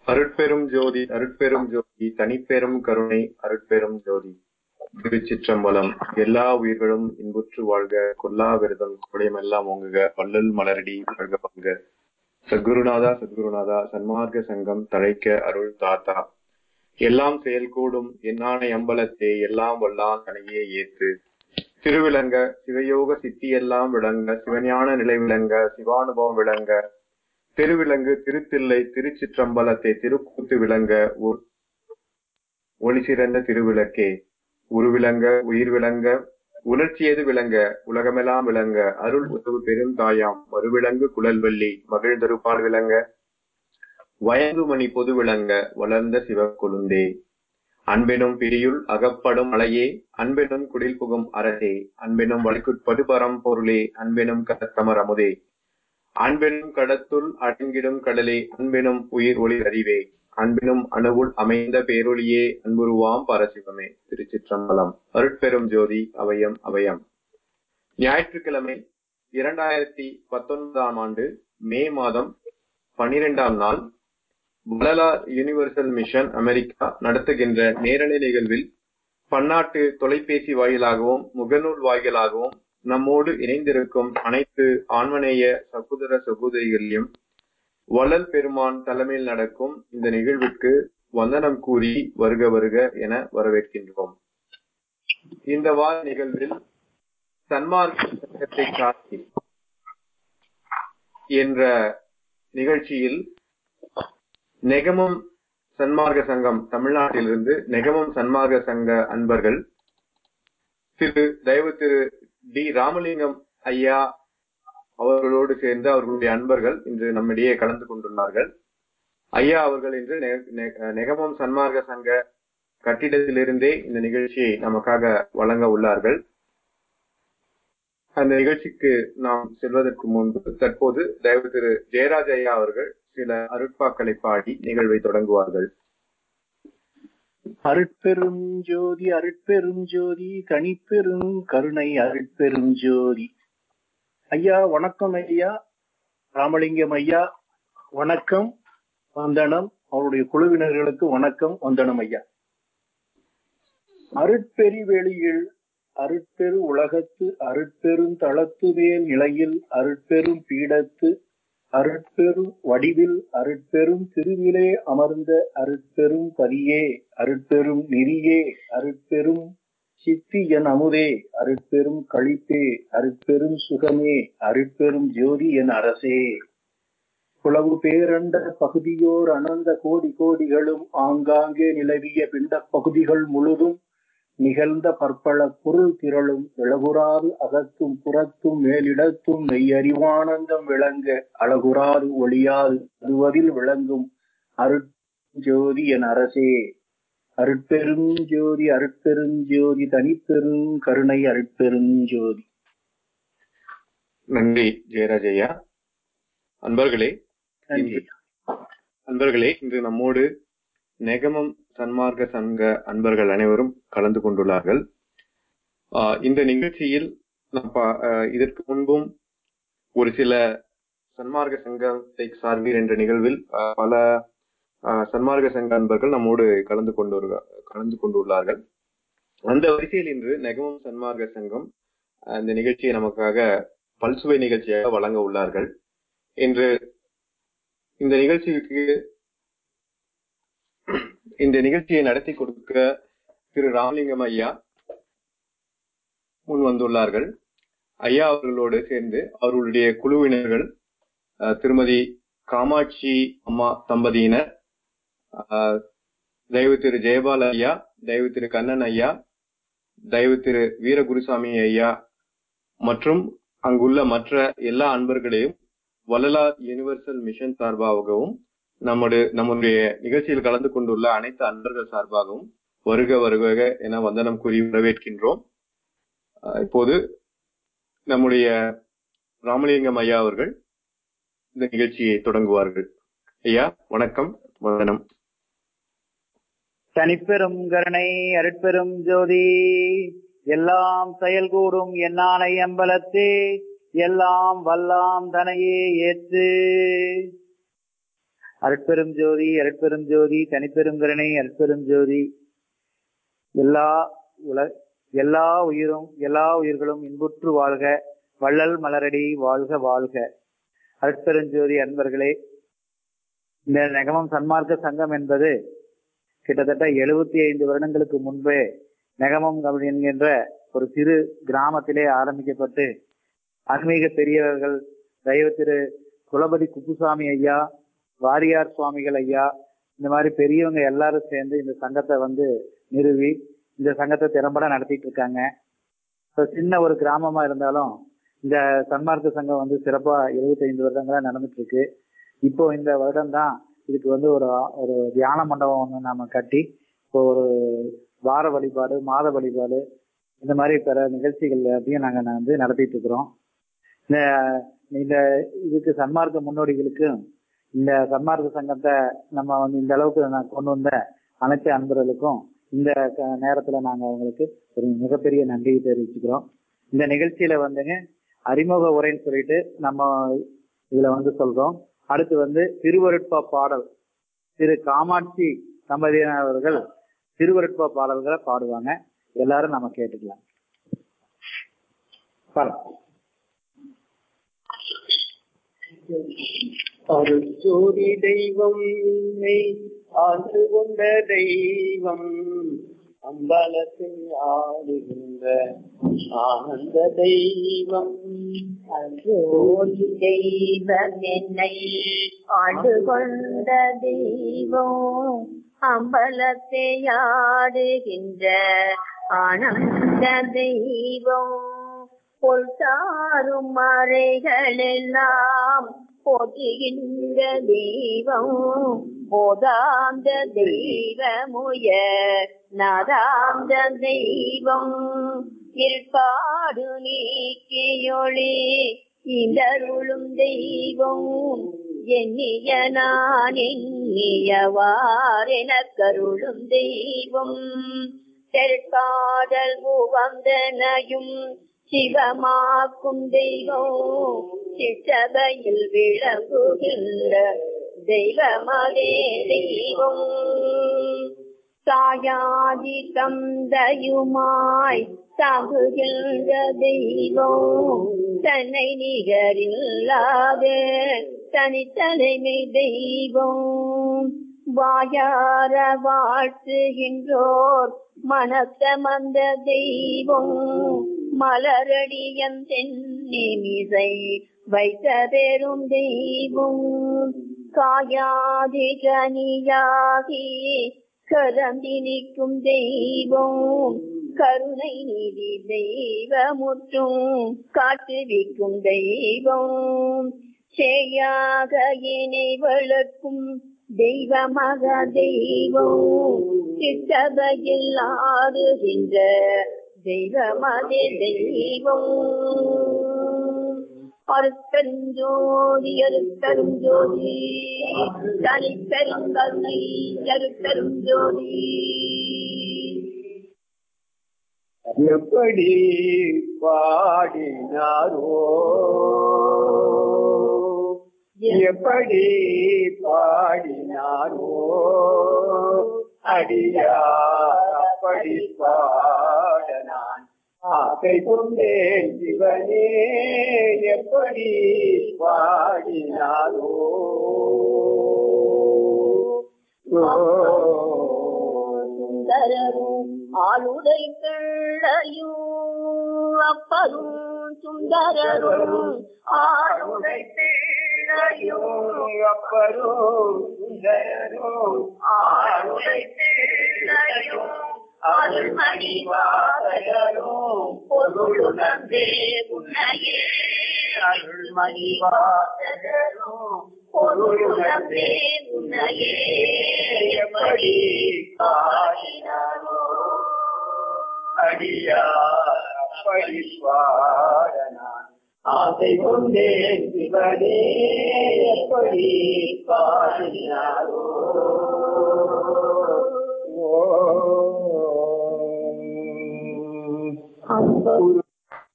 அருட்பெரும் ஜோதி அருட்பெரும் ஜோதி தனிப்பெரும் கருணை அருட்பெரும் ஜோதி திருச்சிற்றம்பலம் எல்லா உயிர்களும் இன்புற்று வாழ்க கொல்லா விரதம் குடையமெல்லாம் ஓங்குக வள்ளல் மலரடி வாழ்க பங்க சத்குருநாதா சத்குருநாதா சன்மார்க்க சங்கம் தழைக்க அருள் தாத்தா எல்லாம் செயல்கூடும் என்னானை அம்பலத்தே எல்லாம் வல்லான் தனையே ஏத்து திருவிளங்க சிவயோக சித்தியெல்லாம் விளங்க சிவஞான நிலை விளங்க சிவானுபவம் விளங்க திருவிலங்கு திருத்தில்லை திருச்சிற்றம்பலத்தை திருக்கூத்து விளங்க ஒளி சிறந்த திருவிளக்கே உருவிளங்க உயிர் விளங்க உணர்ச்சியது விளங்க உலகமெல்லாம் விளங்க அருள் உதவு பெருந்தாயாம் மறுவிலங்கு குழல்வள்ளி மகிழ்ந்தருப்பால் விளங்க வயங்குமணி பொது விளங்க வளர்ந்த சிவக்கொழுந்தே அன்பெனும் பிரியுள் அகப்படும் அலையே அன்பெனும் குடில் புகும் அரசே அன்பெனும் வழிக்குட்படு பரம்பொருளே அன்பெனும் கதக்கமர் அமுதே அன்பெனும் கடத்துள் அடங்கிடும் கடலே அன்பெனும் உயிர் ஒளி அறிவே அன்பினும் அணுவுள் அமைந்த பேரொழியே அன்புருவாம் பரசிவமே திருச்சிற்றம்பலம் அருட்பெரும் ஜோதி அவயம் அவயம் ஞாயிற்றுக்கிழமை இரண்டாயிரத்தி பத்தொன்பதாம் ஆண்டு மே மாதம் பனிரெண்டாம் நாள் வளலார் யூனிவர்சல் மிஷன் அமெரிக்கா நடத்துகின்ற நேரலை நிகழ்வில் பன்னாட்டு தொலைபேசி வாயிலாகவும் முகநூல் வாயிலாகவும் நம்மோடு இணைந்திருக்கும் அனைத்து ஆன்மநேய சகோதர சகோதரிகளையும் வள்ளல் பெருமான் தலைமையில் நடக்கும் இந்த நிகழ்வுக்கு வந்தனம் கூறி வருக வருக என வரவேற்கின்றோம் இந்த வார நிகழ்வில் சன்மார்க்க சங்கத்தை சார்த்தி என்ற நிகழ்ச்சியில் நெகமம் சன்மார்க்க சங்கம் தமிழ்நாட்டிலிருந்து நெகமம் சன்மார்க்க சங்க அன்பர்கள் திரு தயவு திரு டி ராமலிங்கம் ஐயா அவர்களோடு சேர்ந்து அவர்களுடைய அன்பர்கள் இன்று நம்மிடையே கலந்து கொண்டுள்ளார்கள் ஐயா அவர்கள் இன்று நெகமம் சன்மார்க்க சங்க கட்டிடத்திலிருந்தே இந்த நிகழ்ச்சியை நமக்காக வழங்க உள்ளார்கள் அந்த நிகழ்ச்சிக்கு நாம் செல்வதற்கு முன்பு தற்போது தயவு திரு ஜெயராஜ் ஐயா அவர்கள் சில அருட்பாக்களை பாடி நிகழ்வை தொடங்குவார்கள் அருட்பெரும் ஜோதி அருட்பெரும் ஜோதி தனிப்பெரும் கருணை அருட்பெரும் ஜோதி ஐயா வணக்கம் ஐயா ராமலிங்கம் ஐயா வணக்கம் வந்தனம் அவருடைய குழுவினர்களுக்கு வணக்கம் வந்தனம் ஐயா அருட்பெரி வெளியில் அருட்பெரு உலகத்து அருட்பெரும் தளத்து மேல் நிலையில் அருட்பெரும் பீடத்து அருட்பெரும் வடிவில் அருட்பெரும் திருவிலே அமர்ந்த அருட்பெரும் பதியே அருட்பெரும் நெறியே அருட்பெரும் சித்தி என் அமுதே அருட்பெரும் கழிப்பே அருட்பெரும் சுகமே அருட்பெரும் ஜோதி என் அரசே குளவு பேரண்ட பகுதியோர் அனந்த கோடி கோடிகளும் ஆங்காங்கே நிலவிய பிண்ட பகுதிகள் முழுதும் நிகழ்ந்த பற்பல பொருள் திரளும் இளகுறாது அகத்தும் புறத்தும் மேலிடத்தும் மெய்யறிவானந்தம் விளங்க அழகுறாது ஒளியாது அதுவதில் விளங்கும் அருட்ஜோதி என் அரசே அருட்பெரும் ஜோதி அருட்பெரும் ஜோதி தனிப்பெரும் கருணை அருட்பெரும் ஜோதி நன்றி ஜெயராஜையா அன்பர்களே நன்றி அன்பர்களே இன்று நம்மோடு நெகமம் சன்மார்க்க சங்க அன்பர்கள் அனைவரும் கலந்து கொண்டுள்ளார்கள் இந்த நிகழ்ச்சியில் இதற்கு முன்பும் ஒரு சில சன்மார்க்க சங்கத்தை சார்பீர் என்ற நிகழ்வில் பல சன்மார்க்க சங்க அன்பர்கள் நம்மோடு கலந்து கொண்டு கலந்து கொண்டுள்ளார்கள் அந்த வரிசையில் இன்று நெகமம் சன்மார்க்க சங்கம் அந்த நிகழ்ச்சியை நமக்காக பல்சுவை நிகழ்ச்சியாக வழங்க உள்ளார்கள் இன்று இந்த நிகழ்ச்சிக்கு இந்த நிகழ்ச்சியை நடத்தி கொடுக்க திரு ராமலிங்கம் ஐயா முன் வந்துள்ளார்கள் ஐயா அவர்களோடு சேர்ந்து அவர்களுடைய குழுவினர்கள் திருமதி காமாட்சி அம்மா தம்பதியினர் தயவு திரு ஜெயபால் ஐயா தயவு திரு கண்ணன் ஐயா தயவு திரு வீரகுருசாமி ஐயா மற்றும் அங்குள்ள மற்ற எல்லா அன்பர்களையும் வள்ளலார் யூனிவர்சல் மிஷன் சார்பாகவும் நம்முடைய நம்முடைய நிகழ்ச்சியில் கலந்து கொண்டுள்ள அனைத்து அன்பர்கள் சார்பாகவும் வருக வருக என வந்தனம் கூறி வரவேற்கின்றோம் இப்போது நம்முடைய ராமலிங்கம் ஐயா அவர்கள் இந்த நிகழ்ச்சியை தொடங்குவார்கள் ஐயா வணக்கம் வந்தனம் தனிப்பெரும் கருணை அருட்பெரும் ஜோதி எல்லாம் செயல் கூடும் என்னானை அம்பலத்தே எல்லாம் வல்லாம் தனையே ஏற்று அருட்பெரும் ஜோதி அருட்பெரும் ஜோதி தனிப்பெரும் கருணை அருட்பெரும் ஜோதி எல்லா உல எல்லா உயிரும் எல்லா உயிர்களும் இன்புற்று வாழ்க வள்ளல் மலரடி வாழ்க வாழ்க அருட்பெருஞ்சோதி அன்பர்களே இந்த நெகமம் சன்மார்க்க சங்கம் என்பது கிட்டத்தட்ட எழுபத்தி ஐந்து வருடங்களுக்கு முன்பே நெகமம் என்கின்ற ஒரு சிறு கிராமத்திலே ஆரம்பிக்கப்பட்டு ஆன்மீக பெரியவர்கள் தெய்வ திரு குலபதி குப்புசாமி ஐயா வாரியார் சுவாமிகள் ஐயா இந்த மாதிரி பெரியவங்க எல்லாரும் சேர்ந்து இந்த சங்கத்தை வந்து நிறுவி இந்த சங்கத்தை திறம்பட நடத்திட்டு இருக்காங்க இப்போ சின்ன ஒரு கிராமமா இருந்தாலும் இந்த சன்மார்க்க சங்கம் வந்து சிறப்பா எழுபத்தைந்து வருடங்களா நடந்துட்டு இருக்கு இப்போ இந்த வருடம் தான் இதுக்கு வந்து ஒரு ஒரு தியான மண்டபம் ஒன்று நாம கட்டி இப்போ ஒரு வார வழிபாடு மாத வழிபாடு இந்த மாதிரி பிற நிகழ்ச்சிகள் எல்லாத்தையும் நாங்கள் வந்து நடத்திட்டு இருக்கிறோம் இந்த இந்த இதுக்கு சன்மார்க்க முன்னோடிகளுக்கும் இந்த சன்மார்க்க சங்கத்தை நம்ம வந்து இந்த அளவுக்கு நான் கொண்டு வந்த அனைத்து அன்பர்களுக்கும் இந்த க- நேரத்துல நாங்க அவங்களுக்கு ஒரு மிகப்பெரிய நன்றியை தெரிவிச்சுக்கிறோம் இந்த நிகழ்ச்சியில வந்துங்க அறிமுக உரைன்னு சொல்லிட்டு நம்ம இதுல வந்து சொல்றோம் அடுத்து வந்து திருவருட்பா பாடல் திரு காமாட்சி தம்பதியினர் அவர்கள் திருவருட்பா பாடல்களை பாடுவாங்க எல்லாரும் நம்ம கேட்டுக்கலாம் பாருங்க அருட்சோதி தெய்வம் உன்னை ஆண்டு கொண்ட தெய்வம் அம்பலத்தில் ஆடுகின்ற ஆனந்த தெய்வம் அன்றோடி தெய்வம் என்னை ஆண்டு கொண்ட தெய்வம் அம்பலத்தை ஆடுகின்ற ஆனந்த தெய்வம் பொல் தாரும் மறைகள் எல்லாம் போற்றுகின்ற தெய்வம் போதாந்த தெய்வமுய நாதாந்த தெய்வம் இருப்பாடு நீக்கியொளி இந்தருளும் தெய்வம் எண்ணிய நான் எண்ணியவாறென கருளும் தெய்வம் தெற்காடல் உவந்தனையும் சிவமாக்கும் தெய்வம் சிற்றபையில் விளங்குகின்ற தெய்வமதே தெய்வம் சாயாதி தந்தையுமாய் சாகுகின்ற தெய்வம் தன்னை நிகரில்லாத தனித்தலைமை தெய்வம் வாயார வாழ்த்துகின்றோர் மனத்தமந்த தெய்வம் மலரடியன் தென்னிமிசை வைத்த பெரும் தெய்வம் காயாதி கனியாகி கரந்தி நிற்கும் தெய்வம் கருணை நிதி தெய்வமுற்றும் காட்டுவிக்கும் தெய்வம் சேயாக இணை வளர்க்கும் தெய்வமக தெய்வம் சித்தபையில் ஆடுகின்ற தெய்வமதே தெய்வம் அருட்பெருஞ்சோதி அருட்பெருஞ்சோதி தனிப்பெருங்கருணை அருட்பெருஞ்சோதி எப்படி பாடினாரோ எப்படி பாடினாரோ அடியார் அப்படி பாட நான் ஆசை கொண்டேன் சிவனே எப்படி பாடினாரோ சுந்தரரும் ஆளுடை பிள்ளையும் அப்பரும் சுந்தரரும் ஆளுடை பிள்ளையும் அப்பரும் சுந்தரரும் ஆளுடை பிள்ளையும் அருள்மணி வாசகரும் பொருளுணர்ந்தே உன்னையே அருள்மணி வாசகரும் பொருளுணர்ந்தே உன்னையே எப்படி பாடினாரோ அடியார் அப்படி பாட நான் ஆசை கொண்டேன் சிவனே எப்படி பாடினாரோ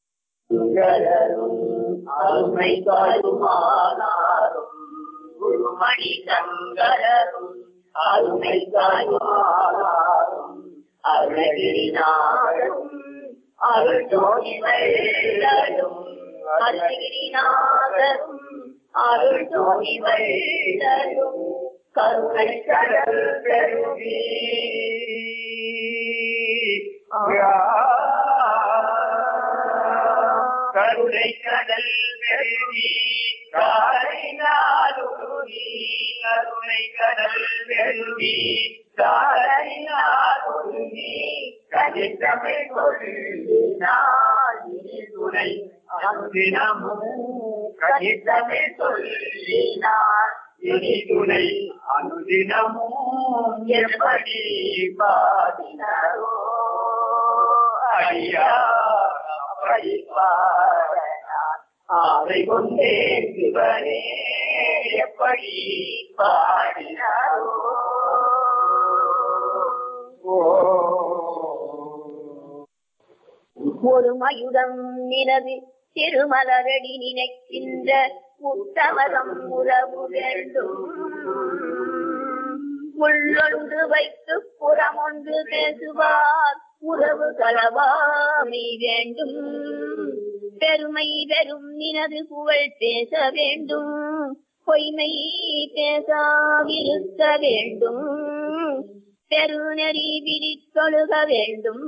சுந்தரரும் அருமை தாயுமானாரும் குரு மணி சங்கரரும் அருமை தாய்மாரும் அருணகிரிநாதரும் அருள் ஜோதி வெள்ளரும் அருணகிரிநாதரும் அருள் ஜோதி வெள்ளரும் கருணை கடல் பெருமே கருணை கடல் வெள்ளி காரினாருடி கருணை கடல் வெள்ளி காரினாருடி கதித்தமிழ் சொல்லினார் துணை அனுதினமும் கதித்தமிழ் சொல்லினார் இனி துணை அனுதினமும் எப்படி பாடினாரோ அடியா படிப்பாரனான் ஆவை கொண்டே சிவனே எப்படி பாடினாரோ ஓ ஒரு மயுடம் நிலவு திருமலரடி நினைக்கின்ற உத்தமரம் உறவு வேண்டும் உள்ளொன்று வைத்து புறமொன்று பேசுவார் உறவு களவாமை வேண்டும் பெருமை வெறும் நினது புகழ் பேச வேண்டும் பொய்மை பேசாவிருக்க வேண்டும் பெருநெறி விரித்தொழுக வேண்டும்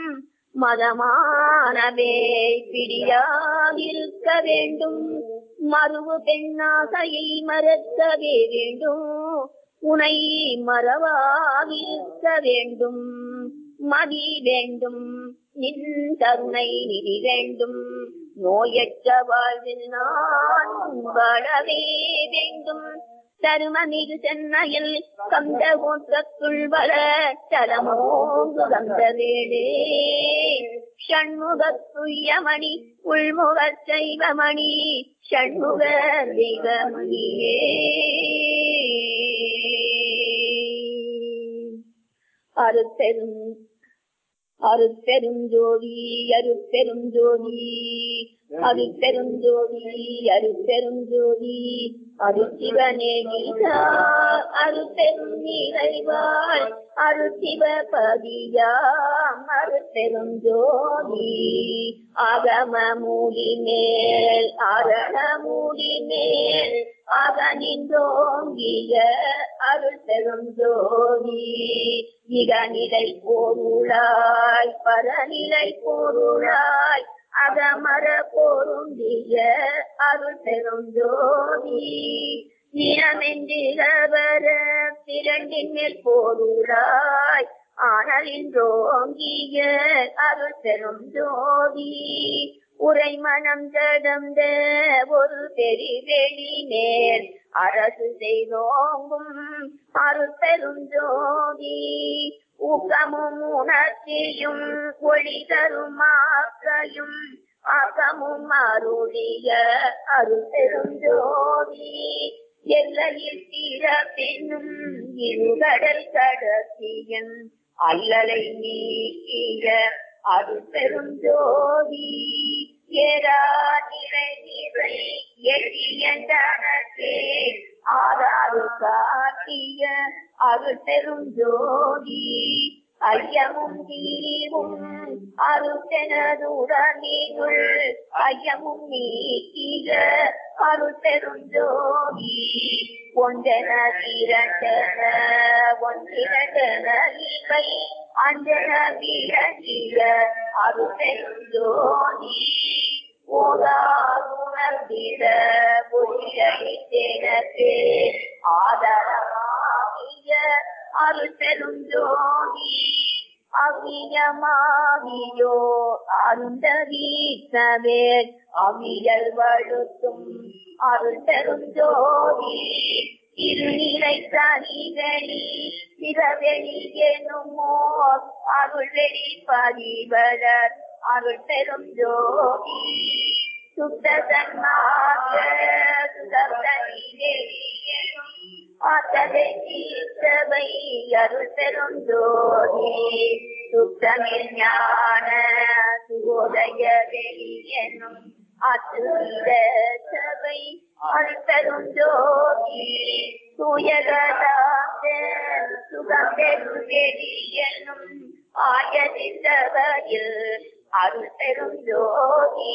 மதமானவே பிடியாதிருக்க வேண்டும் மறுவு பெண்ணாசையை மறக்கவே வேண்டும் உனை மறவாதிருக்க வேண்டும் மதி வேண்டும் நின் கருணை நிதி வேண்டும் நோயற்ற வாழ்வில் நான் வாழவே வேண்டும் தருமமிகு சென்னையில் கந்த கூட்டத்துள் வள தலமோங்கு கந்த வேடே ஷண்முகத்துயமணி உள்முக செய்வமணி ஷண்முக தெய்வமணியே அருத்தெரும் அருட்பெரும் ஜோதி அருட்பெரும் ஜோதி அருட்பெரும் ஜோதி அருட்பெரும் ஜோதி அருட்சிவனே நீதா அருட்பெரும் நிறைவாள் அருட்சிவ பதியாம் அருட்பெரும் ஜோதி அகம மூடி மேல் அரண மூடி மேல் அகனின்றோங்கிய அருள் பெரும் ஜோதி இகநிலை பொருளாய் பரநிலை பொருளாய் அகமர பொருந்திய அருள் பெரும் ஜோதி இனமென்றிலவர திரண்டின் மேல் பொருளாய் ஆனலின்றோங்கிய அருள் பெரும் ஜோதி உரை மனம் ஜடந்த ஒரு பெரிவெளி நேர் அரசு செய்தோங்கும் அருள் பெரும் ஜோதி ஊக்கமும் உணர்ச்சியும் ஒளி தரும் ஆக்கையும் ஆக்கமும் அருளிய அருள் பெரும் ஜோதி எல்லையில் தீரப்பெண்ணும் இருகடல் கடத்தியன் அல்லலை நீக்கிய அருள் பெரும் ஜோதி ஏரா நிலை நிறை எழியண்டனே ஆறாறு காட்டிய அருள் பெரும் ஜோதி ஐயமும் தீவும் அருத்தெனதுடனீருள் ஐயமும் நீக்கிய அருள் பெரும் ஜோதி ஒன்றென திரண்டன ஒன்றிரண்டன இவை அஞ்சன விளங்கிய அருள் பெரும் ஜோதி ஓதாருணர்ந்திட பொய்யடித்தெனக்கு ஆதரமாகிய அருள் பெரும் ஜோதி அவ்வியமாகியோ அந்த வீட்டவேல் அவியல் வழுத்தும் அருள் பெரும் ஜோதி இருநிலை தனிவெளி சிறவெளி எனுமோ அருள் வெளி பதிவலர் அருள் பெரும் ஜோதி சுத்த சன்மாக சுதர்தனி எனும் ஆத்தலை தீர்த்தவை அருள் பெரும் ஜோதி சுத்தமிழ் ஞான சுகோதய வெளி என்னும் அத்துவித சபை அழுத்தரும் ஜோதி தூயகலாந்த சுகம் பெரும் வெளியனும் ஆயதி சபையில் அருள் பெரும் ஜோதி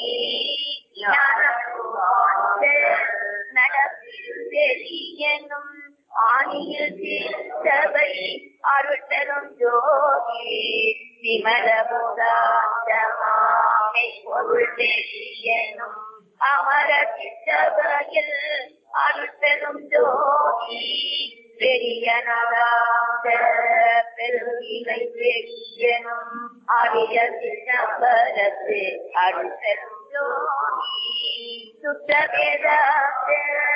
ஞானமுவாந்த நடப்பில் வெளியனும் ஆணியில் சபை அருள் பெரும் ஜோதி விமலமுதாந்தமாமை பொருள் வெளியனும் அமர சபையில் அருள் பெரும் ஜோதி பெரிய நலாந்த பெருவிலை பெரியனும் அரிய சிதம்பரத்து அருள் பெரும் ஜோதி சுத்தவேதாந்த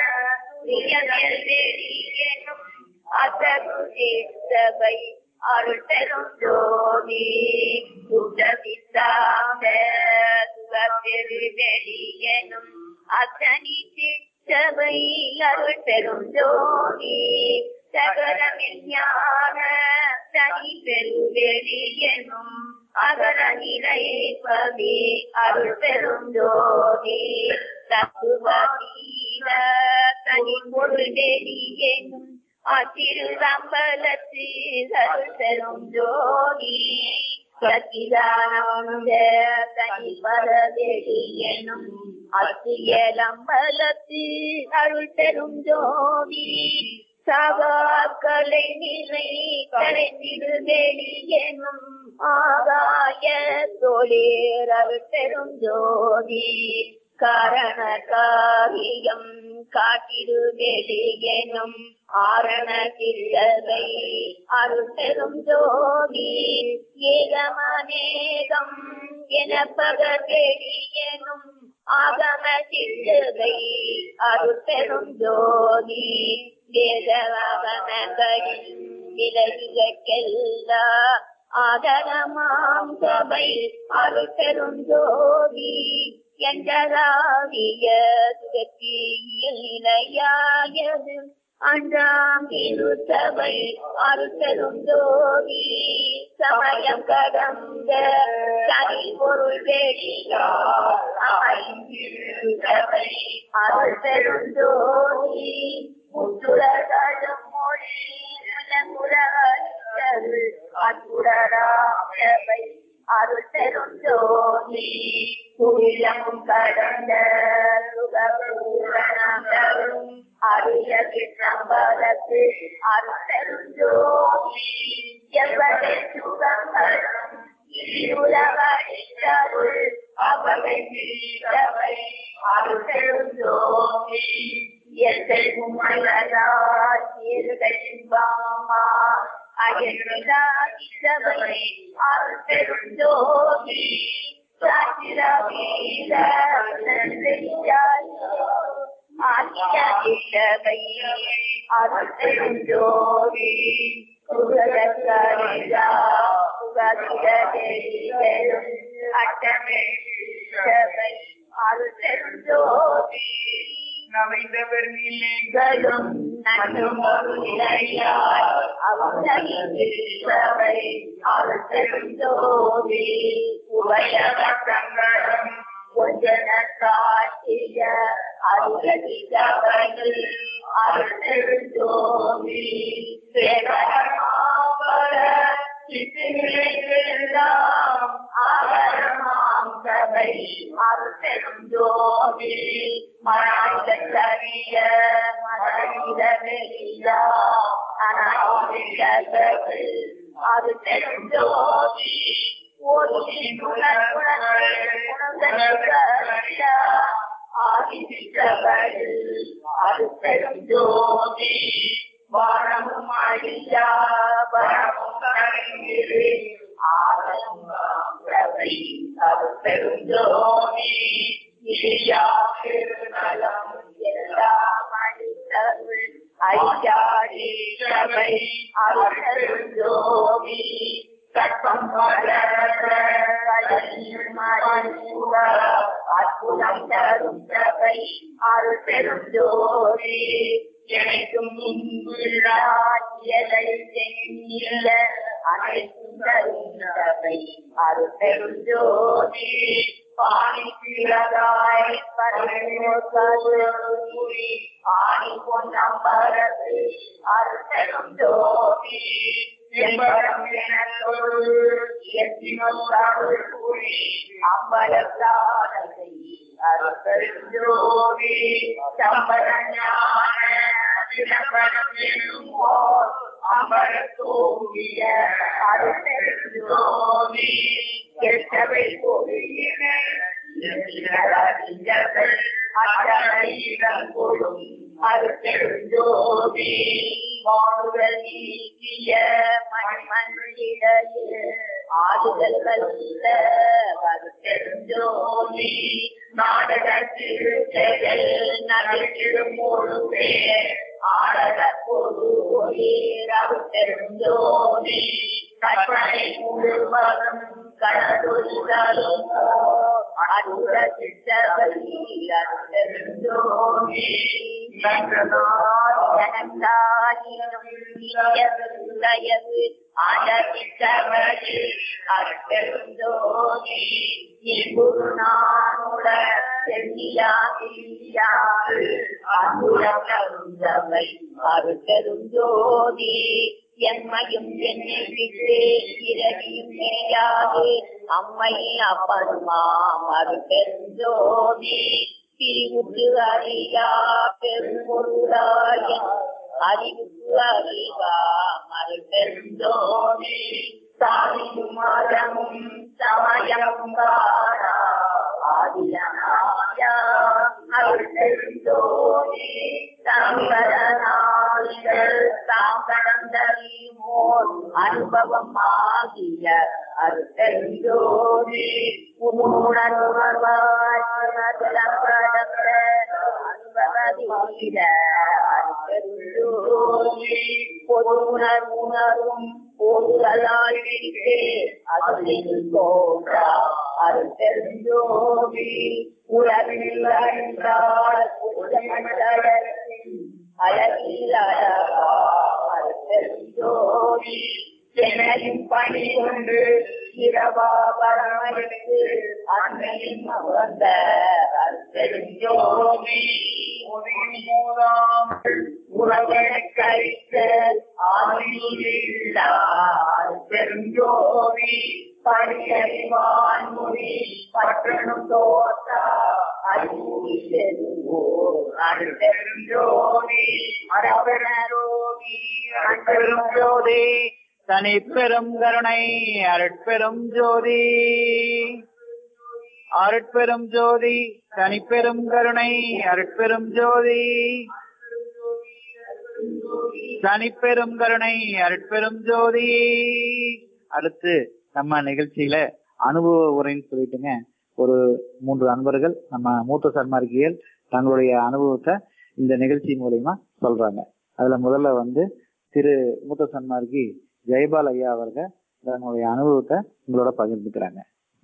பெரியனும் அத்தகு சபை அருள் பெரும் ஜோதி சுத்தவித்தாந்த சுகப்பெரு வெளியனும் அத்தனி சிற்றவை அருள் பெரும் ஜோதி சகல விஞ்ஞான தனி பெரு வெளியனும் அகர நிலை பவி அருள் பெரும் ஜோதி தத்துவீர தனி பொருள் வெளியனும் அத்திருவம்பலத்து அருள் பெரும் ஜோதி சத்திதானந்த தனி பல வெளியனும் அத்தியலம்பலத்து அருள் பெரும் ஜோதி சகாக்களை நிலை கரைந்திடு வெளியனும் ஆகாய தொழில் அருள் பெரும் ஜோதி காரண காரியம் காட்டிடு வெளியனும் ஆரண கிள்ளவை அருள் பெரும் ஜோதி ஏகமநேகம் என பகவெளியனும் ஆகம சிந்தவை அருள் பெரும் ஜோதி வேதவகமகளின் விலகுகெல்லா ஆதரமாம் சபை அருள் பெரும் ஜோதி என்றாவிய சுகத்தியில் நிலையாயது அன்றாம் இருசபை அருத்தரும் ஜோதி சமயம் கடந்த தனி பொருள் வெளியார் அமைந்திருந்தவை அருத்தரும் ஜோதி முற்றுலகடும் மொழி முழங்குழல் அன்புடராமை அருள் பெரும் ஜோதி துரியம் கடந்த சுகபூரணம் அரிய கிருஷ்ணம்பலத்து அருள் பெரும் ஜோதி எவ்வளவு சுகங்களும் இருளவழித்தருள் அவை தீரவை அருள் பெரும் ஜோதி எத்தை உமையதால் இருகைம்பாமா அயர்விழா சபை அருள் பெரும் ஜோதி சாத்திரவீர நன்றியாயோ ஆகியவை அருள் பெரும் ஜோதி சுகதரியா சுகதிரும் அட்டமே சபை அருள் பெரும் ஜோதி நவைந்தவர் நிலை களும் நன்றும் ஒரு நிலையாய் அவசரை அருள் பெரும் ஜோதி உபயவர் சங்கடம் கொஞ்சன காட்டிய அருகதிகள் அருள் பெரும் ஜோதி சேகரமாவர சித்திரையெல்லாம் ஆகரமாம் சபை அருள் பெரும் ஜோதி மனாய்கரிய மனித வெளியா அனாய்கள் அது பெரும் ஜோதி ஓதி அது பெரும் ஜோதி வானமும் அழியா வரமும் கரைந்திரு ஆரம்பம் பிரபை அது பெரும் ஜோதி இழியா பெருநலம் எல்லாம் அழித்தருள் ஐயாடி பிரபை அது பெரும் ஜோதி கற்பம் வளர அற்புதம் தரும் பிரபை அருள் பெரும் ஜோதி எனக்கும் முன்புள்ளாட்சியலை செய்ய அனைத்தும் தரும் பிரபை அருள் பெரும் ஜோதி பாணிக்கிறதாய் பரமோசாரி ஆணி பொன்னம்பரத்து அருத்தரும் ஜோதி என்பரம் எனக்கொரு எத்தினொரு கூறி அம்பலத்தானதை அருத்தரும் ஜோதி சம்பரஞான சிதம்பரம் என்னும் ஓர் அமரத்தோவிய அருத்தரும் ஜோதி கெட்டவை போகிறேன் அருத்தெருந்தோதி மாடுதல் நீக்கிய மண்மண்ணிடையே ஆடுதல் வல்ல கருத்தெருந்தோதி நாடகத்தில் செயல் நகைத்திடும் ஒரு பேர் ஆடக பொது அருத்தெருந்தோதி கற்பனை முழுவதும் கடலுள்ளும் அருள சித்தபலி அருந்தோமி தயவு அடக்கித்தவரி அருந்தோமி குருநானுட செல்லியாது அன்புலம் கருந்தவை அருந்தோதி என்மையும் என்னை விட்டு இரவியும் மேயாது அம்மை அப்பனுமா மறுபெருந்தோதி பிரிவுக்கு அறியா பெரும்பொருளாய அறிவுக்கு அறிவா மறுபெருந்தோதி சாமியும் மரமும் சமயமும் வாரா ஆதியாயா அருள்தோதி சம்பரநாளிகள் தாம் கடந்தறிமோர் அனுபவம் ஆகிய அருள்தோதி உணர்வாய் அனுபவதீர அருள்தோதி பொதுணர் உணரும் பொருளால் அதில் தோன்றா அருள்தோதி உலகில் அறிந்தால் அழகில் அழகா அருள்தோதி சென்னையும் பணி கொண்டு இரவா வரமளித்து அன்னையின் வந்த அருள்தோதி மூதாம் உறவனுக்கு அளித்த ஆதியில்லா பெருஞ்சோதி பணியறிவான் மொழி பற்றணும் தோற்றா அறிவுரி செல்வோர் அருள்பெருஞ்சோதி அரவணரோதி அருட்பெருஞ்சோதி தனி பெரும் கருணை அருட்பெரும் ஜோதி அருட்பெரும் ஜோதி தனி பெரும் கருணை அருட்பெரும் ஜோதி தனிப்பெரும் கருணை அருட்பெரும் ஜோதி அடுத்து நம்ம நிகழ்ச்சியில அனுபவ உரைன்னு சொல்லிட்டுங்க ஒரு மூன்று அன்பர்கள் நம்ம மூத்த சன்மார்க்கியல் தங்களுடைய அனுபவத்தை இந்த நிகழ்ச்சி மூலியமா சொல்றாங்க அதுல முதல்ல வந்து திரு மூத்த சன்மார்க்கி ஜெயபால் ஐயா அவர்கள் தங்களுடைய அனுபவத்தை உங்களோட பகிர்ந்துக்கிறாங்க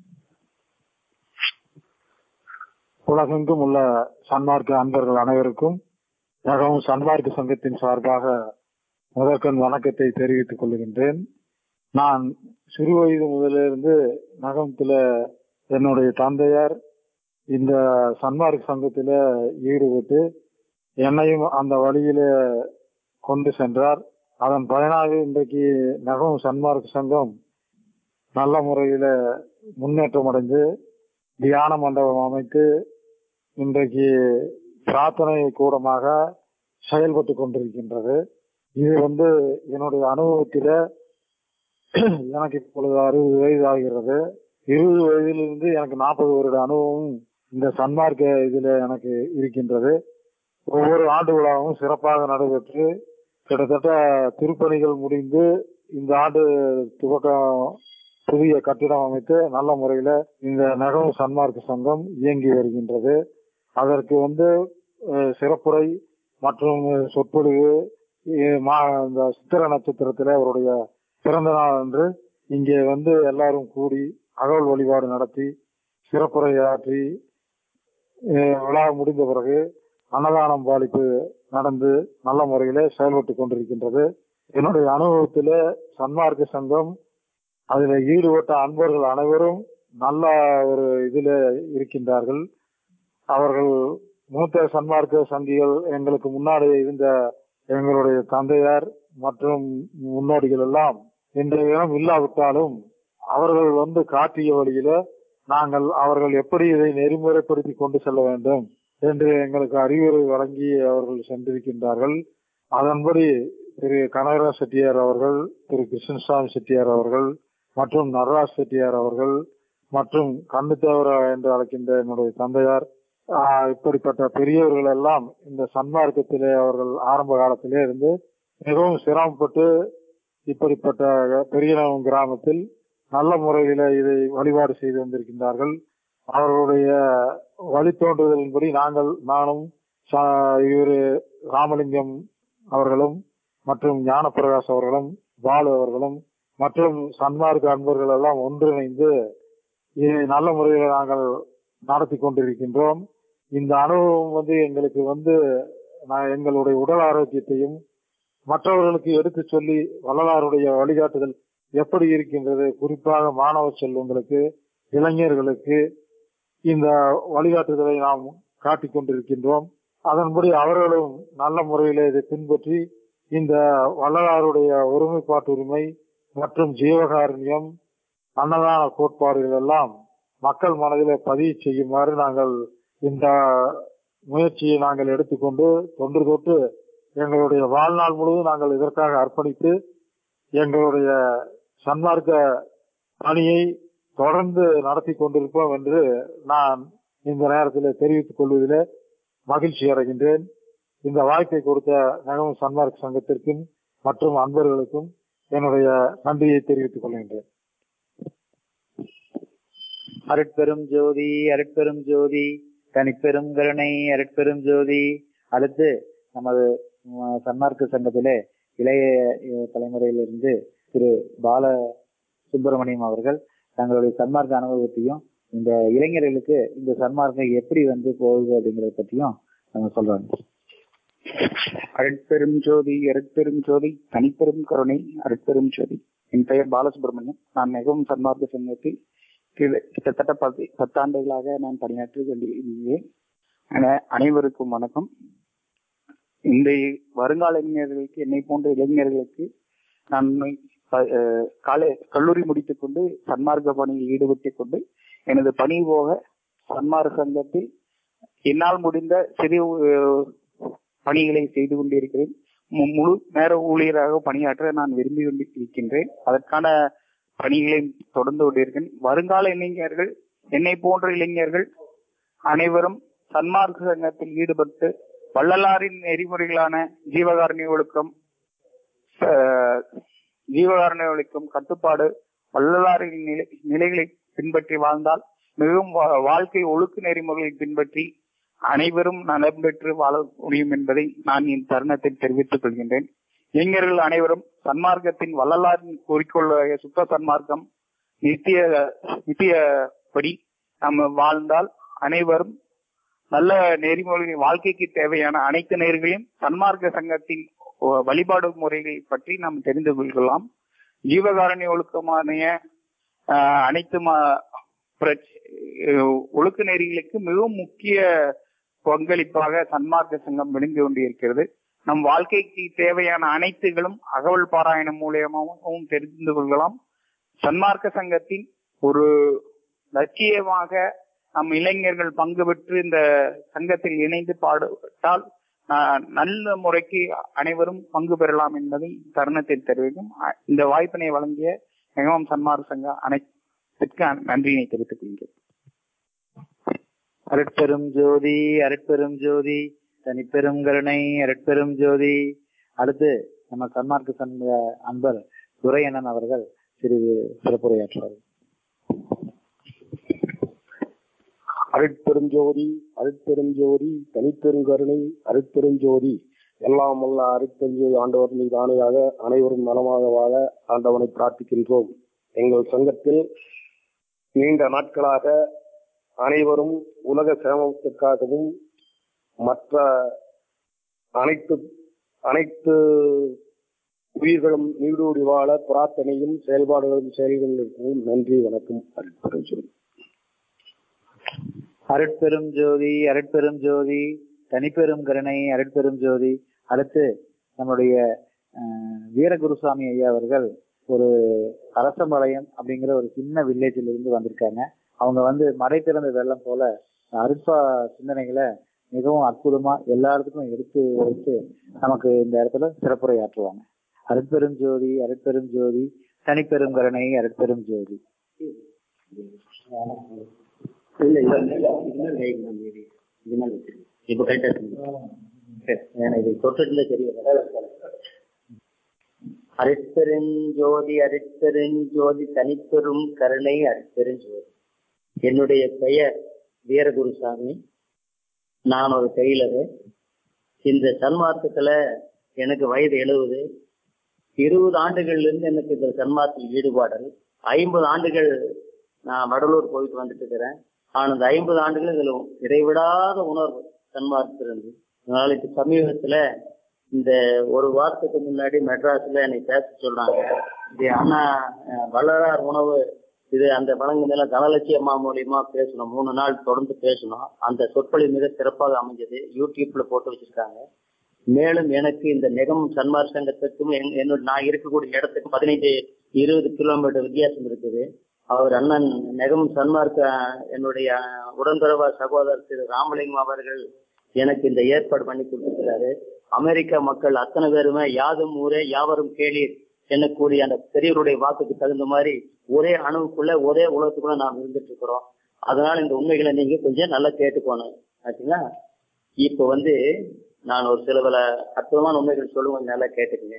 உலகெங்கும் உள்ள சன்மார்க்க அன்பர்கள் அனைவருக்கும் நகவும் சன்மார்க்க சங்கத்தின் சார்பாக முதற்கண் வணக்கத்தை தெரிவித்துக் கொள்கின்றேன் நான் சிறு வயது முதலிருந்து நகமத்துல என்னுடைய தந்தையார் இந்த சன்மார்க்க சங்கத்தில ஈடுபட்டு என்னையும் அந்த வழியில கொண்டு சென்றார் அதன் பயனாக இன்றைக்கு நகம் சன்மார்க்க சங்கம் நல்ல முறையில முன்னேற்றம் அடைந்து தியான மண்டபம் அமைத்து இன்றைக்கு பிரார்த்தனை கூடமாக செயல்பட்டு கொண்டிருக்கின்றது இது வந்து என்னுடைய அனுபவத்தில எனக்கு இப்பொழுது அறுபது வயது ஆகிறது இருபது வயதிலிருந்து எனக்கு நாற்பது வருட அனுபவம் இந்த சன்மார்க்க இதுல எனக்கு இருக்கின்றது ஒவ்வொரு ஆண்டு விழாவும் சிறப்பாக நடைபெற்று கிட்டத்தட்ட திருப்பணிகள் முடிந்து இந்த ஆண்டு துவக்கம் புதிய கட்டிடம் அமைத்து நல்ல முறையில இந்த நகவு சன்மார்க்க சங்கம் இயங்கி வருகின்றது அதற்கு வந்து அஹ், சிறப்புரை மற்றும் சொற்பொழிவு இ- மா- இந்த சித்திர நட்சத்திரத்துல அவருடைய பிறந்த நாள் அன்று இங்கே வந்து எல்லாரும் கூடி அகவல் வழிபாடு நடத்தி சிறப்புரை ஆற்றி அஹ், விழா முடிந்த பிறகு அன்னதானம் பாலிப்பு நடந்து நல்ல முறையில செயல்பட்டு கொண்டிருக்கின்றது என்னுடைய அனுபவத்தில சன்மார்க்க சங்கம் அதில் ஈடுபட்ட அன்பர்கள் அனைவரும் நல்ல ஒரு இதுல இருக்கின்றார்கள் அவர்கள் மூத்த சன்மார்க்க சங்கிகள் எங்களுக்கு முன்னாடி இருந்த எங்களுடைய தந்தையார் மற்றும் முன்னோடிகள் எல்லாம் இன்றைய தினம் இல்லாவிட்டாலும் அவர்கள் வந்து காட்டிய வழியில நாங்கள் அவர்கள் எப்படி இதை நெறிமுறைப்படுத்தி கொண்டு செல்ல வேண்டும் என்று எங்களுக்கு அறிவுரை வழங்கி அவர்கள் சென்றிருக்கின்றார்கள் அதன்படி திரு கனகராஜ் செட்டியார் அவர்கள் திரு கிருஷ்ணசாமி செட்டியார் அவர்கள் மற்றும் நடராஜ் செட்டியார் அவர்கள் மற்றும் கண்ணுத்தேவரா என்று அழைக்கின்ற என்னுடைய தந்தையார் ஆஹ் இப்படிப்பட்ட பெரியவர்கள் எல்லாம் இந்த சன்மார்க்கத்திலே அவர்கள் ஆரம்ப காலத்திலே இருந்து மிகவும் சிரமப்பட்டு இப்படிப்பட்ட பெரியநவம் கிராமத்தில் நல்ல முறையில இதை வழிபாடு செய்து வந்திருக்கின்றார்கள் அவர்களுடைய வழித்தோன்றுதலின்படி நாங்கள் நானும் சா- இவரு ராமலிங்கம் அவர்களும் மற்றும் ஞானப்பிரகாஷ் அவர்களும் பாலு அவர்களும் மற்றும் சன்மார்க்க அன்பர்கள் எல்லாம் ஒன்றிணைந்து இதை நல்ல முறையில் நாங்கள் நடத்தி கொண்டிருக்கின்றோம் இந்த அனுபவம் வந்து எங்களுக்கு வந்து நான் எங்களுடைய உடல் ஆரோக்கியத்தையும் மற்றவர்களுக்கு எடுத்து சொல்லி வள்ளலாருடைய வழிகாட்டுதல் எப்படி இருக்கின்றது குறிப்பாக மாணவ செல்வங்களுக்கு இளைஞர்களுக்கு இந்த வழிகாட்டுதலை நாம் காட்டிக் கொண்டிருக்கின்றோம் அதன்படி அவர்களும் நல்ல முறையில் இதை பின்பற்றி இந்த வள்ளலாருடைய ஒருமைப்பாட்டு உரிமை மற்றும் ஜீவகாருண்யம் அன்னதான கோட்பாடுகள் எல்லாம் மக்கள் மனதிலே பதிவு செய்யுமாறு நாங்கள் இந்த முயற்சியை நாங்கள் எடுத்துக்கொண்டு தொன்று தொட்டு எங்களுடைய வாழ்நாள் முழுவதும் நாங்கள் இதற்காக அர்ப்பணித்து எங்களுடைய சன்மார்க்க பணியை தொடர்ந்து நடத்தி கொண்டிருப்போம் என்று நான் இந்த நேரத்தில் தெரிவித்துக் கொள்வதிலே மகிழ்ச்சி அடைகின்றேன் இந்த வாய்ப்பை கொடுத்த நகம சன்மார்க்க சங்கத்திற்கும் மற்றும் அன்பர்களுக்கும் என்னுடைய நன்றியை தெரிவித்துக் கொள்கின்றேன் அருட்பெரும் ஜோதி அருட்பெரும் ஜோதி தனிப்பெரும் கருணை அருட்பெரும் ஜோதி அடுத்து நமது உம், சன்மார்க்க சங்கத்திலே இளைய அஹ், தலைமுறையிலிருந்து திரு பால சுப்பிரமணியம் அவர்கள் தங்களுடைய சன்மார்க்க அனுபவத்தையும் இந்த இளைஞர்களுக்கு இந்த சன்மார்க்கம் எப்படி வந்து போகுது அப்படிங்கறத பத்தியும் அவங்க சொல்றாங்க அருட்பெரும் ஜோதி அருட்பெரும் ஜோதி தனிப்பெரும் கருணை அருட்பெரும் ஜோதி என் பெயர் பாலசுப்ரமணியம் நான் மிகவும் சன்மார்க்க சங்கத்தில் கிட்ட- கிட்டத்தட்ட பத்து பத்தாண்டுகளாக நான் பணியாற்றி கொண்டிருக்கிறேன் அன- அனைவருக்கும் வணக்கம் இந்த வருங்கால இளைஞர்களுக்கு என்னை போன்ற இளைஞர்களுக்கு நான் ப- அஹ் காலை கல்லூரி முடித்துக் கொண்டு சன்மார்க்க பணியில் ஈடுபட்டுக் கொண்டு எனது பணி போக சன்மார்க்க சங்கத்தில் என்னால் முடிந்த சிறு அஹ், பணிகளை செய்து கொண்டிருக்கிறேன் மு- முழு நேர ஊழியராக பணியாற்ற நான் விரும்பி கொண்டு இருக்கின்றேன் அதற்கான பணிகளை தொடர்ந்து கொண்டிருக்கிறேன் வருங்கால இளைஞர்கள் என்னை போன்ற இளைஞர்கள் அனைவரும் சன்மார்க்க சங்கத்தில் ஈடுபட்டு வள்ளலாரின் நெறிமுறைகளான ஜீவகாருண்ய ஒழுக்கம் அஹ், ஜீவகாருண்ய ஒழுக்கம் கட்டுப்பாடு வள்ளலாரின் நிலை நிலைகளை பின்பற்றி வாழ்ந்தால் மிகவும் வா- வாழ்க்கை ஒழுக்க நெறிமுறைகளை பின்பற்றி அனைவரும் நலம் பெற்று வாழ முடியும் என்பதை நான் இந்த தருணத்தில் தெரிவித்துக் கொள்கின்றேன் இளைஞர்கள் அனைவரும் சன்மார்க்கத்தின் வள்ளலாரின் குறிக்கோளாக சுத்த சன்மார்க்கம் நித்திய நித்தியப்படி நம்ம வாழ்ந்தால் அனைவரும் நல்ல நெறிமுறை வாழ்க்கைக்கு தேவையான அனைத்து நேர்களையும் சன்மார்க்க சங்கத்தின் ஒ- வழிபாடு முறைகளை பற்றி நாம் தெரிந்து கொள்ளலாம் ஜீவகாரணி ஒழுக்கமான ஆஹ், அனைத்து ம- புரட்சி- அஹ், ஒழுக்க நெறிகளுக்கு மிகவும் முக்கிய பங்களிப்பாக சன்மார்க்க சங்கம் விளங்கி கொண்டிருக்கிறது நம் வாழ்க்கைக்கு தேவையான அனைத்துகளும் அகவல் பாராயணம் மூலியமாகவும் தெரிந்து கொள்ளலாம் சன்மார்க்க சங்கத்தின் ஒரு லட்சியமாக நம் இளைஞர்கள் பங்கு பெற்று இந்த சங்கத்தில் இணைந்து பாடுபட்டால் ஆஹ், நல்ல முறைக்கு அனைவரும் பங்கு பெறலாம் என்பதை தருணத்தில் தெரிவிக்கும் அ- இந்த வாய்ப்பினை வழங்கிய எங்கமம் சன்மார்க்க சங்க அனைத்திற்கு நன்றியினை தெரிவித்துக் கொள்கிறேன் அருட்பெரும் ஜோதி அருட்பெரும் ஜோதி தனிப்பெரும் கருணை அருட்பெரும் ஜோதி அடுத்து நம்ம சன்மார்க்க சங்க அன்பர் துரையண்ணன் அவர்கள் சிறிது சிறப்புரையாற்றுவார்கள் அருட்பெருஞ்சோதி அருட்பெருஞ்சோதி தனிப்பெருங்கருணை அருட்பெருஞ்சோதி எல்லாம் வல்ல அருட்பெருஞ்சோதி ஆண்டவர் மீது ஆணையாக அனைவரும் நலமாக வாழ ஆண்டவனை பிரார்த்திக்கின்றோம் எங்கள் சங்கத்தில் நீண்ட நாட்களாக அனைவரும் உலக சேமத்திற்காகவும் மற்ற அனைத்து அனைத்து உயிர்களும் நீடூடி வாழ பிரார்த்தனையும் செயல்பாடுகளும் செயல்களில் இருக்கவும் நன்றி வணக்கம் அருட்பெருஞ்சோதி அருட்பெரும் ஜோதி அருட்பெரும் ஜோதி தனிப்பெரும் கருணை அருட்பெரும் ஜோதி அடுத்து நம்முடைய அஹ், வீரகுருசாமி ஐயா அவர்கள் ஒரு அரசம்பாளையம் அப்படிங்கிற ஒரு சின்ன வில்லேஜில் இருந்து வந்திருக்காங்க அவங்க வந்து மடை திறந்த வெள்ளம் போல அருட்பா சிந்தனைகளை மிகவும் அற்புதமா எல்லாத்துக்கும் எடுத்து வைத்து நமக்கு இந்த இடத்துல சிறப்புரை ஆற்றுவாங்க அருட்பெரும் ஜோதி அருட்பெரும் ஜோதி தனிப்பெரும் கருணை அருட்பெரும் ஜோதி இல்ல இல்ல இல்ல இன்னும் லைட் நம்ம இது இது மாதிரி வச்சிருக்கோம். இப்ப கரெக்டா இருக்கு ஏன்னா இது தொட்டுட்டு சரி அரிப்பெருஞ்சோதி அரிப்பெருஞ்சோதி தனிப்பெரும் கருணை அரிப்பெருஞ்சோதி என்னுடைய பெயர் வீரகுருசாமி நான் ஒரு டெய்லரு இந்த சன்மார்க்கத்துல எனக்கு வயது எழுபது இருபது ஆண்டுகள்ல இருந்து எனக்கு இந்த சன்மார்க்கத்தில் ஈடுபாடல் ஐம்பது ஆண்டுகள் நான் வடலூர் போயிட்டு வந்துட்டு இருக்கிறேன் ஆனால் இந்த ஐம்பது ஆண்டுகள் இதுல இடைவிடாத உணர்வு சன்மார்க்கத்தில் இருந்து அதனால இப்ப சமீபத்துல இந்த ஒரு வாரத்துக்கு முன்னாடி மெட்ராஸ்ல என்னை பேச சொல்றாங்க இது அண்ணா அஹ், வள்ளலார் உணவு இது அந்த வழங்குதல தனலட்சி அம்மா மூலியமா பேசணும் மூணு நாள் தொடர்ந்து பேசணும் அந்த சொற்பொழிவு மிக சிறப்பாக அமைஞ்சது யூடியூப்ல போட்டு வச்சிருக்காங்க மேலும் எனக்கு இந்த நெகம் சன்மார் சங்கத்துக்கும் என்- என்னோட நான் இருக்கக்கூடிய இடத்துக்கு பதினைந்து இருபது கிலோமீட்டர் வித்தியாசம் இருக்குது அவர் அண்ணன் நெகம் சன்மார்க்க என்னுடைய உடன்பிறவா சகோதரர் திரு ராமலிங்கம் அவர்கள் எனக்கு இந்த ஏற்பாடு பண்ணி கொடுத்திருக்கிறாரு அமெரிக்க மக்கள் அத்தனை பேருமே யாதும் ஊரே யாவரும் கேளீர் என்னக்கூடிய அந்த பெரியவருடைய வாக்குக்கு தகுந்த மாதிரி ஒரே அணுவுக்குள்ள ஒரே உலகத்துக்குள்ள நாம் இருந்துட்டு இருக்கிறோம் அதனால இந்த உண்மைகளை நீங்க கொஞ்சம் நல்லா கேட்டுக்கோணும் ஆச்சுங்களா இப்போ வந்து நான் ஒரு சில பல அற்புதமான உண்மைகள் சொல்லுவேன் நல்லா கேட்டுக்கங்க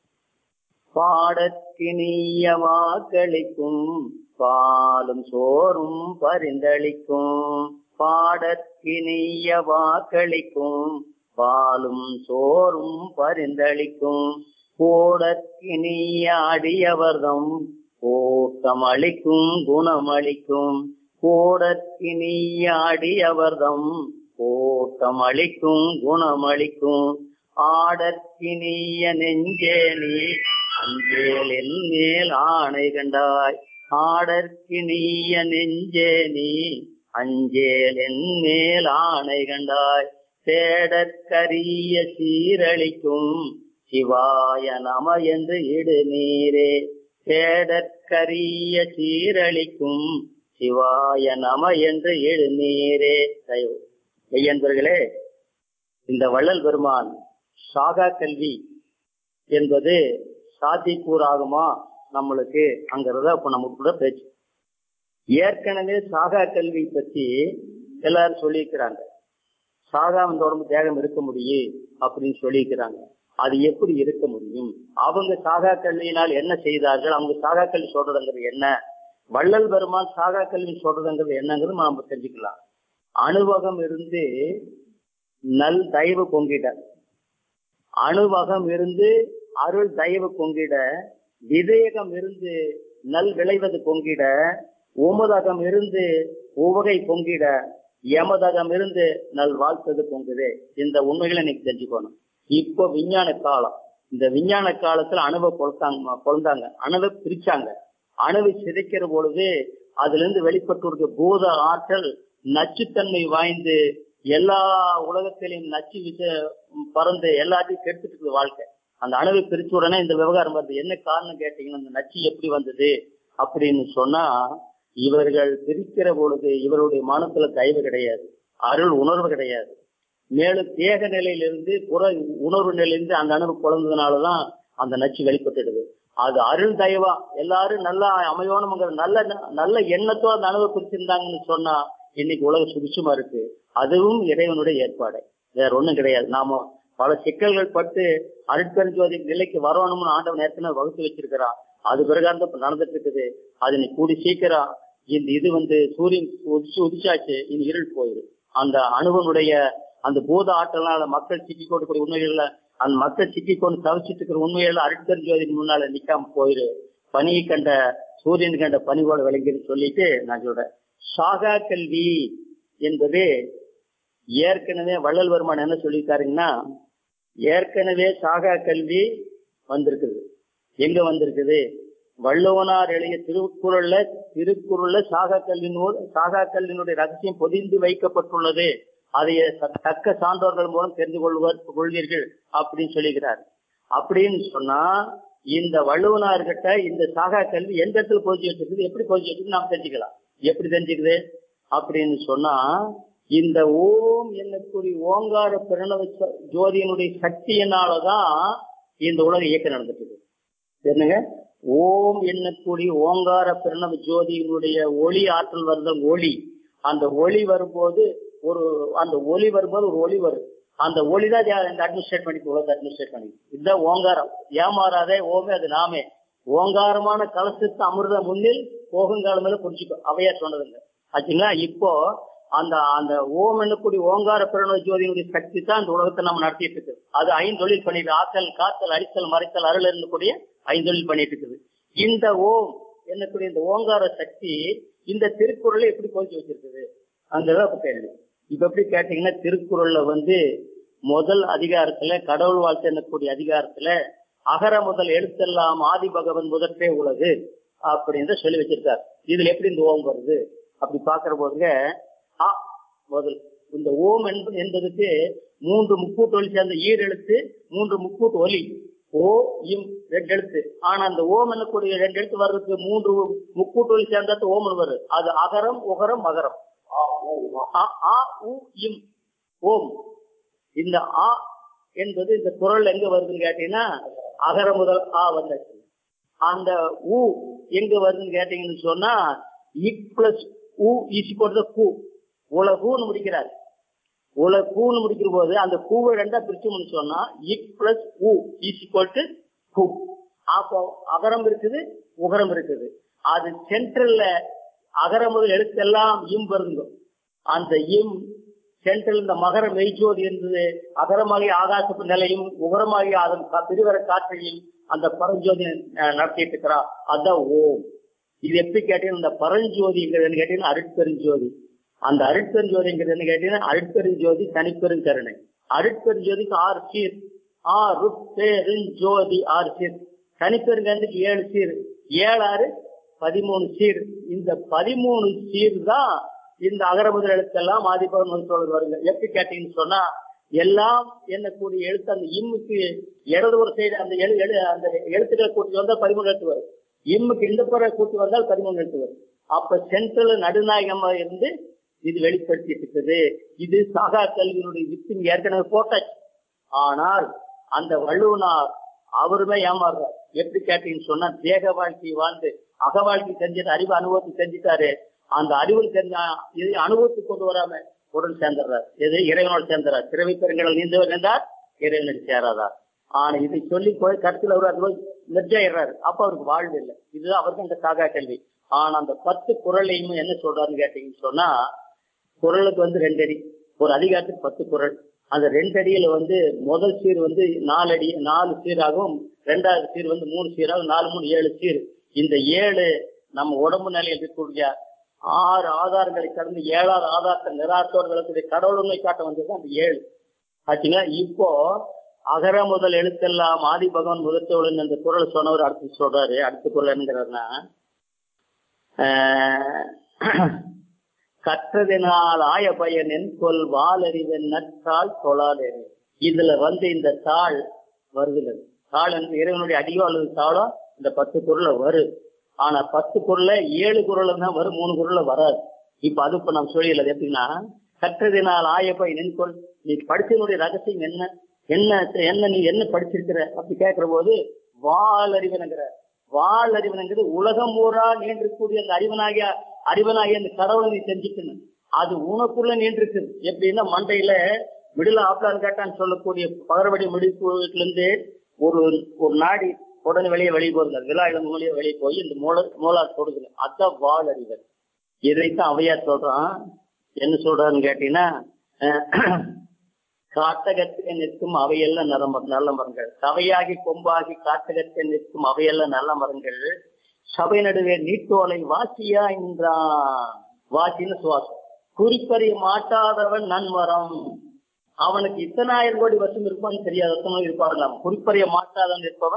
பாடற்கினிய வாக்களிக்கும் பாலும் சோறும் பரிந்தளிக்கும் பாடற்கினிய வாக்களிக்கும் பாலும் சோறும் பரிந்தளிக்கும் கோடற்கினிய அடியவர்தம் கூட்டம் அளிக்கும் குணமளிக்கும் கோடற்கினிய அடியவர்தம் கூட்டம் அளிக்கும் குணமளிக்கும் ஆடற்கினிய நெஞ்சே நீ அஞ்சேல் என் மேல் ஆணை கண்டாய் ஆடற்கினிய நெஞ்சே நீ அஞ்சேல் என் மேல் ஆணை கண்டாய் தேடற்கரிய சீரழிக்கும் சிவாய நம என்று இடு நீரே தேடற்கரிய சீரழிக்கும் சிவாய நம என்று இடு நீரே தயவு மெய்யன்பர்களே இந்த வள்ளல் பெருமான் சாகா கல்வி என்பது சாத்தியக்கூறாகுமா நம்மளுக்கு அங்கிறத இப்ப நம்ம கூட பேச்சு ஏற்கனவே சாகா கல்வி பத்தி எல்லாரும் சொல்லியிருக்கிறாங்க சாகா இந்த உடம்பு தேகம் இருக்க முடியும் அப்படின்னு சொல்லியிருக்கிறாங்க அது எப்படி இருக்க முடியும் அவங்க சாகா கல்வியினால் என்ன செய்தார்கள் அவங்க சாகா கல்வி சொல்றதுங்கிறது என்ன வள்ளல் பெருமான் சாகா கல்வி சொல்றதுங்கிறது என்னங்கிறது நாம தெரிஞ்சுக்கலாம் அணுவகம் இருந்து நல் தயவு பொங்கிட அணுவகம் இருந்து அருள் தயவு பொங்கிட விவேகம் இருந்து நல் விளைவது பொங்கிட உமதகம் இருந்து உவகை பொங்கிட யமதகம் இருந்து நல் வாழ்த்தது பொங்குது இந்த உண்மைகளை நீங்க தெரிஞ்சுக்கணும் இப்போ விஞ்ஞான காலம் இந்த விஞ்ஞான காலத்துல அணுவை கொளுத்தாங்க கொழுந்தாங்க அணுவை பிரிச்சாங்க அணுவை சிதைக்கிற பொழுது அதுல இருந்து வெளிப்பட்டு இருக்க பூத ஆற்றல் நச்சுத்தன்மை வாய்ந்து எல்லா உலகத்திலையும் நச்சு விச பறந்து எல்லாத்தையும் கெடுத்துட்டு இருக்குது வாழ்க்கை அந்த அணுவை பிரிச்ச உடனே இந்த விவகாரம் வருது என்ன காரணம் கேட்டீங்கன்னா இந்த நச்சு எப்படி வந்தது அப்படின்னு சொன்னா இவர்கள் பிரிக்கிற பொழுது இவருடைய மனத்துல தயவு கிடையாது அருள் உணர்வு கிடையாது மேலும் தேக நிலையிலிருந்து புற உணர்வு நிலையிலிருந்து அந்த அணுவு குழந்ததுனாலதான் அந்த நச்சு வெளிப்பட்டுடுது அது அருள் தயவா எல்லாரும் நல்லா அமையோனம்ங்கிற நல்ல நல்ல எண்ணத்தோட அந்த அணுவை பிரிச்சிருந்தாங்கன்னு சொன்னா இன்னைக்கு உலகம் சுபிச்சமா இருக்கு அதுவும் இறைவனுடைய ஏற்பாடு வேற ஒண்ணும் கிடையாது நாம பல சிக்கல்கள் பட்டு அருட்பெருஞ்சோதி நிலைக்கு வரணும்னு ஆண்டவன் ஏற்கனவே வகுத்து வச்சிருக்கிறான் அது பிரகாரம் தான் இப்ப நடந்துட்டு இருக்குது அது நீ கூடி சீக்கிரம் இந்த இது வந்து சூரியன் உதிச்சு உதிச்சாச்சு இனி இருள் போயிடும் அந்த அணுவனுடைய அந்த பூத ஆற்றலால மக்கள் சிக்கி கொண்டக்கூடிய உண்மைகள்ல அந்த மக்கள் சிக்கி கொண்டு தவிச்சிட்டு இருக்கிற உண்மைகள்ல அருட்பெருஞ்சோதிக்கு முன்னால நிக்காம போயிரு பனியை கண்ட சூரியன் கண்ட பனிவோட விளங்கின்னு சொல்லிட்டு நான் சொல்றேன் சாகா கல்வி என்பது ஏற்கனவே வள்ளல் வருமானம் என்ன சொல்லியிருக்காருங்கன்னா ஏற்கனவே சாகா கல்வி வந்திருக்குது எங்க வந்திருக்குது வள்ளுவனார் எழுதிய திருக்குறள்ல திருக்குறள்ல சாகா கல்லினோடு சாகா கல்லினுடைய ரகசியம் பொதிந்து வைக்கப்பட்டுள்ளது அதை த- தக்க சான்றோர்கள் மூலம் தெரிந்து கொள்வர் கொள்வீர்கள் அப்படின்னு சொல்லுகிறார் அப்படின்னு சொன்னா இந்த வள்ளுவனார்கிட்ட இந்த சாகா கல்வி எந்த இடத்துல பொதிச்சு வச்சிருக்குது எப்படி பொதிச்சு வச்சிருக்கு நாம் தெரிஞ்சுக்கலாம் எப்படி தெரிஞ்சுக்குது அப்படின்னு சொன்னா இந்த ஓம் என்னக்கூடிய ஓங்கார பிரணவ ச- ஜோதியினுடைய சக்தியினாலதான் இந்த உலக இயக்கம் நடந்துட்டு இருக்கு என்னங்க ஓம் என்னக்கூடிய ஓங்கார பிரணவ ஜோதியினுடைய ஒளி ஆற்றல் வருத ஒளி அந்த ஒளி வரும்போது ஒரு அந்த ஒளி வரும்போது ஒரு ஒளி வரும் அந்த ஒளி தான் இந்த அட்மினிஸ்ட்ரேட் பண்ணி உலகத்தை அட்மினிஸ்ட்ரேட் பண்ணி இதுதான் ஓங்காரம் ஏமாறாதே ஓமே அது நாமே ஓங்காரமான கலசத்து அமிர்த முன்னில் போகுங்காலமே புரிஞ்சுக்கோ அவையா சொன்னதுங்க ஆச்சுங்களா இப்போ அந்த அந்த ஓம் என்னக்கூடிய ஓங்கார பிரணவ ஜோதியினுடைய சக்தி தான் இந்த உலகத்தை நம்ம நடத்திட்டு இருக்கு அது ஐந்தொழில் பண்ணிட்டு ஆற்றல் காத்தல் அரித்தல் மறைத்தல் அருள் இருந்தக்கூடிய ஐந்தொழில் பண்ணிட்டு இருக்குது இந்த ஓம் என்னக்கூடிய இந்த ஓங்கார சக்தி இந்த திருக்குறளை எப்படி போச்சு வச்சிருக்குது அங்கதான் இப்ப கேள்வி இப்ப எப்படி கேட்டீங்கன்னா திருக்குறள்ல வந்து முதல் அதிகாரத்துல கடவுள் வாழ்த்து என்னக்கூடிய அதிகாரத்துல அகர முதல் எழுத்தெல்லாம் ஆதி பகவன் முதற்றே உலகு அப்படின்னு சொல்லி வச்சிருக்காரு இதுல எப்படி இந்த ஓம் வருது அப்படி பாக்குற போதுங்க ஆ முதல் இந்த ஓம் என்பது என்பதுக்கு மூன்று முக்கூட்டு ஒலி சேர்ந்த ஈர் எழுத்து மூன்று முக்கூட்டு ஒலி ஓ இம் ரெண்டு எழுத்து ஆனா அந்த ஓம் என்னக்கூடிய ரெண்டு எழுத்து வர்றதுக்கு மூன்று முக்கூட்டு ஒலி சேர்ந்தது ஓம்னு வரும் அது அகரம் உகரம் மகரம் ஆ, ஊ, ஆ, ஆ, உ, இம் ஓம் இந்த ஆ என்பது இந்த குரல் எங்க வருதுன்னு கேட்டீங்கன்னா அகர முதல் ஆ வந்தாச்சு அந்த உ எங்க வருதுன்னு கேட்டீங்கன்னு சொன்னா இக் பிளஸ் உ ஈசி போடுறது கூ உலகூன்னு முடிக்கிறார் உலகூன்னு முடிக்கிற போது அந்த கூவை ரெண்டா பிரிச்சோம்னு சொன்னா இக் பிளஸ் உ ஈசி போட்டு கூ அப்போ அகரம் இருக்குது உகரம் இருக்குது அது சென்ட்ரல்ல அகர முதல் எழுத்தெல்லாம் இம் வருதுங்க அந்த இம் சென்ட்ரல் இந்த மகர மெய்ஜோதி இருந்தது அகரமாகிய ஆகாசப்பு நிலையும் உகரமாகிய அதன் கா- பிரிவர காற்றையும் அந்த பரஞ்சோதி அஹ், நடத்திட்டு இருக்கிறா அதான் ஓம் இது எப்படி கேட்டீங்கன்னா இந்த பரஞ்சோதிங்கிறது கேட்டீங்கன்னா அருட்பெருஞ்சோதி அந்த அருட்பெருஞ்சோதிங்கிறது என்ன கேட்டீங்கன்னா அருட்பெருஞ்சோதி தனிப்பெருங்கருணை அருட்பெருஞ்சோதிக்கு ஆறு சீர் ஆறு பெருஞ்சோதி ஆறு சீர் தனிப்பெருங்கருணைக்கு ஏழு சீர் ஏழாறு பதிமூணு சீர் இந்த பதிமூணு சீர் தான் இந்த அகர முதல் எழுத்தெல்லாம் ஆதிபவன் முதல் வருங்க எப்படி கேட்டீங்கன்னு சொன்னா எல்லாம் என்னக்கூடிய எழுத்து அந்த இம்முக்கு இடது ஒரு சைடு அந்த எழு எழு அந்த எழுத்துக்களை கூட்டி வந்தால் பதிமூணு எழுத்து வரும் இம்முக்கு இந்த புற கூட்டி வந்தால் பதிமூணு எழுத்து வரும் அப்ப சென்ட்ரல் நடுநாயகமா இருந்து இது வெளிப்படுத்திட்டு இருக்குது இது சாகா கல்வியினுடைய வித்து இங்க ஏற்கனவே போட்டாச்சு ஆனால் அந்த வள்ளுவனார் அவருமே ஏமாறுறார் எப்படி கேட்டீங்கன்னு சொன்னா தேக வாழ்க்கை வாழ்ந்து அக வாழ்க்கை செஞ்சுட்டு அறிவு அனுபவத்தை செஞ்சுட்டாரு அந்த அறிவில் தெரிஞ்ச இது அனுபவத்துக்கு கொண்டு வராம உடன் சேர்ந்துடுறார் எது இறைவனோடு சேர்ந்துறார் திறமை பெருங்கடல் நீந்தவர் என்றார் இறைவனோடு சேராதார் ஆனா இதை சொல்லி போய் கருத்தில் அவர் அது போய் நிர்ஜயிடுறாரு அப்ப அவருக்கு வாழ்வு இல்லை இது அவருக்கு அந்த சாகா கல்வி ஆனா அந்த பத்து குரலையும் என்ன சொல்றாருன்னு கேட்டீங்கன்னு சொன்னா குரலுக்கு வந்து ரெண்டு அடி ஒரு அதிகாரத்துக்கு பத்து குரல் அந்த ரெண்டு அடியில வந்து முதல் சீர் வந்து நாலு அடி நாலு சீராகவும் ரெண்டாவது சீர் வந்து மூணு சீராகும் நாலு மூணு ஏழு சீர் இந்த ஏழு நம்ம உடம்பு நிலையில் இருக்கக்கூடிய ஆறு ஆதாரங்களை கடந்து ஏழாவது ஆதாரத்தை நிராசோர்களுடைய கடவுளுமை காட்ட வந்தது அந்த ஏழு ஆச்சுங்களா இப்போ அகர முதல் எழுத்தெல்லாம் ஆதி பகவான் முதத்தோழன் அந்த குரல் சொன்னவர் அடுத்து சொல்றாரு அடுத்த குரல் என்னங்கிறாருன்னா ஆஹ், கற்றதினால் ஆய பயன் என் சொல் வாலறிவன் நற்றாள் தொழாதேன் இதுல வந்து இந்த தாள் வருதுல தாள் என்று இறைவனுடைய அடியோ அல்லது தாளோ இந்த பத்து குரல்ல வரும் ஆனா பத்து குரல்ல ஏழு குரல்ல தான் வரும் மூணு குரல்ல வராது இப்ப அது இப்ப நான் சொல்லல அது எப்படின்னா கற்றதினால் ஆய பயன் என் சொல் நீ படிச்சதனுடைய ரகசியம் என்ன என்ன என்ன நீ என்ன படிச்சிருக்கிற அப்படி கேட்கிற போது வாலறிவனுங்கிற வாழறிவனுங்கிறது உலகம் ஊரா நீண்டிருக்கக்கூடிய அந்த அறிவனாகிய அறிவனாகிய அந்த கடவுளை நீ செஞ்சுக்கணும் அது உனக்குள்ள நீண்டிருக்கு எப்படின்னா மண்டையில மிடில் ஆப்லான் கேட்டான்னு சொல்லக்கூடிய பகரவடி முடிப்புல இருந்து ஒரு ஒரு நாடி உடனே வெளியே வெளியே போகுது விழா இளம் மூலிய வெளியே போய் இந்த மூல மூலார் கொடுக்குது அதான் வாழ் அறிவர் இதைத்தான் அவையார் சொல்றான் என்ன சொல்றாருன்னு கேட்டீங்கன்னா அஹ், காட்டகத்தை நிற்கும் அவையெல்லாம் நல்ல மர- நல்ல மரங்கள் சபையாகி கொம்பாகி காட்டகத்தை நிற்கும் அவையெல்லாம் நல்ல மரங்கள் சபை நடுவே நீட்டோலை வாசியா என்றான் வாசின்னு சுவாசம் குறிப்பறிய மாட்டாதவன் நன்மரம் அவனுக்கு இத்தனாயிரம் கோடி வருஷம் இருப்பான்னு தெரியாது அத்தனை இருப்பாங்களாம் குறிப்பறிய மாட்டாதவன் இருப்பவன்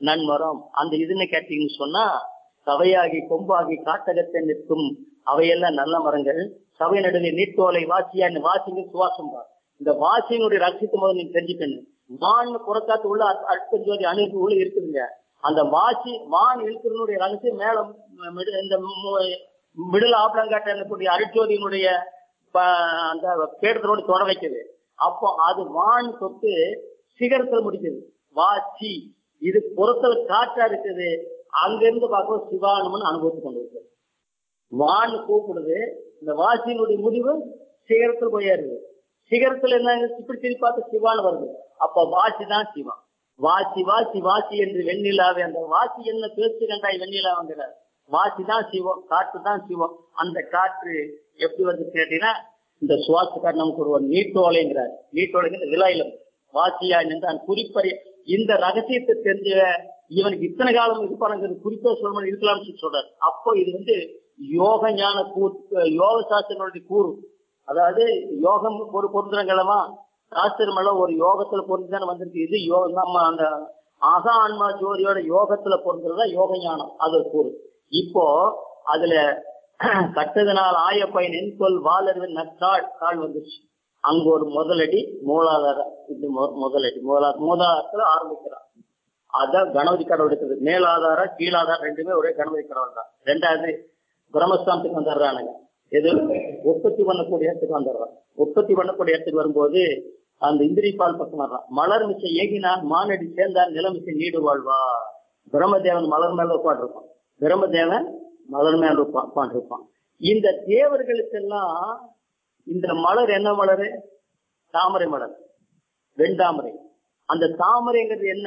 நன்மரம் அந்த இதுன்னு கேட்டீங்கன்னு சொன்னா சவையாகி கொம்பாகி காட்டகத்தை நிற்கும் அவையெல்லாம் நல்ல மரங்கள் சபை நடுவே நீட்டோலை வாசியா இந்த வாசிங்க சுவாசம் தான் இந்த வாசியினுடைய ரகசியத்தை முதல்ல நீங்க தெரிஞ்சுக்கணும் மான் புறக்காத்து உள்ள அற்பஞ்சோதி அணுகு உள்ள இருக்குதுங்க அந்த வாசி மான் இருக்கிறனுடைய ரகசியம் மேல ம- மிடு- இந்த மிடில் ஆப்ளங்காட்ட இருக்கக்கூடிய அருட்ஜோதியினுடைய ப- அந்த கேடுதலோடு தொட வைக்குது அப்போ அது வான் தொட்டு சிகரத்துல முடிக்குது வாசி இது புறத்துல காற்றா இருக்குது அங்கிருந்து பார்க்கும்போது சிவானம்னு அனுபவத்துக்கு கொண்டு வருது வான் கூப்பிடுது இந்த வாசியினுடைய முடிவு சிகரத்துல போயாருது சிகரத்துல என்ன இப்படி திருப்பி பார்த்து சிவான்னு வருது அப்ப வாசி தான் சிவா வாசி வாசி வாசி என்று வெண்ணிலாவே அந்த வாசி என்ன பேச்சு கண்டாய் வெண்ணிலாங்கிறார் வாசி தான் சிவம் காற்று தான் சிவம் அந்த காற்று எப்படி வந்து கேட்டீங்கன்னா இந்த சுவாசக்கார் நமக்கு ஒரு நீட்டோலைங்கிறார் நீட்டோலைங்கிற விலாயிலம் வாசியா நின்றான் குறிப்பறி இந்த ரகசியத்தை தெரிஞ்ச இவனுக்கு இத்தனை காலம் இருப்பானுங்கிறது குறிப்பா சொல்லணும் இருக்கலாம்னு சொல்லி சொல்றாரு அப்போ இது வந்து யோக ஞான கூ யோக சாஸ்திரங்களுடைய கூறு அதாவது யோகம் ஒரு பொருந்துறங்களமா சாஸ்திரம் எல்லாம் ஒரு யோகத்துல பொருந்துதானே வந்திருக்கு இது யோ நம்ம அந்த ஆகா ஆன்மா ஜோதியோட யோகத்துல பொருந்துறதா யோக ஞானம் அது ஒரு கூறு இப்போ அதுல கட்டதனால் ஆயப்பயன் என் சொல் வாளர்வின் நற்கால் கால் வந்துச்சு அங்க ஒரு முதலடி மூலாதாரம் இது மு- முதலடி மூலா மூலாதாரத்துல ஆரம்பிக்கிறான் அதான் கணபதி கடவுள் இருக்குது மேலாதாரம் கீழாதாரம் ரெண்டுமே ஒரே கணபதி கடவுள் தான் ரெண்டாவது பிரம்மஸ்தானத்துக்கு வந்துடுறானுங்க எது உற்பத்தி பண்ணக்கூடிய இடத்துக்கு வந்துடுறான் உற்பத்தி பண்ணக்கூடிய இடத்துக்கு வரும்போது அந்த இந்திரி பால் பக்கம் வர்றான் மலர் மிச்சை ஏகினான் மானடி சேர்ந்தார் நிலமிசை நீடு வாழ்வா பிரம்மதேவன் மலர் மேல உட்காந்துருப்பான் பிரம்மதேவன் மலர் மேல உட்கா- உட்காந்துருப்பான் இந்த தேவர்களுக்கெல்லாம் இந்த மலர் என்ன மலர் தாமரை மலர் வெண்டாமரை அந்த தாமரைங்கிறது என்ன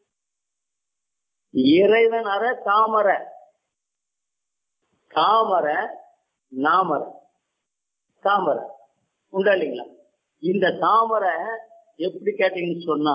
இறைவன் அற தாமரை தாமரை நாமரை தாமரை உண்டா இல்லைங்களா இந்த தாமரை எப்படி கேட்டீங்கன்னு சொன்னா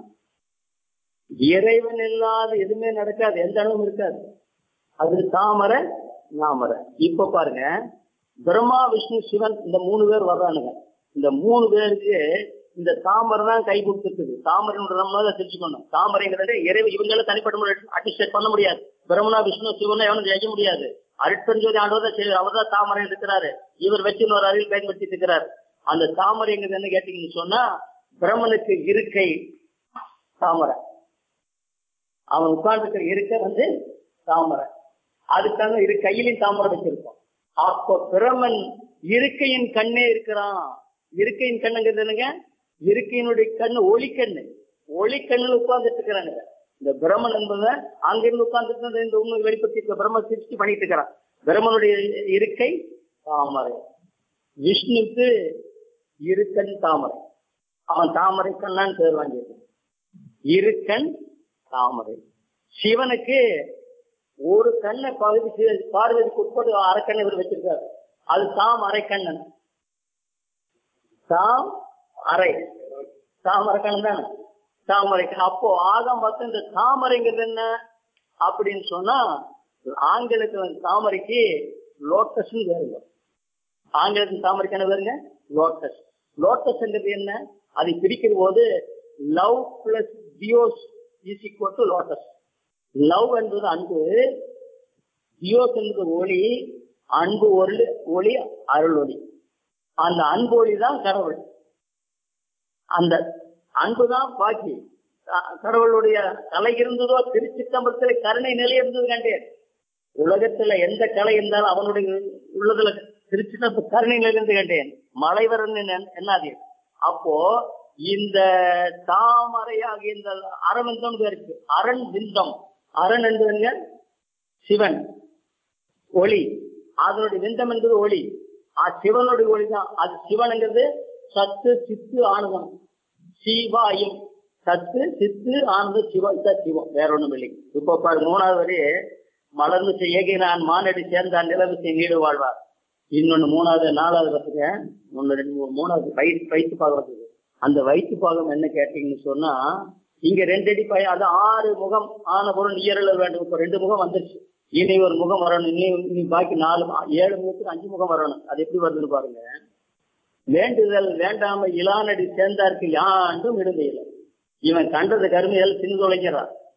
இறைவன் இல்லாத எதுவுமே நடக்காது எந்த அளவும் இருக்காது அது தாமரை நாமரை இப்ப பாருங்க பிரம்மா விஷ்ணு சிவன் இந்த மூணு பேர் வர்றானுங்க இந்த மூணு பேருக்கு இந்த தாமரை தான் கை கொடுத்துருக்குது தாமரைன்றதை தெரிஞ்சுக்கணும் தாமரைங்கிறது இறைவன் இவங்களால தனிப்பட்ட முறையில் அட்டிஸ்டேட் பண்ண முடியாது பிரம்மனா விஷ்ணு சிவனை எவனும் செய்ய முடியாது அருட்பெருஞ்சோதி ஆண்டவர் தான் செய்வார் அவர் தான் தாமரை இருக்கிறாரு இவர் வச்சு இன்னொரு அறிவில் பயன்படுத்திட்டு இருக்கிறார் அந்த தாமரைங்கிறது என்ன கேட்டீங்கன்னு சொன்னா பிரம்மனுக்கு இருக்கை தாமரை அவன் உட்கார்ந்துருக்கிற இருக்கை வந்து தாமரை அதுக்காக இரு கையிலையும் தாமரை வச்சிருப்பான் அப்போ பிரமன் இருக்கையின் கண்ணே இருக்கிறான் இருக்கையின் கண்ணுங்கிறது என்னங்க இருக்கையினுடைய கண்ணு ஒளிக்கண்ணு ஒளிக்கண்ணுல உட்கார்ந்துட்டு இருக்கிறாங்க இந்த பிரம்மன் என்பதை அங்கிருந்து உட்கார்ந்துட்டு இந்த உண்மை வெளிப்படுத்தி இருக்க பிரம்ம சிருஷ்டி பண்ணிட்டு இருக்கிறான் பிரம்மனுடைய இருக்கை தாமரை விஷ்ணுக்கு இருக்கன் தாமரை அவன் தாமரை கண்ணான்னு பேர் வாங்கியிருக்கான் இருக்கன் தாமரை சிவனுக்கு ஒரு கண்ணை பகுதி சி- பார்வதிக்கு உட்பட்டு அரைக்கண்ணை இவர் வச்சிருக்காரு அது தாம் அரைக்கண்ணன் தாம் அரை தாமரை கண்ணன் தானே தாமரை கண்ணன். அப்போ ஆகம் பார்த்து இந்த தாமரைங்கிறது என்ன அப்படின்னு சொன்னா ஆங்கிலத்துல தாமரைக்கு லோட்டஸ் வேறுங்க ஆங்கிலத்தில் தாமரைக்கு என்ன வேறுங்க லோட்டஸ் லோட்டஸ்ங்கிறது என்ன அதை பிரிக்கிற போது love plus theos is equal to lotus love என்பது அன்பு தியோஸ் என்பது ஒளி அன்பு ஒளி ஒளி அருள் ஒளி அந்த அன்பு ஒளி தான் கடவுள் அந்த அன்புதான் பாக்கி க- கடவுளுடைய கலை இருந்ததோ திருச்சித்தம்பரத்துல கருணை நிலை இருந்தது கண்டேன் உலகத்துல எந்த கலை இருந்தாலும் அவனுடைய உள்ளதுல திருச்சித்தம்ப கருணை நிலை இருந்து கண்டேன் மலைவரன் என்னாதே அப்போ இந்த தாமரையாகிய இந்த அரவிந்தம் இருக்கு அரண் விந்தம் அரண் என்பதுங்க சிவன் ஒளி அதனுடைய விந்தம் என்பது ஒளி அது சிவனுடைய ஒளி தான் அது சிவனுங்கிறது சத்து சித்து ஆனந்தம் சிவாயும் சத்து சித்து ஆனந்த சிவம் இதான் சிவம் வேற ஒண்ணும் இல்லை இப்போ பாரு மூணாவது வரி மலர்ந்து செய்ய நான் மானடி சேர்ந்தான் நிலவு செய் நீடு வாழ்வார் இன்னொன்னு மூணாவது நாலாவது பத்துங்க ஒன்னு ரெண்டு மூணு மூணாவது வயிற்று வயிற்று பாகம் இருக்குது அந்த வயிற்று பாகம் என்ன கேட்டீங்கன்னு சொன்னா இங்க ரெண்டு அடி பய அது ஆறு முகம் ஆன பொருள் ஈரல வேண்டும் இப்ப ரெண்டு முகம் வந்துருச்சு இனி ஒரு முகம் வரணும் இனி இனி பாக்கி நாலு ஏழு முகத்துக்கு அஞ்சு முகம் வரணும் அது எப்படி வருதுன்னு பாருங்க வேண்டுதல் வேண்டாம இளானடி சேர்ந்தார்க்கு யாண்டும் விடுதையில இவன் கண்டது கருமையால் சிந்து தொலைக்கிறான்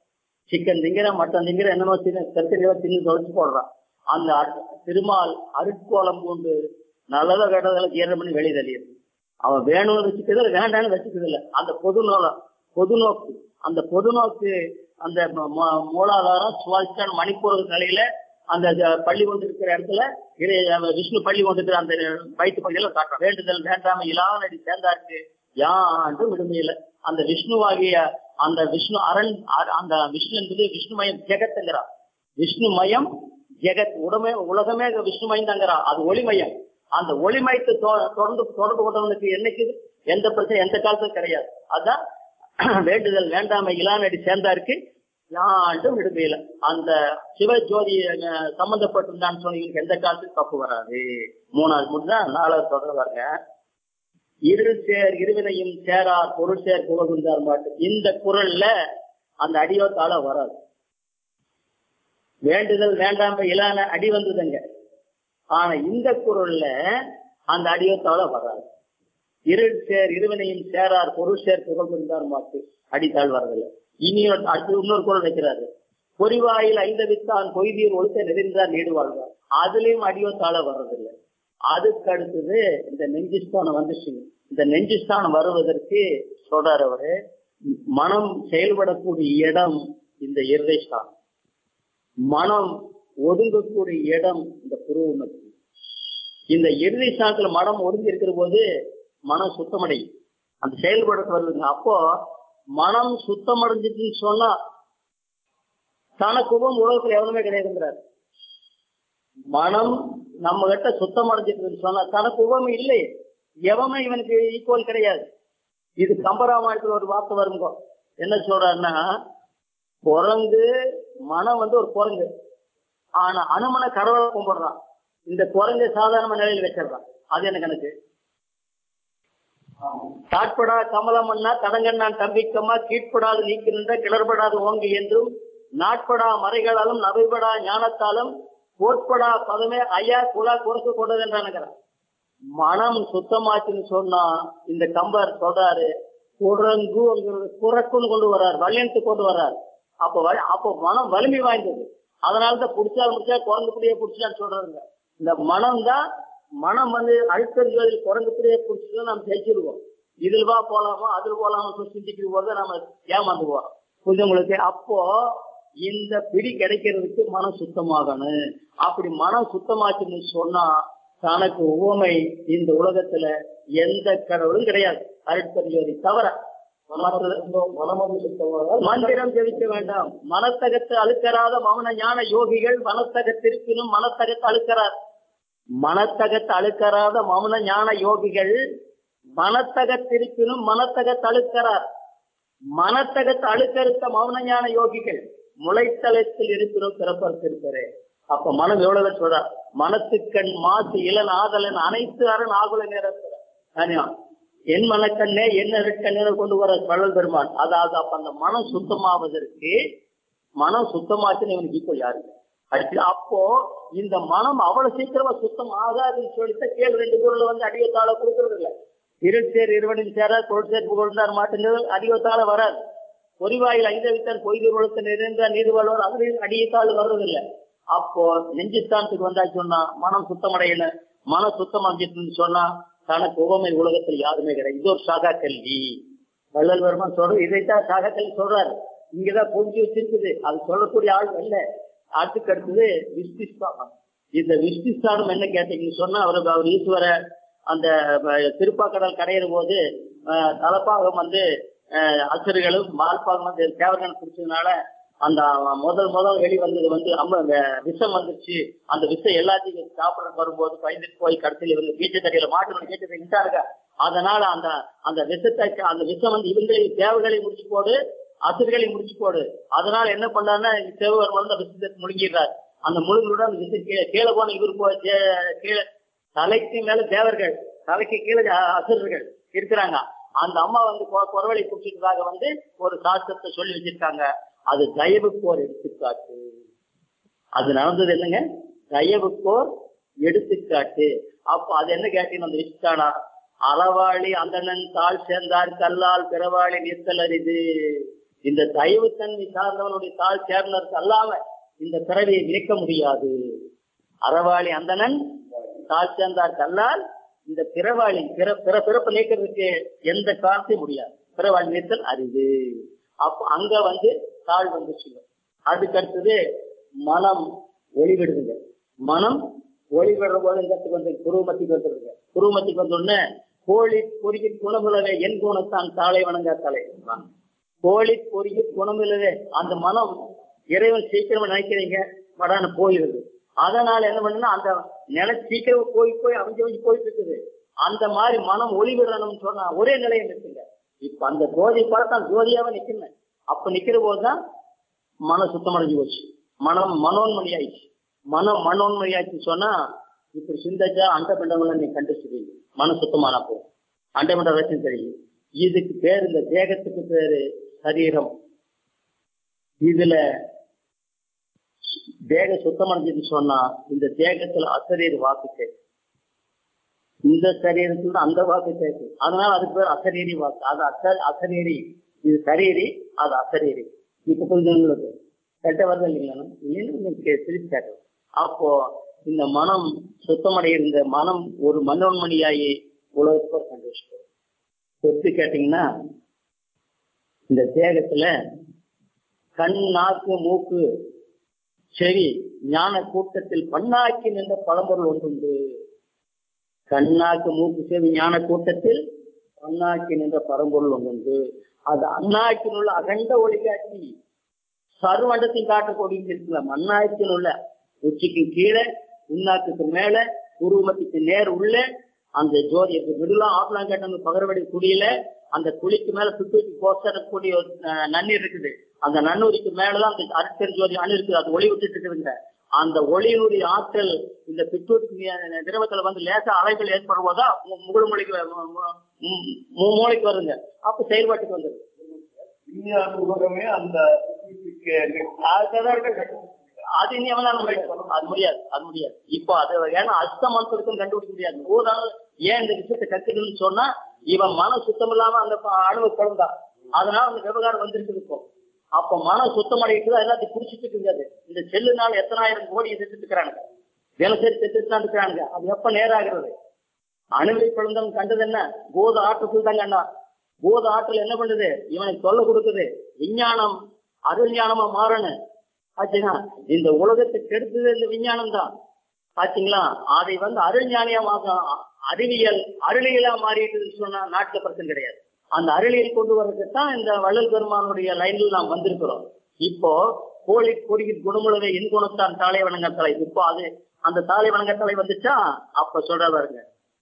சிக்கன் திங்கிறேன் மட்டன் திங்கிறேன் என்னமோ தின்னு கத்திரிக்காய் தின்னு தொலைச்சு போடுறான் அந்த அட்- திருமால் அருட்கோலம் கொண்டு நல்லத கெட்டதில் ஜீரணம் பண்ணி வெளியே தள்ளிடுது அவன் வேணும்னு வச்சுக்கிறது வேண்டாம்னு வச்சுக்கிறது இல்லை அந்த பொது நோலம் பொது நோக்கு அந்த பொது நோக்கு அந்த ம- ம- மூலாதாரம் சுவாசிச்சான் மணிப்பூர் நிலையில அந்த ஜ- பள்ளி கொண்டு இருக்கிற இடத்துல இறை அவன் விஷ்ணு பள்ளி கொண்டு இருக்கிற அந்த வயிற்று பகுதியில காட்டுறான் வேண்டுதல் வேண்டாம இலானடி சேர்ந்தாருக்கு யாண்டும் விடுமையில அந்த விஷ்ணுவாகிய அந்த விஷ்ணு அரண் அ- அந்த விஷ்ணு என்பது விஷ்ணுமயம் ஜெகத்துங்கிறான் விஷ்ணுமயம் ஜெகத் உடமே உலகமே விஷ்ணுமயம் தாங்கிறான் அது ஒளிமயம் அந்த ஒளிமயத்தை தொ- தொடர்ந்து தொடர்பு கொண்டவனுக்கு என்னைக்கு எந்த பிரச்சனை எந்த காலத்தும் கிடையாது அதான் வேண்டுதல் வேண்டாமை இளானடி சேர்ந்தாருக்கு யாண்டும் விடுமையில அந்த சிவஜோதி அஹ், சம்பந்தப்பட்டிருந்தான்னு சொன்னீங்க எந்த காலத்துக்கும் தப்பு வராது மூணாவது முடிதான் நாலாவது தொடர் பாருங்க இரு சேர் இருவினையும் சேரார் பொருள் சேர் புகழ்ந்தார் மாட்டு இந்த குரல்ல அந்த அடியோத்தால வராது வேண்டுதல் வேண்டாம இலான அடி வந்ததுங்க ஆனா இந்த குரல்ல அந்த அடியோத்தால வராது இரு சேர் இருவினையும் சேரார் பொருள் சேர் புகழ்ந்தார் மாட்டு அடித்தாள் வரதில்லை இனி ஒரு- அடுத்து இன்னொரு குரல் வைக்கிறாரு பொறிவாயில் ஐந்தவித்தான் பொய்தீர் ஒழுக்க நெறிந்தார் நீடு வாழ்வார் அதுலயும் அடியோத்தால வர்றதில்லை அதுக்கு அடுத்தது இந்த நெஞ்சிஸ்தானம் வந்துச்சுங்க இந்த நெஞ்சிஸ்தானம் வருவதற்கு சொல்றாரு அவரு மனம் செயல்படக்கூடிய இடம் இந்த இருதை ஸ்தானம் மனம் ஒதுங்கக்கூடிய இடம் இந்த புருவமத்தி இந்த இறுதி ஸ்தானத்துல மனம் ஒதுங்கி இருக்கிற போது மனம் சுத்தமடையும் அந்த செயல்படுத்த வருதுங்க அப்போ மனம் சுத்தமடைஞ்சிச்சுன்னு சொன்னா தனக்குவம் உலகத்துல எவனுமே கிடையாதுங்கிறார் மனம் நம்ம கிட்ட சுத்தம் அடைஞ்சிட்டு சொன்னா தனக்கு உவமை இல்லை எவமே இவனுக்கு ஈக்குவல் கிடையாது இது கம்பராமாயணத்துல ஒரு வார்த்தை வருங்கோ என்ன சொல்றாருன்னா குரங்கு மனம் வந்து ஒரு குரங்கு ஆனா அனுமனை கடவுளை கும்பிடுறான் இந்த குரங்கு சாதாரண நிலையில வச்சிடுறான் அது என்ன கணக்கு காட்படா கமலமன்னா தடங்கண்ணான் தம்பிக்கம்மா கீழ்ப்படாது நீக்கின்ற கிளர்படாது ஓங்கி என்றும் நாட்படா மறைகளாலும் நவைபடா ஞானத்தாலும் கோட்படா பதமே ஐயா குலா குறைச்சு கொண்டதுன்றானுங்கிறான் மனம் சுத்தமாச்சுன்னு சொன்னா இந்த கம்பர் சொல்றாரு குரங்கு குரக்குன்னு கொண்டு வர்றார் வலியன்ட்டு கொண்டு வர்றார் அப்போ வ- அப்போ மனம் வலிமை வாய்ந்தது அதனாலதான் பிடிச்சா முடிச்சா குரங்குப்படியே பிடிச்சான்னு சொல்றாருங்க இந்த மனம் தான் மனம் வந்து அழுத்தறிவதில் குரங்குப்படியே பிடிச்சா நம்ம ஜெயிச்சிருவோம் இதில் வா போலாமா அதில் போலாமா சொல்லி சிந்திக்கிற போது நம்ம ஏமாந்து போறோம் புரிஞ்சவங்களுக்கு அப்போ இந்த பிடி கிடைக்கிறதுக்கு மனம் சுத்தமாகணும் அப்படி மனம் சுத்தமாச்சுன்னு சொன்னா தனக்கு உவமை இந்த உலகத்துல எந்த கடவுளும் கிடையாது அருட்பரியோதி தவிர மனமது சுத்தமாக மந்திரம் ஜெபிக்க வேண்டாம் மனத்தகத்து அழுக்கறாத மௌன ஞான யோகிகள் மனத்தகத்திற்கினும் மனத்தகத்து அழுக்கறார் மனத்தகத்து அழுக்கறாத மௌன ஞான யோகிகள் மனத்தகத்திற்கினும் மனத்தகத்து அழுக்கறார் மனத்தகத்து அழுக்கறுத்த மௌன ஞான யோகிகள் முளைத்தளத்தில் இருக்கிறோம் பிறப்பறுத்திருக்கிறேன் அப்ப மனம் எவ்வளவு சொல்றார் மனத்துக்கண் மாசு இளன் ஆதலன் அனைத்து அரண் ஆகுல நேரம் என் மனக்கண்ணே என் அருட்கண்ணே கொண்டு வர வள்ளல் பெருமான் அதாவது அப்ப அந்த மனம் சுத்தமாவதற்கு மனம் சுத்தமாச்சுன்னு இவனுக்கு ஈக்குவல் யாரு அடுத்து அப்போ இந்த மனம் அவ்வளவு சீக்கிரமா சுத்தம் ஆகாதுன்னு சொல்லிட்டு கீழ் ரெண்டு பொருள் வந்து அடியத்தால கொடுக்கறது இல்ல இருட்சேர் இருவனின் சேர பொருட்சேர் புகழ்ந்தார் மாட்டுங்கிறது அடியத்தால வராது பொறிவாயில் ஐந்தவித்தான் பொய்தூர் ஒழுக்க நிறைந்த நீர்வாழ்வார் அதுலயும் அடியத்தால் வர்றதில்லை அப்போ நெஞ்சுஸ்தானத்துக்கு வந்தா சொன்னா மனம் சுத்தமடையல மனம் சுத்தம் அடைஞ்சிட்டுன்னு சொன்னா தனக்கு உவமை உலகத்தில் யாருமே கிடையாது இது ஒரு சாகா கல்வி வள்ளல் பெருமான் சொல்ற இதைத்தான் சாகா கல்வி சொல்றாரு இங்கதான் புரிஞ்சு வச்சிருக்குது அது சொல்லக்கூடிய ஆள் அல்ல அதுக்கு அடுத்தது விஸ்திஸ்தானம் இந்த விஸ்திஸ்தானம் என்ன கேட்டீங்கன்னு சொன்னா அவர் அவர் ஈஸ்வர அந்த அஹ், திருப்பாக்கடல் கடையிற போது அஹ், தலப்பாகம் வந்து அஹ், அசுரர்களும் மால்பாகம் வந்து தேவர்கள் பிடிச்சதுனால அந்த முதல் முதல் வெளி வந்தது வந்து அம்ம அந்த விஷம் வந்துச்சு அந்த விஷம் எல்லாத்தையும் சாப்பிட வரும்போது பயந்துட்டு போய் கடைசியில் இவங்க பீச்ச தடியில மாட்டு பீச்ச தடிட்டாருங்க அதனால அந்த அந்த விஷத்தை அந்த விஷம் வந்து இவங்களையும் தேவர்களை முடிச்சு போடு அசுர்களை முடிச்சு போடு அதனால என்ன பண்ணாருன்னா தேவர் வந்து அந்த விஷத்தை முழுங்கிடுறாரு அந்த முழுங்களோட அந்த விஷம் கீழே கீழே போன இவரு போய் தே- கீழே தலைக்கு மேல தேவர்கள் தலைக்கு கீழே அ- அசுரர்கள் இருக்கிறாங்க அந்த அம்மா வந்து கொ- குறவழி குடிச்சிட்டதாக வந்து ஒரு சாஸ்திரத்தை சொல்லி வச்சிருக்காங்க அது தயவுக்கோர் எடுத்துக்காட்டு அது நடந்தது என்னங்க தயவுக்கோர் எடுத்துக்காட்டு அப்போ அது என்ன கேட்டீங்க அந்த விஸ்தானா அளவாளி அந்தணன் தாழ் சேர்ந்தார் கல்லால் பிறவாளி நிறுத்தல் அரிது இந்த தயவுத்தன்மை சார்ந்தவனுடைய தாழ் சேர்ந்தவருக்கு அல்லாம இந்த பிறவியை விளக்க முடியாது அறவாளி அந்தணன் தாழ் சேர்ந்தார் கல்லால் இந்த பிறவாளி பிற பிற பிறப்பு நீக்கிறதுக்கு எந்த காலத்தையும் முடியாது பிறவாளி நீத்தல் அரிது அப்ப அங்க வந்து தாழ் வந்துச்சு அதுக்கு அடுத்தது மனம் ஒளிவிடுதுங்க மனம் ஒளிவிடுற போது இந்த இடத்துக்கு வந்து குருமத்திக்கு வந்துருங்க குருமத்திக்கு வந்தோடனே கோழி பொறிக்கு குணமுலவே என் குணத்தான் தாளை வணங்க தலை கோழி பொறிக்கு குணமில்லவே அந்த மனம் இறைவன் சீக்கிரமா நினைக்கிறீங்க வடான போயிருது அதனால என்ன பண்ணுன்னா அந்த நிலை சீக்கிரம் போய் போய் அமைஞ்சு அமைஞ்சு போயிட்டு இருக்குது அந்த மாதிரி மனம் ஒளிவிடணும்னு சொன்னா ஒரே நிலையம் இருக்குங்க இப்ப அந்த ஜோதி பார்த்தான் ஜோதியாவே நிக்கணும் அப்ப நிக்கிற போதுதான் மனம் சுத்தமடைஞ்சு போச்சு மனம் மனோன்மணி ஆயிடுச்சு மனம் மனோன்மணி ஆயிடுச்சு சொன்னா இப்படி சிந்தச்சா அண்ட பிண்டங்களை நீ கண்டுச்சிருவீங்க மனம் சுத்தமான போ அண்டமிட ரசம் தெரியும் இதுக்கு பேர் இந்த தேகத்துக்கு பேரு சரீரம் இதுல தேக சுத்தமடைஞ்சதுன்னு சொன்னா இந்த தேகத்துல அசரீர் வாக்கு கேட்கும் இந்த சரீரத்துல அந்த வாக்கு கேட்கும் அதனால அதுக்கு பேர் அசரீரி வாக்கு அது அச அசரீரி இது சரீரி அது அசரீரி இப்ப கொஞ்சம் உங்களுக்கு கெட்ட வருது இல்லைங்களா இன்னும் திருப்பி கேட்கலாம் அப்போ இந்த மனம் சுத்தமடைய இந்த மனம் ஒரு மனோன்மணியாகி உலகத்தை சந்தோஷம் எப்படி கேட்டீங்கன்னா இந்த தேகத்துல கண் நாக்கு மூக்கு செவி ஞான கூட்டத்தில் பண்ணாக்கி நின்ற பழம்பொருள் ஒன்றுண்டு கண்ணாக்கு மூக்கு செவி ஞான கூட்டத்தில் பண்ணாக்கி நின்ற பரம்பொருள் ஒன்றுண்டு அது அண்ணாக்கில் உள்ள அகண்ட ஒளி காட்டி சர்வண்டத்தையும் காட்டக்கூடிய இருக்குல்ல மண்ணாயத்தில் உள்ள உச்சிக்கு கீழே உண்ணாக்குக்கு மேல உருவமத்துக்கு நேர் உள்ள அந்த ஜோதி விடுலாம் ஆப்லாம் கேட்ட பகரவடி குடியில அந்த குழிக்கு மேல சுத்தி போசக்கூடிய ஒரு அஹ், நன்னீர் இருக்குது அந்த நன்னூரிக்கு மேலதான் அந்த அருட்பெரு ஜோதி அணு இருக்குது அது ஒளி விட்டுட்டு இருக்குதுங்க அந்த ஒளியினுடைய ஆற்றல் இந்த பிற்றோட்டுக்கு திரவத்துல வந்து லேசா அலைகள் ஏற்படும் போதா முகடு மொழிக்கு மூளைக்கு வருங்க அப்ப செயல்பாட்டுக்கு வந்துருது விஞ்ஞான உலகமே அந்த அது இனி அவனால முடியாது அது முடியாது அது முடியாது இப்போ அது ஏன்னா அஸ்தமனத்திற்கும் கண்டுபிடிக்க முடியாது ஊரால் ஏன் இந்த விஷயத்தை கத்துக்கணும்னு சொன்னா இவன் மன சுத்தம் இல்லாம அந்த ப- அணுவை பிறந்தான் அதனால அந்த விவகாரம் வந்திருக்குது இப்போ அப்ப மனம் சுத்தமடைகிறது எல்லாத்தையும் புடிச்சிட்டு இருக்காது இந்த செல்லுனால எத்தனாயிரம் கோடி செத்துட்டு இருக்கிறானுங்க தினசரி செத்துட்டு தான் இருக்கிறானுங்க அது எப்ப நேராகிறது அணுவை பிறந்தவன் கண்டது என்ன போத ஆற்றத்தில் தான் கண்டான் போத ஆற்றல் என்ன பண்ணுது இவனுக்கு சொல்ல கொடுக்குது விஞ்ஞானம் அருள் ஞானமா மாறணும் ஆச்சுங்களா இந்த உலகத்தை கெடுத்தது இந்த விஞ்ஞானம் தான் ஆச்சுங்களா அதை வந்து அருள் ஞானியமாக அறிவியல் அருளியலா மாறிட்டுன்னு சொன்னா நாட்டுல பிரச்சனை கிடையாது அந்த அருளியல் கொண்டு வர்றதுக்கு தான் இந்த வள்ளல் பெருமானுடைய லைனில் நாம் வந்திருக்கிறோம் இப்போ கோழி பொறியில் குணமுழவை என் குணத்தான் தாலை வணங்க தலை இப்போ அது அந்த தாலை வணங்க தலை வந்துச்சா அப்ப சொல்ற பாருங்க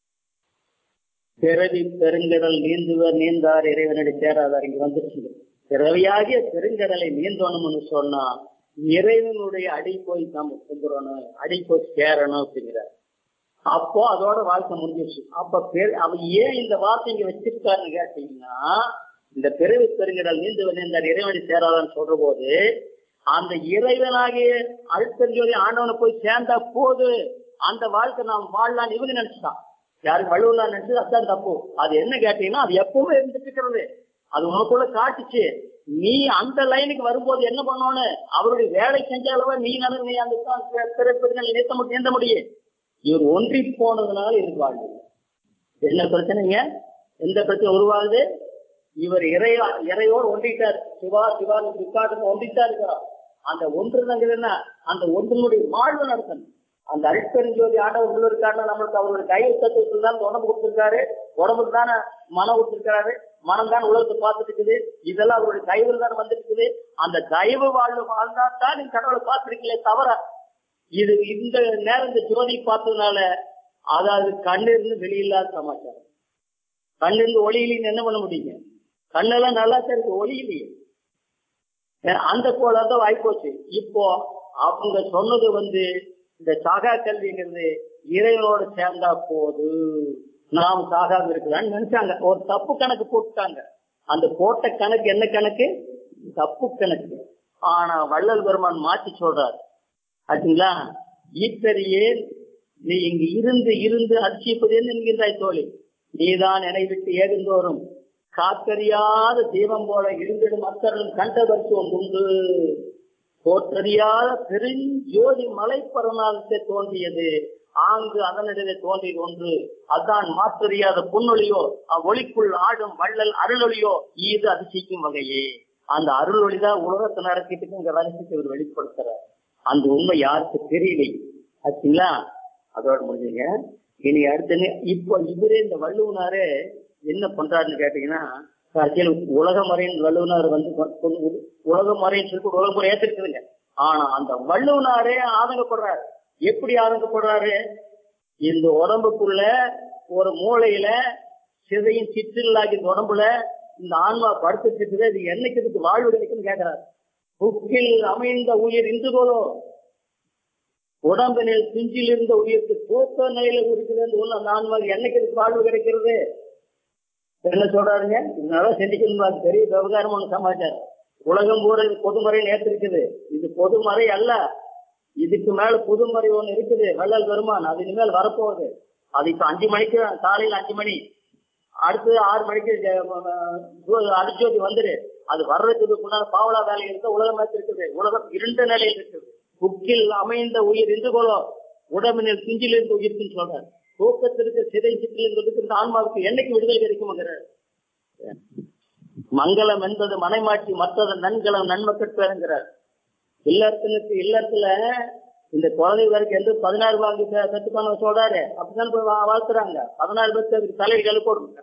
பிறவி பெருங்கடல் நீந்துவர் நீந்தார் இறைவனடி சேராதார் இங்க வந்துருச்சு பிறவியாகிய பெருங்கடலை நீந்தோணும்னு சொன்னா இறைவனுடைய அடி போய் நம்ம கும்பிடணும் அடி போய் சேரணும் அப்படிங்கிறார் அப்போ அதோட வாழ்க்கை முடிஞ்சிருச்சு அப்ப பெரு அவர் ஏன் இந்த வார்த்தை இங்க வச்சிருக்காருன்னு கேட்டீங்கன்னா இந்த பிறவி பெருங்கடல் நீந்துவர் நீந்தார் இறைவனடி சேராதான்னு சொல்ற போது அந்த இறைவனாகிய அழுத்தஞ்சோதி ஆண்டவனை போய் சேர்ந்தா போது அந்த வாழ்க்கை நாம் வாழலாம்னு இவங்க நினைச்சுட்டான் யாரு வள்ளுவலா நினைச்சது அதான் தப்பு அது என்ன கேட்டீங்கன்னா அது எப்பவுமே இருந்துட்டு இருக்கிறது அது உனக்குள்ள காட்டுச்சு நீ அந்த லைனுக்கு வரும்போது என்ன பண்ணோன்னு அவருடைய வேலை செஞ்சாலவா நீ நடந்து நீ அந்த பிறப்பிற்கு நிறுத்த முடியும் நீந்த முடியும் இவர் ஒன்றி போனதுனால இது வாழ்வு என்ன பிரச்சனைங்க எந்த பிரச்சனை உருவாகுது இவர் இறையா இறையோடு ஒன்றிட்டார் சிவா சிவா பிற்காட்டு ஒன்றிட்டா இருக்கிறார் அந்த ஒன்றுங்கிறது என்ன அந்த ஒன்றினுடைய வாழ்வு நடத்தணும் அந்த அரிப்பெருஞ்சோதி ஆண்டவர் உள்ள இருக்காருன்னா நம்மளுக்கு அவருடைய கையை தத்துவத்தில் தான் உடம்பு கொடுத்திருக்காரு உடம்புக்கு தானே மனம் கொடுத்திருக்காரு மனம் தான் உலகத்தை பார்த்துட்டு இருக்குது இதெல்லாம் அவருடைய தயவில் தான் வந்துருக்குது அந்த தயவு வாழ்வு வாழ்ந்தா தான் நீங்க கடவுளை பார்த்திருக்கீங்களே தவிர இது இந்த நேரம் இந்த ஜோதி பார்த்ததுனால அதாவது கண்ணிருந்து வெளியில்லாத சமாச்சாரம் கண்ணிருந்து ஒளியிலின்னு என்ன பண்ண முடியுங்க கண்ணெல்லாம் நல்லா தான் இருக்கு ஒளியிலேயே ஏன்னா, அந்த போலதான் வாய்ப்போச்சு இப்போ அவங்க சொன்னது வந்து இந்த சாகா கல்விங்கிறது இறைவனோட சேர்ந்தா போது நாம் சாகாம இருக்கலாம்னு நினைச்சாங்க ஒரு தப்பு கணக்கு போட்டுட்டாங்க அந்த போட்ட கணக்கு என்ன கணக்கு தப்பு கணக்கு ஆனா வள்ளல் பெருமான் மாத்தி சொல்றாரு ஆச்சுங்களா ஈத்தரியே நீ இங்கு இருந்து இருந்து அர்ச்சிப்பது என்கின்றாய் தோழி நீதான் என்னை விட்டு ஏகுந்தோறும் காத்தறியாத தீபம் போல இருந்திடும் அத்தரும் கண்டதற்கு உண்டு தோற்றறியாத பெருஞ்சோதி மலைப்பரநாதத்தை தோன்றியது ஆங்கு அதனிடையே தோன்றியது ஒன்று அதான் மாற்றறியாத பொன்னொழியோ அவ்வொளிக்குள் ஆடும் வள்ளல் அருளொளியோ இது அதிசயிக்கும் வகையே அந்த அருளொளிதான் உலகத்தை நடத்திட்டு இங்க ரகசியத்தை இவர் வெளிப்படுத்துறார் அந்த உண்மை யாருக்கு தெரியலை ஆச்சுங்களா அதோட முடிஞ்சுங்க இனி அடுத்து என்ன- இப்போ இவரே இந்த வள்ளுவனாரே என்ன பண்றாருன்னு கேட்டீங்கன்னா கடைசியில் உலக மறையின் வள்ளுவனார் வந்து கொ- கொண்டு- உலக மறைன்னு சொல்லி உலக முறை ஏத்திருக்குதுங்க ஆனா அந்த வள்ளுவனாரே ஆதங்கப்படுறாரு எப்படி ஆதங்கப்படுறாரு இந்த உடம்புக்குள்ள ஒரு மூளையில சிதையும் சிற்றில்லாகி இந்த உடம்புல இந்த ஆன்மா படுத்துட்டு இருக்குது இது என்னைக்கு இதுக்கு வாழ்வு கிடைக்குன்னு கேட்கிறாரு புக்கில் அமைந்த உயிர் இன்று போலோ உடம்பினில் பிஞ்சில் இருந்த உயிருக்கு தூக்க நிலையில இருக்கிறது உள்ள அந்த ஆன்மாவுக்கு என்னைக்கு இதுக்கு வாழ்வு கிடைக்கிறது என்ன சொல்றாருங்க இதனால சிந்திக்கணும் அது பெரிய விவகாரமான சமாச்சாரம் உலகம் பூரா இது பொதுமறை நேற்று இருக்குது இது பொதுமறை அல்ல இதுக்கு மேல புதுமறை ஒண்ணு இருக்குது வள்ளல் பெருமான் அது இனிமேல் வரப்போகுது அது இப்ப அஞ்சு மணிக்கு காலையில அஞ்சு மணி அடுத்து ஆறு மணிக்கு அடிச்சோதி வந்துரு அது வர்றதுக்கு முன்னால பாவலா வேலை இருக்க உலகம் இருக்குது உலகம் இருண்ட நிலையில் இருக்குது புக்கில் அமைந்த உயிர் இன்று போலோ உடம்பினில் துஞ்சில் இருந்து உயிர்க்குன்னு சொல்றாரு தூக்கத்திற்கு சிதை சிற்றிலிருந்து இந்த ஆன்மாவுக்கு என்னைக்கு விடுதலை கிடைக்கும்ங்கிறார் மங்களம் என்பது மனைமாட்சி மற்றது நன்கலம் நன்மக்கட்பேருங்கிறார் இல்லறத்தினுக்கு இல்லத்துல இந்த குழந்தை வரைக்கும் எந்த பதினாறு வாங்கி கத்துக்கான சொல்றாரு அப்படிதான் போய் வா- வாழ்த்துறாங்க பதினாறு பேருக்கு அதுக்கு தலையில் கழு போடுங்க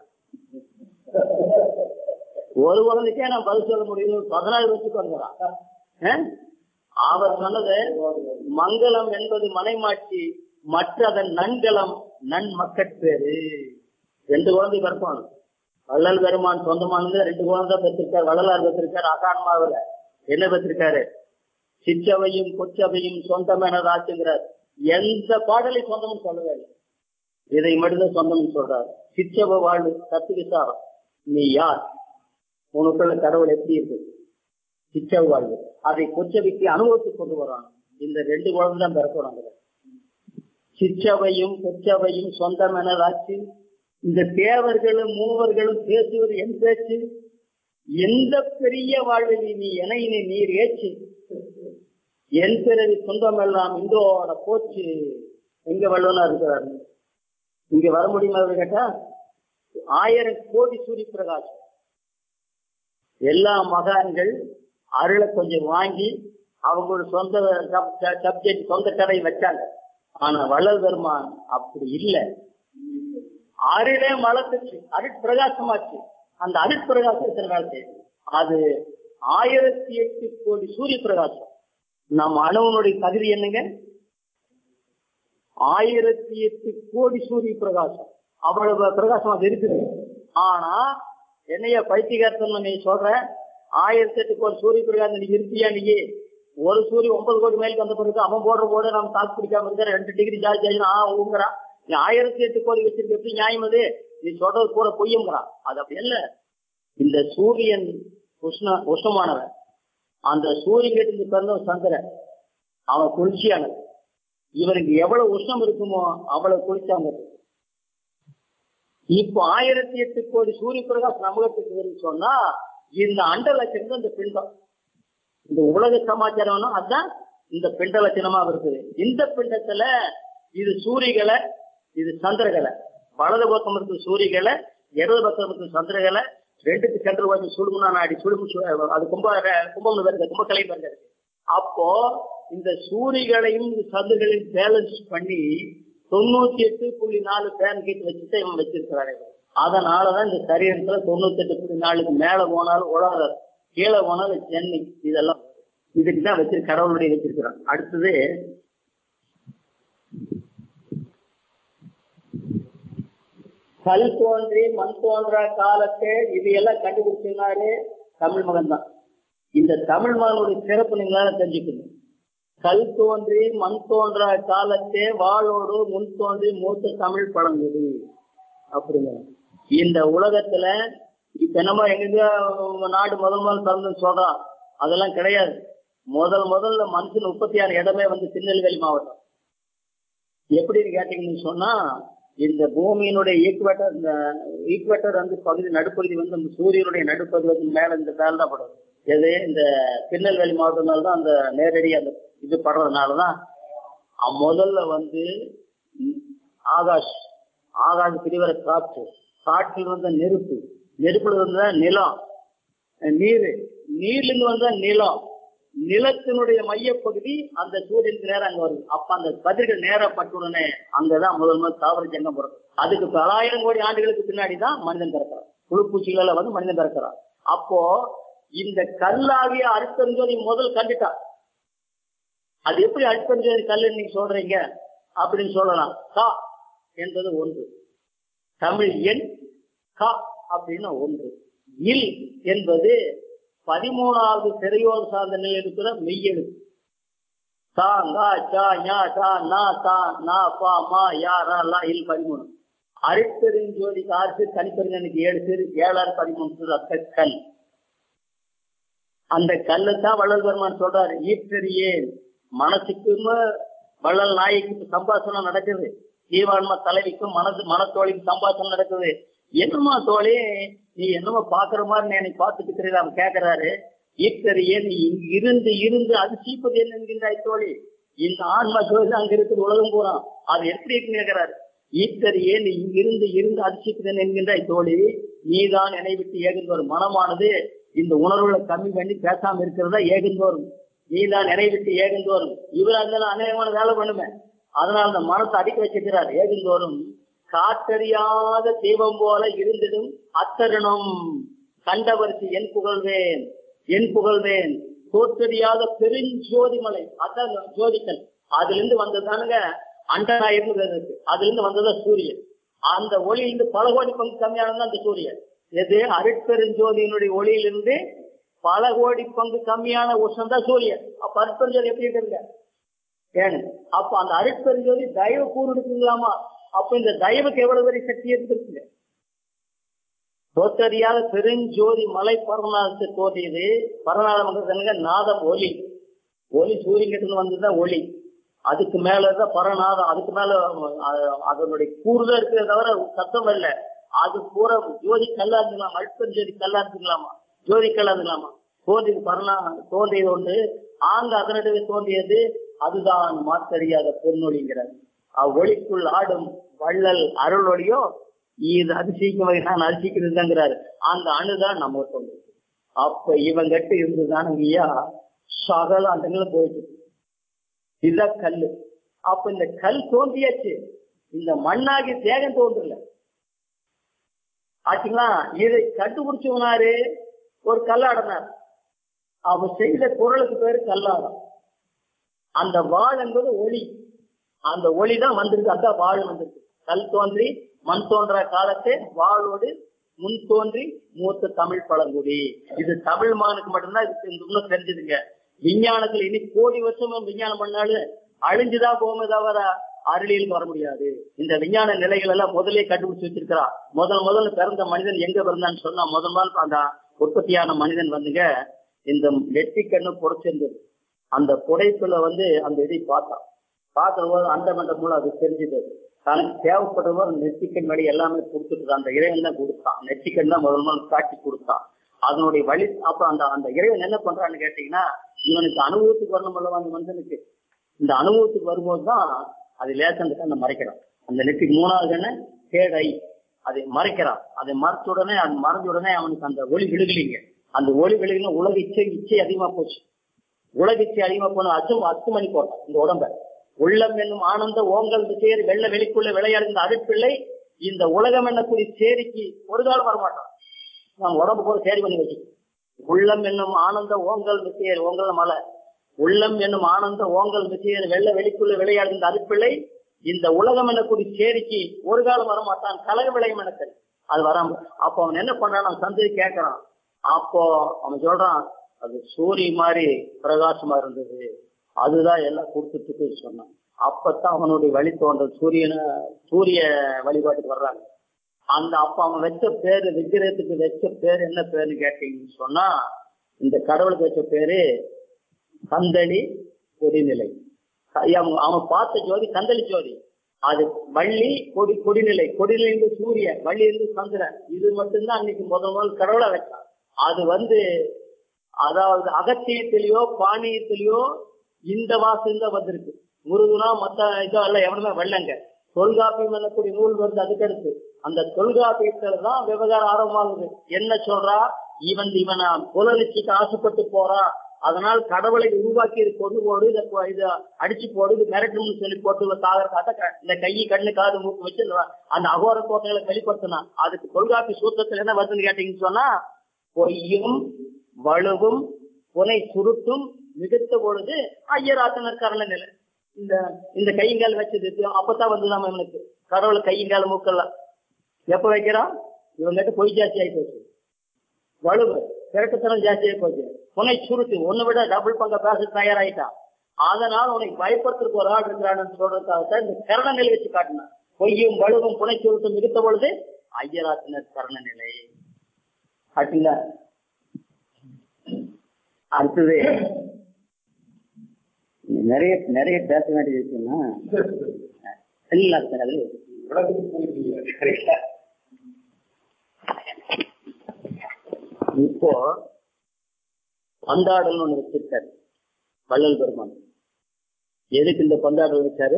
ஒரு குழந்தைக்கே நான் பதில் சொல்ல முடியும் பதினாறு பேருக்கு வந்துறான் அவர் சொன்னது மங்களம் என்பது மனைமாட்சி மற்றதன் நன்கலம் நன்மக்கட்பேரு ரெண்டு குழந்தை பிறப்பான் வள்ளல் பெருமான் சொந்தமானது ரெண்டு குழந்தை பெற்றிருக்கார் வள்ளலார் பெற்றிருக்காரு அகான்மாவில என்ன பெற்றிருக்காரு சிற்றவையும் கொச்சவையும் சொந்தம் எனதாச்சுங்கிறார் எந்த பாடலை சொந்தம்னு சொல்லவே இல்லை இதை மட்டும்தான் சொந்தம்னு சொல்றாரு சிற்றவ வாழ்வு தத்து விசாரம் நீ யார் உனக்குள்ள கடவுள் எப்படி இருக்கு சிற்றவ வாழ்வு அதை கொச்சவைக்கு அனுபவத்துக்கு கொண்டு வரான் இந்த ரெண்டு குழந்தை தான் பிறக்கிறாங்க சிற்றவையும் கொச்சவையும் சொந்தம் எனதாச்சு இந்த தேவர்களும் மூவர்களும் பேசுவது என் பேச்சு எந்த பெரிய வாழ்வில் நீ எனையினை நீர் ஏச்சு என் பிறவி துன்பம் எல்லாம் இன்றோட போச்சு எங்க வல்லவனா இருக்கிறார் இங்க வர முடியுமா அவரு கேட்டா ஆயிரம் கோடி சூரிய பிரகாசம் எல்லா மகான்கள் அருளை கொஞ்சம் வாங்கி அவங்களோட சொந்த சப்ஜெக்ட் சொந்த கடை வச்சாங்க ஆனா வள்ளல் பெருமான் அப்படி இல்லை அருளே மலத்துச்சு அருட்பிரகாசமாச்சு அந்த அருட்பிரகாசத்தின் காலத்து அது ஆயிரத்தி எட்டு கோடி சூரிய பிரகாசம் நம் அணுவனுடைய தகுதி என்னங்க ஆயிரத்தி எட்டு கோடி சூரிய பிரகாசம் அவ்வளவு பிரகாசம் அது இருக்குது ஆனா என்னைய பைத்தியகாரத்தன் நீ சொல்ற ஆயிரத்தி எட்டு கோடி சூரிய பிரகாசம் நீ இருப்பியா நீ ஒரு சூரிய ஒன்பது கோடி மேலுக்கு வந்த பிறகு அவன் போடுற போட நம்ம தாக்கு பிடிக்காம இருக்க ரெண்டு டிகிரி ஜாஸ்தி ஆகினா ஆ ஊங்குறான் நீ ஆயிரத்தி எட்டு கோடி வச்சிருக்க எப்படி நியாயம் அது நீ சொல்றது கூட பொய்யுங்கிறான் அது அப்படி இல்ல இந்த சூரியன் உஷ்ண உஷ்ணமானவன் அந்த சூரியன் இருந்து பிறந்த சந்திரன் அவன் குளிர்ச்சியானது இவருக்கு எவ்வளவு உஷ்ணம் இருக்குமோ அவ்வளவு குளிர்ச்சியானது இப்போ ஆயிரத்தி எட்டு கோடி சூரிய பிரகாஷ் நமகத்துக்கு சொன்னா இந்த அண்ட லட்சணம் இந்த பிண்டம் இந்த உலக சமாச்சாரம்னா அதுதான் இந்த பிண்ட லட்சணமா இருக்குது இந்த பிண்டத்துல இது சூரியகளை இது சந்திரகளை வலது பக்கம் இருக்கு சூரியகளை இடது பக்கம் இருக்கு சந்திரகளை ரெண்டுக்கு சென்று வந்து சுடுமுனா நாடி சுடுமு சு- அது கும்ப கும்பம் வருது கும்பக்கலை வருது அப்போ இந்த சூரியகளையும் இந்த சந்திரகளையும் பேலன்ஸ் பண்ணி தொண்ணூத்தி எட்டு புள்ளி நாலு பேன் கிட்ட வச்சுட்டு இவன் வச்சிருக்கிறாரு அதனாலதான் இந்த சரீரத்துல தொண்ணூத்தி எட்டு புள்ளி நாலுக்கு மேல போனாலும் உலக கீழே போனாலும் சென்னை இதெல்லாம் இதுக்கு தான் வச்சிரு கடவுளுடைய வச்சிருக்கிறான் அடுத்தது கல் தோன்றி மண் தோன்ற காலத்தை இது எல்லாம் கண்டுபிடிச்சிருந்தாரு தமிழ் மகன் தான் இந்த தமிழ் மகனுடைய சிறப்பு நீங்களால தெரிஞ்சுக்கணும் கல் தோன்றி மண் தோன்ற காலத்தே வாளோடு முன் தோன்றி மூத்த தமிழ் பழங்குடி அப்படிங்க இந்த உலகத்துல இப்ப என்னமோ எங்க நாடு முதல் முதல் பிறந்துன்னு சொல்றான் அதெல்லாம் கிடையாது முதல் முதல்ல மனுஷன் உற்பத்தியான இடமே வந்து திருநெல்வேலி மாவட்டம் எப்படின்னு கேட்டீங்கன்னு சொன்னா இந்த பூமியினுடைய ஈக்குவேட்டர் இந்த ஈக்குவேட்டர் வந்து பகுதி நடுப்பகுதி வந்து இந்த சூரியனுடைய நடுப்பகுதி வந்து மேல இந்த மேல தான் படும் எது இந்த திருநெல்வேலி மாவட்டம் மேல தான் அந்த நேரடி அந்த இது படுறதுனால தான் அ- முதல்ல வந்து ம், ஆகாஷ் ஆகாஷ் பிரிவர காற்று காற்றில் வந்த நெருப்பு நெருப்புல வந்த நிலம் நீர் நீர்ல இருந்து வந்த நிலம் நிலத்தினுடைய மையப்பகுதி அந்த சூரியனுக்கு நேரம் அங்க வருது அப்ப அந்த கதிர்கள் நேரம் பட்டுடனே அங்கதான் முதல் முதல் தாவர ஜங்கம் பிறகு அதுக்கு பலாயிரம் கோடி ஆண்டுகளுக்கு பின்னாடி தான் மனிதன் பிறக்கிறான் புழுப்பூச்சிகளால வந்து மனிதன் பிறக்கிறான் அப்போ இந்த கல்லாகிய அருப்பெருஞ்சோதி முதல் கண்டுட்டான் அது எப்படி அருப்பெருஞ்சோதி கல்லு நீங்க சொல்றீங்க அப்படின்னு சொல்லலாம் கா என்பது ஒன்று தமிழ் எண் கா அப்படின்னு ஒன்று இல் என்பது பதிமூணாவது திரையோடு சார்ந்த நிலையில் இருக்கிற மெய்யெழுத்து தா ngா சா ஞா டா நா தா நா பா மா யா ரா லா இல் பதிமூணு அரிப்பெருஞ்சோதிக்கு ஆறு பேர் தனிப்பெருங்கனுக்கு ஏழு பேர் ஏழாறு பதிமூணு பேர் அத்த கல் அந்த கல்லை தான் வள்ளல் பெருமான் சொல்றாரு ஈற்றறியே மனசுக்கும் வள்ளல் நாய்க்கு சம்பாஷணம் நடக்குது ஜீவான்ம தலைவிக்கும் மனது மனத்தோழிக்கும் சம்பாஷணம் நடக்குது என்னமா தோழி நீ என்னமோ பாக்குற மாதிரி நீ என்னை பார்த்துட்டு இருக்கிறீங்க அவன் கேக்குறாரு ஈற்றறியே நீ இங்க இருந்து இருந்து அதிசயிப்பது என்ன என்கின்றாய் தோழி இந்த ஆன்மா ஜோதி அங்க இருக்கிற உலகம் பூரா அது எப்படி இருக்குன்னு கேட்கிறாரு ஈத்தரியே நீ இங்கிருந்து இருந்து அதிர்ச்சிக்கிறேன் என்கின்றாய் தோழி நீதான் என்னை விட்டு ஏகுந்தோறும் மனமானது இந்த உணர்வுகளை கம்மி பண்ணி பேசாம இருக்கிறதா ஏகுந்தோறும் நீதான் என்னை விட்டு ஏகுந்தோறும் இவரா இருந்தாலும் அநேகமான வேலை பண்ணுமே அதனால அந்த மனத்தை அடிக்க வச்சிருக்கிறார் ஏகுந்தோறும் காற்றறியாத தீபம் போல இருந்திடும் அத்தருணம் கண்டவருக்கு என் புகழ்வேன் என் புகழ்வேன் தோற்றறியாத பெருஞ்சோதி மலை அதான் ஜோதிக்கல் அதுல இருந்து வந்ததானுங்க அண்டநாயகம் இருக்கு அதுல இருந்து வந்ததா சூரியன் அந்த ஒளியிலிருந்து பல கோடி பங்கு கம்மியானது அந்த சூரியன் எது அருட்பெருஞ்சோதியினுடைய ஒளியிலிருந்து பல கோடி பங்கு கம்மியான உஷ்ணம் தான் சூரியன் அப்ப அருட்பெருஞ்சோதி எப்படி இருக்குங்க ஏன்னு அப்ப அந்த அருட்பெருஞ்சோதி தயவு கூறு இருக்குங்களாமா அப்ப இந்த தயவுக்கு எவ்வளவு பெரிய சக்தி இருக்குங்க தோற்றறியாத பெருஞ்சோதி மலை பரநாதத்தை தோன்றியது பரநாதம் வந்து நாதம் ஒலி ஒலி சூரியன் கிட்ட இருந்து வந்ததுதான் ஒளி அதுக்கு மேலதான் பரநாதம் அதுக்கு மேல அஹ், அதனுடைய கூறுதான் இருக்கிறத தவிர சத்தம் இல்ல அது பூரா ஜோதி கல்லா இருந்துங்களாமா அல்பன் ஜோதி கல்லா இருந்துங்களாமா ஜோதி கல்லா இருந்துங்களாமா தோன்றியது பரணா தோன்றியது ஒன்று ஆங்க அதனிடவே தோன்றியது அதுதான் மாத்தறியாத பொன்னொழிங்கிறார் அவ்வொளிக்குள் ஆடும் வள்ளல் அருள் ஒளியோ இது அதிசயிக்கும் வகை நான் அதிசயிக்கிறதுங்கிறாரு அந்த அணுதான் நம்ம தோன்று அப்ப இவன் கட்டு இருந்துதான் ஐயா சகல அண்டங்களும் போயிட்டு இருக்கு. இதுதான் கல்லு அப்ப இந்த கல் தோன்றியாச்சு இந்த மண்ணாகி தேகம் தோன்றல ஆச்சுங்களா இதை கண்டுபிடிச்சவனாரு ஒரு கல்லாடனார் அவ செய்த குரலுக்கு பேரு கல்லாடம் அந்த வாழ் என்பது ஒளி அந்த ஒளி தான் வந்திருக்கு அதான் வாழ் வந்திருக்கு கல் தோன்றி மண் தோன்ற காலத்தே வாளோடு முன் தோன்றி மூத்த தமிழ் பழங்குடி இது தமிழ் மானுக்கு மட்டும்தான் இதுக்கு இந்த இன்னும் தெரிஞ்சதுங்க விஞ்ஞானத்துல இனி கோடி வருஷமும் விஞ்ஞானம் பண்ணாலும் அழிஞ்சுதான் போகுமே தவிர அருளியலுக்கு வர முடியாது இந்த விஞ்ஞான நிலைகள் எல்லாம் முதலே கண்டுபிடிச்சு வச்சிருக்கிறா முதல் முதல்ல பிறந்த மனிதன் எங்க பிறந்தான்னு சொன்னா முதல் முதல் அந்த உற்பத்தியான மனிதன் வந்துங்க இந்த நெற்றிக்கண்ணு புடைச்சிருந்தது அந்த புடைப்புல வந்து அந்த இதை பார்த்தான் பார்க்கிற போது அந்த மண்டம் மூலம் அது தெரிஞ்சது தனக்கு தேவைப்பட்ட போது நெற்றிக்கண் வழி எல்லாமே கொடுத்துட்டு அந்த இறைவன் தான் கொடுத்தான் நெற்றிக்கண் தான் முதல் முதல் காட்டி கொடுத்தான் அதனுடைய வழி அப்ப அந்த அந்த இறைவன் என்ன பண்றான்னு கேட்டீங்கன்னா இவனுக்கு அனுபவத்துக்கு வரணும் அல்லவா அந்த மனிதனுக்கு இந்த அனுபவத்துக்கு வரும்போது தான் அது லேசா அந்த கண்ணை மறைக்கிறான் அந்த நெற்றிக்கு மூணாவது கண்ணை கேடை அதை மறைக்கிறான் அதை மறைச்ச உடனே அது மறைஞ்ச உடனே அவனுக்கு அந்த ஒளி விழுகலிங்க அந்த ஒளி விழுகின உலக இச்சை இச்சை அதிகமா போச்சு உலக இச்சை அதிகமா போன அச்சு அத்து மணி போட்டான் இந்த உடம்ப உள்ளம் என்னும் ஆனந்த ஓங்கல் சேரி வெள்ள வெளிக்குள்ள விளையாடுகின்ற அருட்பிள்ளை இந்த உலகம் என்னக்கூடிய சேரிக்கு ஒரு காலம் வரமாட்டான் நம்ம உடம்பு போல சேரி பண்ணி வச்சு உள்ளம் என்னும் ஆனந்த ஓங்கல் மிசையர் ஓங்கல் மலை உள்ளம் என்னும் ஆனந்த ஓங்கல் மிசையர் வெள்ள வெளிக்குள்ள விளையாடுகின்ற அருட்பிள்ளை இந்த உலகம் என்னக்கூடிய சேரிக்கு ஒரு காலம் வரமாட்டான் கலக விளையும் எனக்கு அது வராம அப்போ அவன் என்ன பண்றான் அவன் சந்ததி கேட்கறான் அப்போ அவன் சொல்றான் அது சூரிய மாதிரி பிரகாசமா இருந்தது அதுதான் எல்லாம் கொடுத்துட்டு சொன்னான் அப்பதான் அவனுடைய வழி தோன்றல் சூரியனை சூரிய வழிபாட்டுக்கு வர்றாங்க அந்த அப்ப அவன் வச்ச பேரு விக்கிரகத்துக்கு வச்ச பேர் என்ன பேருன்னு கேட்டீங்கன்னு சொன்னா இந்த கடவுளுக்கு வச்ச பேரு கந்தளி கொடிநிலை அவன் அவன் பார்த்த ஜோதி கந்தளி ஜோதி அது வள்ளி கொடி கொடிநிலை கொடிநிலை சூரியன் வள்ளி இருந்து சந்திரன் இது மட்டும்தான் அன்னைக்கு முதல் முதல் கடவுளை வச்சான் அது வந்து அதாவது அகத்தியத்திலேயோ பாணியத்திலேயோ இந்த வாசம் தான் வந்திருக்கு முருகனா மத்த இதெல்லாம் எவனுமே வெள்ளங்க தொல்காப்பியம் என்னக்கூடிய நூல் வருது அதுக்கு அடுத்து அந்த தொல்காப்பியத்துல தான் விவகாரம் ஆரம்பமாகுது என்ன சொல்றா இவன் இவன் புலனிச்சைக்கு ஆசைப்பட்டு போறான் அதனால் கடவுளை உருவாக்கி இது கொண்டு போடு இதை கொ- இது அடிச்சு போடு இது மிரட்டணும்னு சொல்லி போட்டு சாகர காட்ட இந்த கை கண்ணு காது மூக்கு வச்சு இந்த அந்த அகோர கோட்டைகளை வெளிப்படுத்தினான் அதுக்கு தொல்காப்பி சூத்திரத்துல என்ன வருதுன்னு கேட்டீங்கன்னு சொன்னா பொய்யும் வலுவும் புனை சுருட்டும் மிகுத்த பொழுது ஐயராத்தனர் கரண நிலை இந்த இந்த கையங்கால் வச்சது அப்பதான் வந்து நம்ம இவனுக்கு கடவுளை கையங்கால் மூக்கெல்லாம் எப்ப வைக்கிறான் இவங்கிட்ட பொய் ஜாஸ்தி ஆகி போச்சு வலுவு திரட்டுத்தனம் ஜாஸ்தி ஆகி போச்சு புனை சுருட்டு ஒன்னு விட டபுள் பங்க பேச தயாராயிட்டான் அதனால் உனக்கு பயப்படுத்துறதுக்கு ஒரு ஆள் இருக்கிறான்னு சொல்றதுக்காகத்தான் இந்த கரண நிலை வச்சு காட்டினான் பொய்யும் வலுவும் புனை சுருட்டும் மிகுத்த பொழுது ஐயராத்தினர் கரண நிலை ஆச்சுங்களா அடுத்தது நிறைய நிறைய பேச வேண்டியது இருக்குன்னா இல்ல சார் அது இப்போ பந்தாடல் ஒண்ணு வச்சிருக்காரு வள்ளல் பெருமான் எதுக்கு இந்த பந்தாடல் வச்சாரு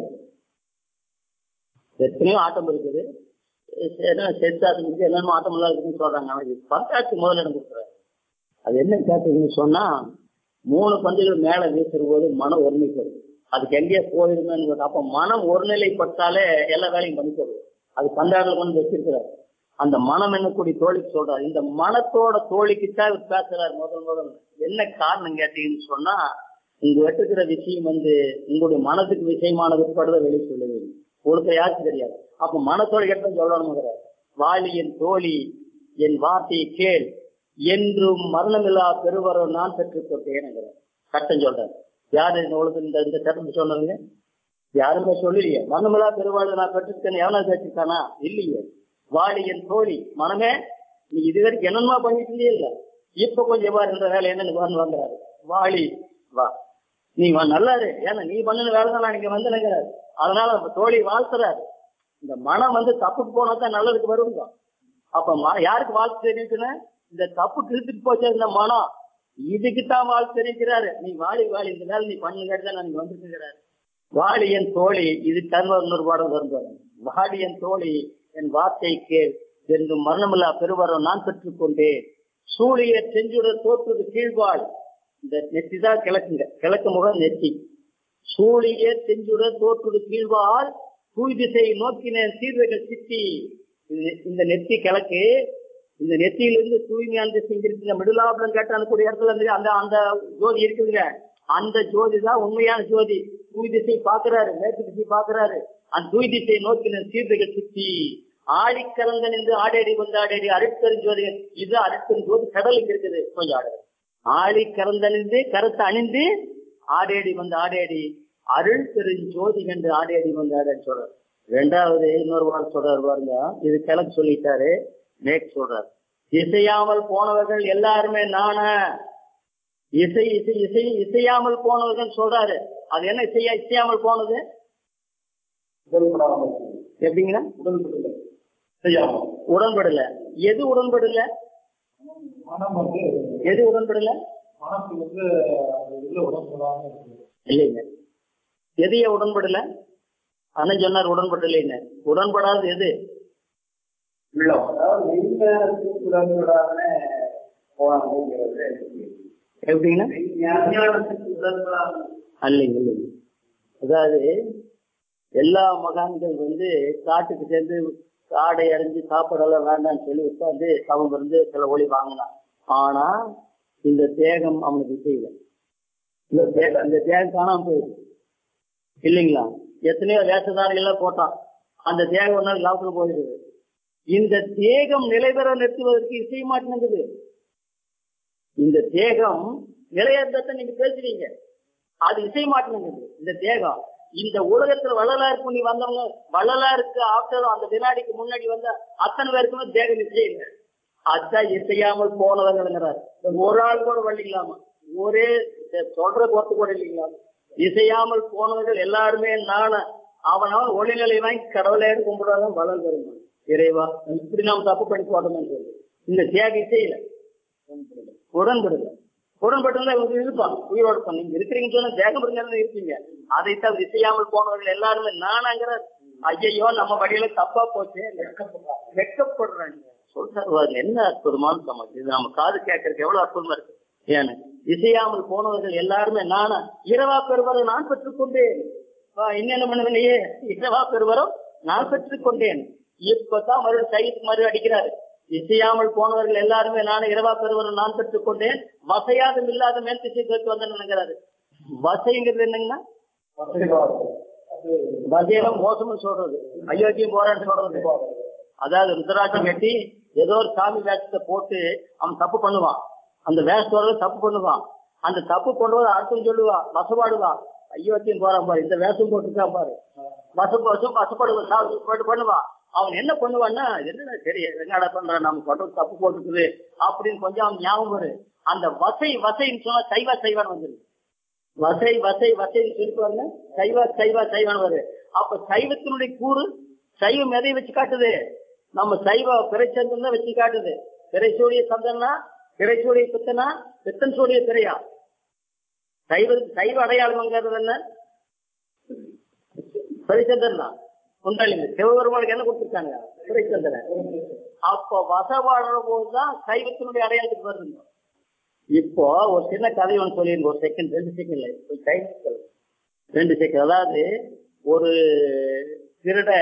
எத்தனையோ ஆட்டம் இருக்குது என்ன செத்தாட்டம் இருக்கு என்னென்ன ஆட்டம் எல்லாம் இருக்குன்னு சொல்றாங்க அவனுக்கு பந்தாட்டு முதலிடம் கொடுக்குறாரு அது என்ன கேட்டதுன்னு சொன்னா மூணு பந்துகள் மேல வீசுற போது மனம் ஒருமைப்படுது அதுக்கு எங்கேயே போயிருந்தேன்னு அப்ப மனம் ஒருநிலைப்பட்டாலே எல்லா வேலையும் பண்ணிக்கிறது அது பந்தாடல கொண்டு வச்சிருக்கிறார் அந்த மனம் என்னக்கூடிய தோழிக்கு சொல்றாரு இந்த மனத்தோட தோழிக்கு தான் இவர் பேசுறாரு முதல் முதல் என்ன காரணம் கேட்டீங்கன்னு சொன்னா இங்க வெட்டுக்கிற விஷயம் வந்து உங்களுடைய மனதுக்கு விஷயமான விற்படுத வெளியே சொல்லுது உங்களுக்கு யாருக்கும் தெரியாது அப்ப மனத்தோட கேட்ட சொல்லணுங்கிறார் வாலியின் தோழி என் வார்த்தையை கேள் என்றும் மரணமில்லா பெருவரம் நான் பெற்றுக் கொண்டேன் சட்டம் சொல்றேன் யாரு இந்த உலகத்துல இந்த இந்த சட்டம் சொன்னதுங்க யாருமே சொல்லலையே மரணமில்லா பெருவாழ்வு நான் பெற்றிருக்கேன்னு எவனா பேசிருக்கானா இல்லையே வாலி என் தோழி மனமே நீ இதுவரைக்கும் என்னமா பண்ணிட்டு இருந்தே இல்ல இப்ப கொஞ்சம் பாரு இந்த வேலை என்னன்னு வந்து வந்துறாரு வாலி வா நீ வா நல்லா இரு ஏன்னா நீ பண்ணின வேலை தான் நான் இங்க வந்தேனுங்கிறாரு அதனால நம்ம தோழி வாழ்த்துறாரு இந்த மனம் வந்து தப்புக்கு போனா தான் நல்லதுக்கு வருங்க அப்ப ம- யாருக்கு வாழ்த்து தெரிவிக்கணும் இந்த தப்பு கிழித்துட்டு போச்சு இந்த மனம் இதுக்கு தான் வாழ்த்து தெரிவிக்கிறாரு நீ வாழி வாழி இந்த வேலை நீ பண்ணுங்க தான் நான் இங்க வந்திருக்கிறாரு வாழி என் தோழி இது தன்வர் இன்னொரு பாடல் வரும் பாருங்க. வாழி என் தோழி என் வார்த்தை கேள் என்றும் மரணமில்லா பெருவரம் நான் பெற்றுக் கொண்டேன் சூழிய செஞ்சுடர் தோற்றுவது கீழ்வாள் இந்த நெத்தி தான் கிழக்குங்க கிழக்கு முகம் நெத்தி சூழிய செஞ்சுடர் தோற்றுவது கீழ்வாள் தூய் திசை நோக்கினேன் சீர்வைகள் சித்தி இது- இந்த நெத்தி கிழக்கு இந்த நெத்தியிலிருந்து தூய்மையான திசை இருக்கு மிடிலாபுரம் கேட்டான கூடிய இடத்துல இருந்து அந்த அந்த ஜோதி இருக்குதுங்க அந்த ஜோதி தான் உண்மையான ஜோதி தூய் திசை பாக்குறாரு மேற்கு திசை பாக்குறாரு அந்த தூய் திசை நோக்கின சீர்வைகள் சுத்தி ஆடிக்கலந்தன் என்று ஆடேடி கொண்டாடேடி அருட்பெருஞ்சோதி இது அருட்பெருஞ்சோதி கடல் இங்க இருக்குது கொஞ்சம் ஆடு ஆடி கறந்தணிந்து கருத்து அணிந்து ஆடேடி வந்து ஆடேடி அருள் பெருஞ்சோதி என்று ஆடேடி வந்து ஆடேடி சொல்றாரு ரெண்டாவது இன்னொரு வாரம் சொல்றாரு பாருங்க இது கிழக்கு சொல்லிட்டாரு மேற்கு சொல்றாரு இசையாமல் போனவர்கள் எல்லாருமே நான இசை இசை இசை இசையாமல் போனவர்கள் சொல்றாரு அது என்ன இசையா இசையாமல் போனது எப்படிங்கன்னா உடன்படல எது உடன்படல மனம் வந்து எது உடன்படல மனசு வந்து இதுல உடம்புலாம இருக்கு இல்லைங்க எதைய உடன்படல அண்ணன் சொன்னார் உடன்படலைங்க உடன்படாதது எது உள்ளம் அதாவது விஞ்ஞானத்துக்கு உடன்படாம போனாங்கிறது எப்படிங்கன்னா விஞ்ஞானத்துக்கு உடன்படாம அல்லைங்க இல்லைங்க அதாவது எல்லா மகான்கள் வந்து காட்டுக்கு சேர்ந்து காடை அடைஞ்சு சாப்பாடெல்லாம் வேண்டாம்னு சொல்லி உட்காந்து அவங்க வந்து சில ஒளி வாங்கினான் ஆனா இந்த தேகம் அவனுக்கு செய்யல இந்த தேகம் இந்த தேகம் காணாம போயிடுது இல்லைங்களா எத்தனையோ வேஷதாரிகள் போட்டான் அந்த தேகம் ஒரு நாள் லாபத்துல போயிடுது இந்த தேகம் நிலைபெற நிறுத்துவதற்கு இசை மாட்டேங்குது இந்த தேகம் நிலையத்தை நீங்க பேசுறீங்க அது இசை மாட்டேங்குது இந்த தேகம் இந்த உலகத்துல வள்ளலார் பண்ணி வந்தவங்க வள்ளலாருக்கு ஆப்டர் அந்த வினாடிக்கு முன்னாடி வந்த அத்தனை பேருக்குமே தேகம் இசை இல்லை அதான் இசையாமல் போனவங்கிறார் ஒரு ஆள் கூட வள்ளிக்கலாமா ஒரே சொல்ற பொறுத்து கூட இல்லைங்களா இசையாமல் போனவர்கள் எல்லாருமே நான அவன் அவன் ஒளிநிலை வாங்கி கடவுளே கும்பிடாதான் பலன் பெறும் இறைவா இப்படி நாம் தப்பு பண்ணி போட்டோம்னு சொல்லி இந்த தியாகி செய்யல உடன்படல உடன்பட்டு இவங்க இருப்பான் உயிரோடு இருப்பான். நீங்க இருக்கிறீங்கன்னு சொன்னா தேகம் இருந்தாலும் இருப்பீங்க அதை தவிர செய்யாமல் போனவர்கள் எல்லாருமே நானாங்கிற ஐயையோ நம்ம வழியில தப்பா போச்சு வெக்கப்படுறாங்க சொல்றாரு பாருங்க, என்ன அற்புதமான சமாஜம் இது நம்ம காது கேட்கறதுக்கு எவ்வளவு அற்புதமா இருக்கு ஏன்னு இசையாமல் போனவர்கள் எல்லாருமே நானா இரவா பெறுவரை நான் பெற்றுக்கொண்டேன் வா, என்னென்ன பண்ணுவனையே இரவா பெறுவரும் நான் பெற்றுக்கொண்டேன் இப்பதான் மறு சைத்து மறு அடிக்கிறாரு இசையாமல் போனவர்கள் எல்லாருமே நான் இரவா பெறுவரும் நான் பெற்றுக்கொண்டேன் வசையாதும் இல்லாத மேல் திசை கேட்டு வந்தேன்னு நினைக்கிறாரு வசைங்கிறது என்னங்கன்னா வசையெல்லாம் மோசம்னு சொல்றது அயோக்கியம் போறான்னு சொல்றது அதாவது ருத்ராட்சம் கட்டி ஏதோ ஒரு சாமி வேஷத்தை போட்டு அவன் தப்பு பண்ணுவான் அந்த வேஷத்தோட தப்பு பண்ணுவான் அந்த தப்பு பண்ணுவது அர்த்தம் சொல்லுவான் வசப்பாடுவான் ஐயோத்தியம் போறான் பாரு இந்த வேஷம் போட்டுருக்கான் பாரு வசம் வசம் வசப்படுவான் சாவு போட்டு பண்ணுவான் அவன் என்ன பண்ணுவான்னா என்னடா சரி என்னடா பண்றான் நம்ம பண்றது தப்பு போட்டுக்குது அப்படின்னு கொஞ்சம் அவன் ஞாபகம் வரும் அந்த வசை வசைன்னு சொன்னா சைவ சைவன் வந்துரு வசை வசை வசைன்னு சொல்லிட்டு சைவ சைவ சைவன் வரு அப்ப சைவத்தினுடைய கூறு சைவம் எதை வச்சு காட்டுது நம்ம சைவ பிறைச்சந்தன் தான் வச்சு காட்டுது பிறைச்சூடிய சந்தனா பிறைச்சூடிய பித்தனா பித்தன் சூடிய பிறையா சைவ சைவ அடையாளம்ங்கிறது என்ன பிறைச்சந்தன் தான் உண்டாளிங்க சிவபெருமானுக்கு என்ன கொடுத்துருக்காங்க பிறைச்சந்தன அப்ப வசவாடுற போதுதான் சைவத்தினுடைய அடையாளத்துக்கு வருது இப்போ ஒரு சின்ன கதை ஒன்று சொல்லிருங்க ஒரு செகண்ட் ரெண்டு செகண்ட்ல ஒரு டைம் ரெண்டு செகண்ட் அதாவது ஒரு திருட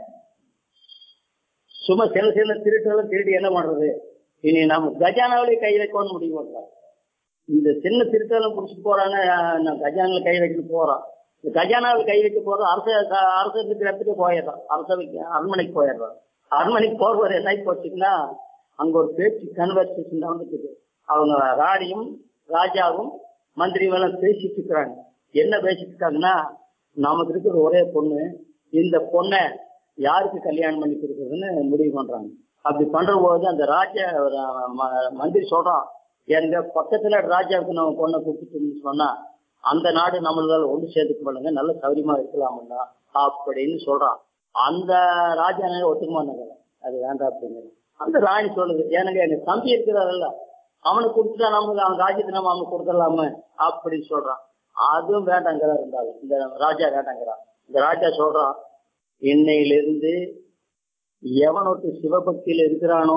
சும்மா சில சில திருட்டுகளும் திருடி என்ன பண்றது இனி நம்ம கஜானாவிலே கை வைக்கணும்னு முடிவு பண்றோம் இந்த சின்ன திருட்டெல்லாம் பிடிச்சிட்டு போறான்னு நான் கஜானாவில் கை வைக்கணும் போறோம் இந்த கஜானாவில் கை வைக்க போறோம் அரச அரசு இருக்கிற இடத்துக்கு போயிடுறோம் அரசவைக்கு அரண்மனைக்கு போயிடுறோம் அரண்மனைக்கு போறவர் என்ன ஆகி போச்சுன்னா அங்க ஒரு பேச்சு கன்வர்சேஷன் நடந்துக்குது அவங்க ராணியும் ராஜாவும் மந்திரிகளும் பேசிட்டு இருக்கிறாங்க என்ன பேசிட்டு இருக்காங்கன்னா நமக்கு இருக்கிற ஒரே பொண்ணு இந்த பொண்ணை யாருக்கு கல்யாணம் பண்ணி கொடுக்குறதுன்னு முடிவு பண்றாங்க அப்படி பண்ற போது அந்த ராஜா ம- மந்திரி சொல்றான் எங்க பக்கத்துல ராஜாவுக்கு நம்ம பொண்ணை கொடுத்துட்டோம்னு சொன்னா அந்த நாடு நம்மளால ஒன்று சேர்த்துக்க மாட்டாங்க நல்ல சௌரியமா இருக்கலாம்ல அப்படின்னு சொல்றான் அந்த ராஜா ஒத்துக்க மாட்டாங்க அது வேண்டாம் அப்படிங்கிற அந்த ராணி சொல்லுது ஏனுங்க எங்க தம்பி இருக்கிறாரல்ல அவனுக்கு கொடுத்துட்டா நமக்கு அவன் ராஜ்யத்தை நம்ம அவனுக்கு கொடுத்துடலாம அப்படின்னு சொல்றான் அதுவும் வேண்டாங்கிறா இருந்தாலும் இந்த ராஜா வேண்டாங்கிறான் இந்த ராஜா சொல்றான் இன்னையிலிருந்து எவனொட்டு சிவபக்தியில இருக்கிறானோ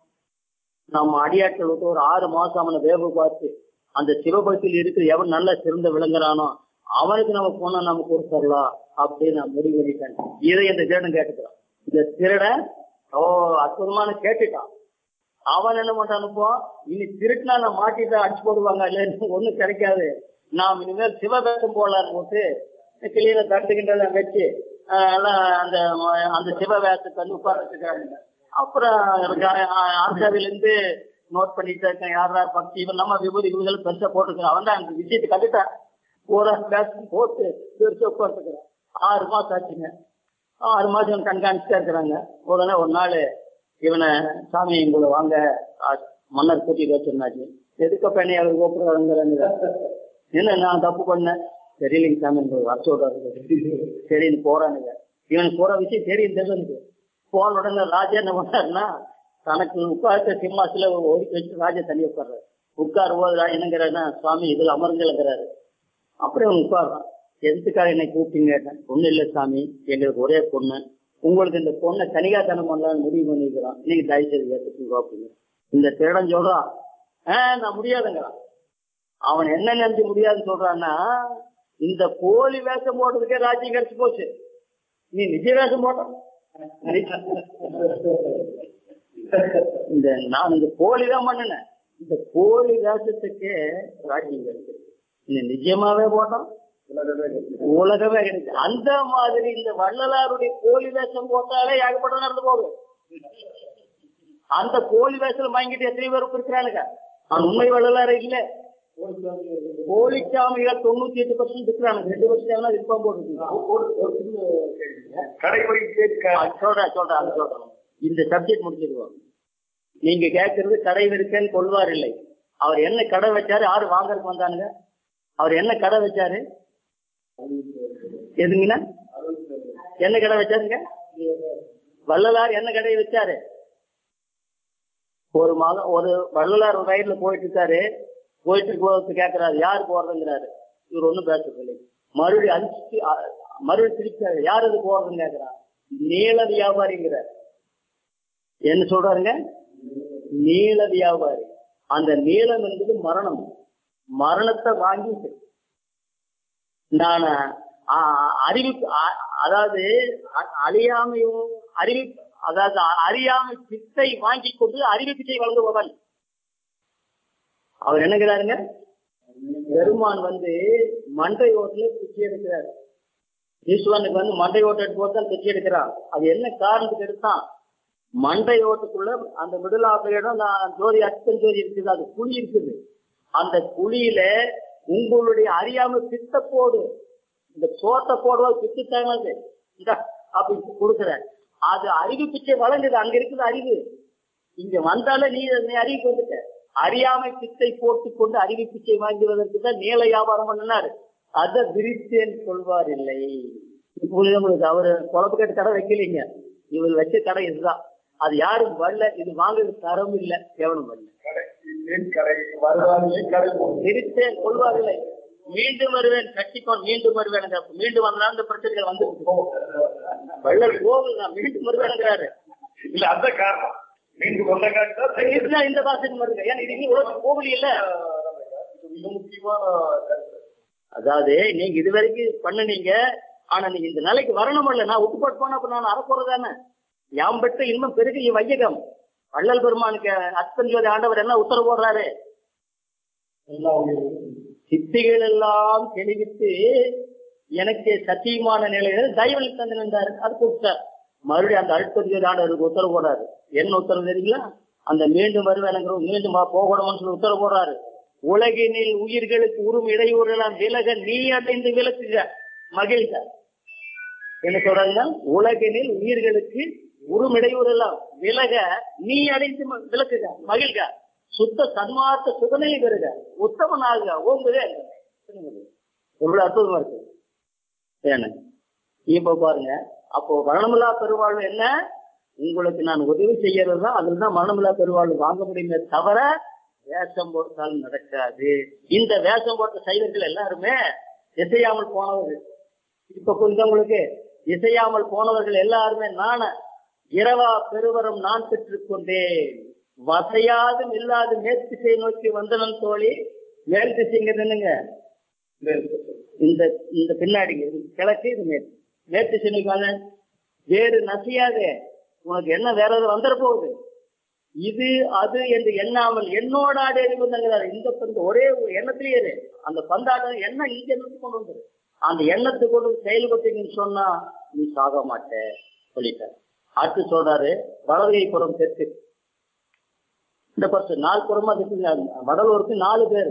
நம்ம அடியாட்கள் விட்டு ஒரு ஆறு மாசம் அவனை வேவு பார்த்து அந்த சிவபக்தியில் இருக்கிற எவன் நல்ல சிறந்த விளங்குறானோ அவனுக்கு நம்ம பொண்ணை நம்ம கொடுத்துடலாம் அப்படின்னு நான் முடிவு பண்ணிட்டேன் இதை இந்த திருடன் கேட்டுக்கிறான் இந்த திருடன் ஓ அற்புதமான கேட்டுட்டான் அவன் என்ன பண்றான் இப்போ இனி திருட்டுனா நான் மாட்டிட்டு அடிச்சு போடுவாங்க இல்லைன்னு ஒண்ணும் கிடைக்காது நாம் இனிமேல் சிவவேஷம் போடலான்னு போட்டு கிளியில தட்டுகின்றத வச்சு ஆஹ் எல்லாம் அந்த ம- அந்த சிவவேஷத்துக்கு வந்து உட்கார வச்சுக்கிறாங்க அப்புறம் அரசாவில இருந்து நோட் பண்ணிட்டு இருக்கேன் யார் யார் பக்தி இவன் நம்ம விபூதி விபூதிகள் பெருசா போட்டுருக்கான் அவன் தான் அந்த விஷயத்தை கண்டுட்டான் ஒரு வேஷம் போட்டு பெருசா உட்காந்துக்கிறான் ஆறு மாசம் ஆச்சுங்க ஆறு மாசம் இவன் கண்காணிச்சுட்டே இருக்கிறாங்க உடனே ஒரு நாள் இவனை சாமி இங்குள்ள வாங்க ஆ- மன்னர் கூட்டிட்டு வச்சிருந்தாச்சு எதுக்கு பெண்ணை அவர் கூப்பிடுறாங்க என்ன நான் தப்பு பண்ணேன் தெரியலைங்க சாமி உங்களுக்கு வர சொல்றாரு சரின்னு போறானுங்க இவனுக்கு போற விஷயம் தெரியும் தெரிஞ்சு போன உடனே ராஜா என்ன பண்ணாருன்னா தனக்கு உட்கார்த்த சிம்மாசில ஒதுக்கி வச்சு ராஜா தண்ணி உட்கார்றாரு உட்காரும் போது ராஜா என்னங்கிறாருன்னா சுவாமி இதுல அமர்ந்துலங்கிறாரு அப்படியே அவன் உட்கார்றான் எதுக்காக என்னை கூப்பிட்டீங்க கேட்டேன் ஒண்ணும் இல்ல சாமி எங்களுக்கு ஒரே பொண்ணு உங்களுக்கு இந்த பொண்ணை கனிகாத்தனம் பண்ணலாம்னு முடிவு பண்ணிக்கிறோம் நீங்க தயவு செய்து ஏற்றுக்கோங்க அப்படின்னு இந்த திருடன் சொல்றான் ஆஹ் நான் முடியாதுங்கிறான் அவன் என்ன நினைச்சு முடியாதுன்னு சொல்றான்னா இந்த போலி வேஷம் போடுறதுக்கே ராஜ்யம் கிடைச்சு போச்சு நீ நிஜ வேஷம் போட்டான் இந்த நான் இந்த போலி தான் பண்ணினேன் இந்த போலி வேஷத்துக்கே ராஜ்யம் கிடைச்சிருக்கு நீ நிஜமாவே போட்டான் உலகமே கிடைச்சு அந்த மாதிரி இந்த வள்ளலாருடைய போலி வேஷம் போட்டாலே ஏகப்பட்ட நடந்து போகுது அந்த போலி வேஷத்துல வாங்கிட்டு எத்தனை பேர் இருக்கிறானுங்க அவன் உண்மை வள்ளலாறு இல்ல போலி சாமிகள் தொண்ணூத்தி எட்டு பர்சன்ட் இருக்கிறாங்க ரெண்டு பர்சன்ட் விருப்பம் போட்டு கடைமுறை கேட்க சொல்றேன் சொல்றேன் அது சொல்றேன் இந்த சப்ஜெக்ட் முடிச்சிருவோம் நீங்க கேட்கறது கடை விற்கன்னு கொள்வார் இல்லை அவர் என்ன கடை வச்சாரு யாரு வாங்கறதுக்கு வந்தானுங்க அவர் என்ன கடை வச்சாரு எதுங்கண்ணா என்ன கடை வச்சாருங்க வள்ளலார் என்ன கடையை வச்சாரு ஒரு மாதம் ஒரு வள்ளலார் ஒரு ரயில்ல போயிட்டு இருக்காரு போயிட்டு இருக்கும்போது கேட்கிறாரு யார் போறதுங்கிறாரு இவர் ஒண்ணும் பேசுறது இல்லை மறுபடியும் அழிச்சு அ- மறுபடியும் திருப்பி யார் இது போறதுன்னு கேட்கிறார் நீள வியாபாரிங்கிறார் என்ன சொல்றாருங்க நீள வியாபாரி அந்த நீளம் என்பது மரணம் மரணத்தை வாங்கி நான் அறிவி அ- அதாவது அ- அழியாமையும் அறிவி அதாவது அ- அறியாமை சித்தை வாங்கி கொண்டு அறிவு பிச்சை வழங்குபவன் அவர் என்னங்கிறாருங்க பெருமான் வந்து மண்டை ஓட்டுல பிச்சை எடுக்கிறார் ஈஸ்வரனுக்கு வந்து மண்டை ஓட்டு எடுத்து போட்டு தான் பிச்சை எடுக்கிறான் அது என்ன காரணத்துக்கு எடுத்தான் மண்டை ஓட்டுக்குள்ள அந்த மிடில் ஆஃப் இடம் அந்த ஜோதி அச்சன் ஜோதி இருக்குது அது குழி இருக்குது அந்த குழியில உங்களுடைய அறியாம பித்த போடு இந்த சோத்தை போடுவது பித்து தேவை இந்த அப்படி கொடுக்குற அது அறிவு பிச்சை வழங்குது அங்க இருக்குது அறிவு இங்க வந்தாலே நீ நீ அறிவுக்கு வந்துட்ட அறியாமை பிச்சை போட்டுக் கொண்டு அறிவு பிச்சை வாங்குவதற்கு தான் நீல வியாபாரம் பண்ணினாரு அத விரித்தேன் சொல்வார் இல்லை இப்பொழுது உங்களுக்கு அவரு குழப்பு கேட்டு கடை வைக்கலீங்க இவர் வச்ச கடை இதுதான் அது யாரும் வரல இது வாங்குறது தரம் இல்ல கேவலம் வரல விரித்தேன் கொள்வார்களே மீண்டும் வருவேன் கட்டிக்கொள் மீண்டும் வருவேன் மீண்டும் வந்தா இந்த பிரச்சனைகள் வந்து வள்ளல் கோவில் நான் மீண்டும் வருவேனுங்கிறாரு இல்ல அந்த காரணம் மீண்டும் வந்த காரணம் இருந்தா இந்த வாசகம் வருங்க ஏன்னா இது இனி உலக கோவில் இல்ல மிக முக்கியமான கருத்து. அதாவது நீங்க இது வரைக்கும் பண்ணுனீங்க ஆனா நீங்க இந்த நிலைக்கு வரணும் இல்ல நான் உப்புப்பட்டு போனா அப்ப நான் அறப்போறதானே யாம் பெற்ற இன்னும் பெருகிய வையகம் வள்ளல் பெருமானுக்கு அத்தன் ஜோதி ஆண்டவர் என்ன உத்தரவு போடுறாரு சித்திகள் எல்லாம் தெளிவித்து எனக்கு சத்தியமான நிலையில தயவல் தந்து நின்றாரு அது கொடுத்தார் மறுபடியும் அந்த அழுத்தம் ஆண்டவருக்கு உத்தரவு போடுறாரு என்ன உத்தரவு தெரியுங்களா அந்த மீண்டும் வருவேனுங்கிற மீண்டும் வா, போகணும்னு சொல்லி உத்தரவு போடுறாரு உலகினில் உயிர்களுக்கு உறும் இடையூறலாம் விலக நீ அடைந்து விளக்குக மகிழ்க என்ன சொல்றாங்க உலகினில் உயிர்களுக்கு உறும் இடையூறலாம் விலக நீ அடைந்து ம- விளக்குக மகிழ்க சுத்த சன்மார்க்க சுகநிலை பெறுக உத்தமனாக ஓங்குக எவ்வளவு அற்புதமா இருக்கு ஏன்னு இப்ப பாருங்க அப்போ மரணமில்லா பெருவாழ்வு என்ன உங்களுக்கு நான் உதவி செய்யறது தான் அதுல தான் மரணமில்லா பெருவாழ்வு வாங்க முடியுமே தவிர வேஷம் போட்டால் நடக்காது இந்த வேஷம் போட்ட சைவர்கள் எல்லாருமே இசையாமல் போனவர்கள் இப்ப கொஞ்சவங்களுக்கு இசையாமல் போனவர்கள் எல்லாருமே நான இரவா பெருவரம் நான் பெற்றுக் கொண்டேன் வசையாதும் இல்லாத மேற்திசை நோக்கி வந்தனன் தோழி மேல் திசைங்கிறது என்னங்க இந்த இந்த பின்னாடிங்க இது கிழக்கு இது மேற்கு மேற்கு திசை வாங்க வேறு நசையாக உனக்கு என்ன வேற எதுவும் வந்துட போகுது இது அது என்று எண்ணாமல் என்னோட ஆடு எறிவுங்கிறார் இந்த பந்து ஒரே ஒரு எண்ணத்திலேயே இரு. அந்த பந்தாட்டம் எண்ணம் இங்க இருந்து கொண்டு வந்துரு அந்த எண்ணத்தை கொண்டு வந்து செயல்பட்டீங்கன்னு சொன்னா நீ சாக மாட்ட சொல்லிட்டார் அடுத்து சொல்றாரு வலதுகை புறம் தெற்கு இந்த பர்சன் நாலு புறமா இருக்குங்க வடலூருக்கு நாலு பேர்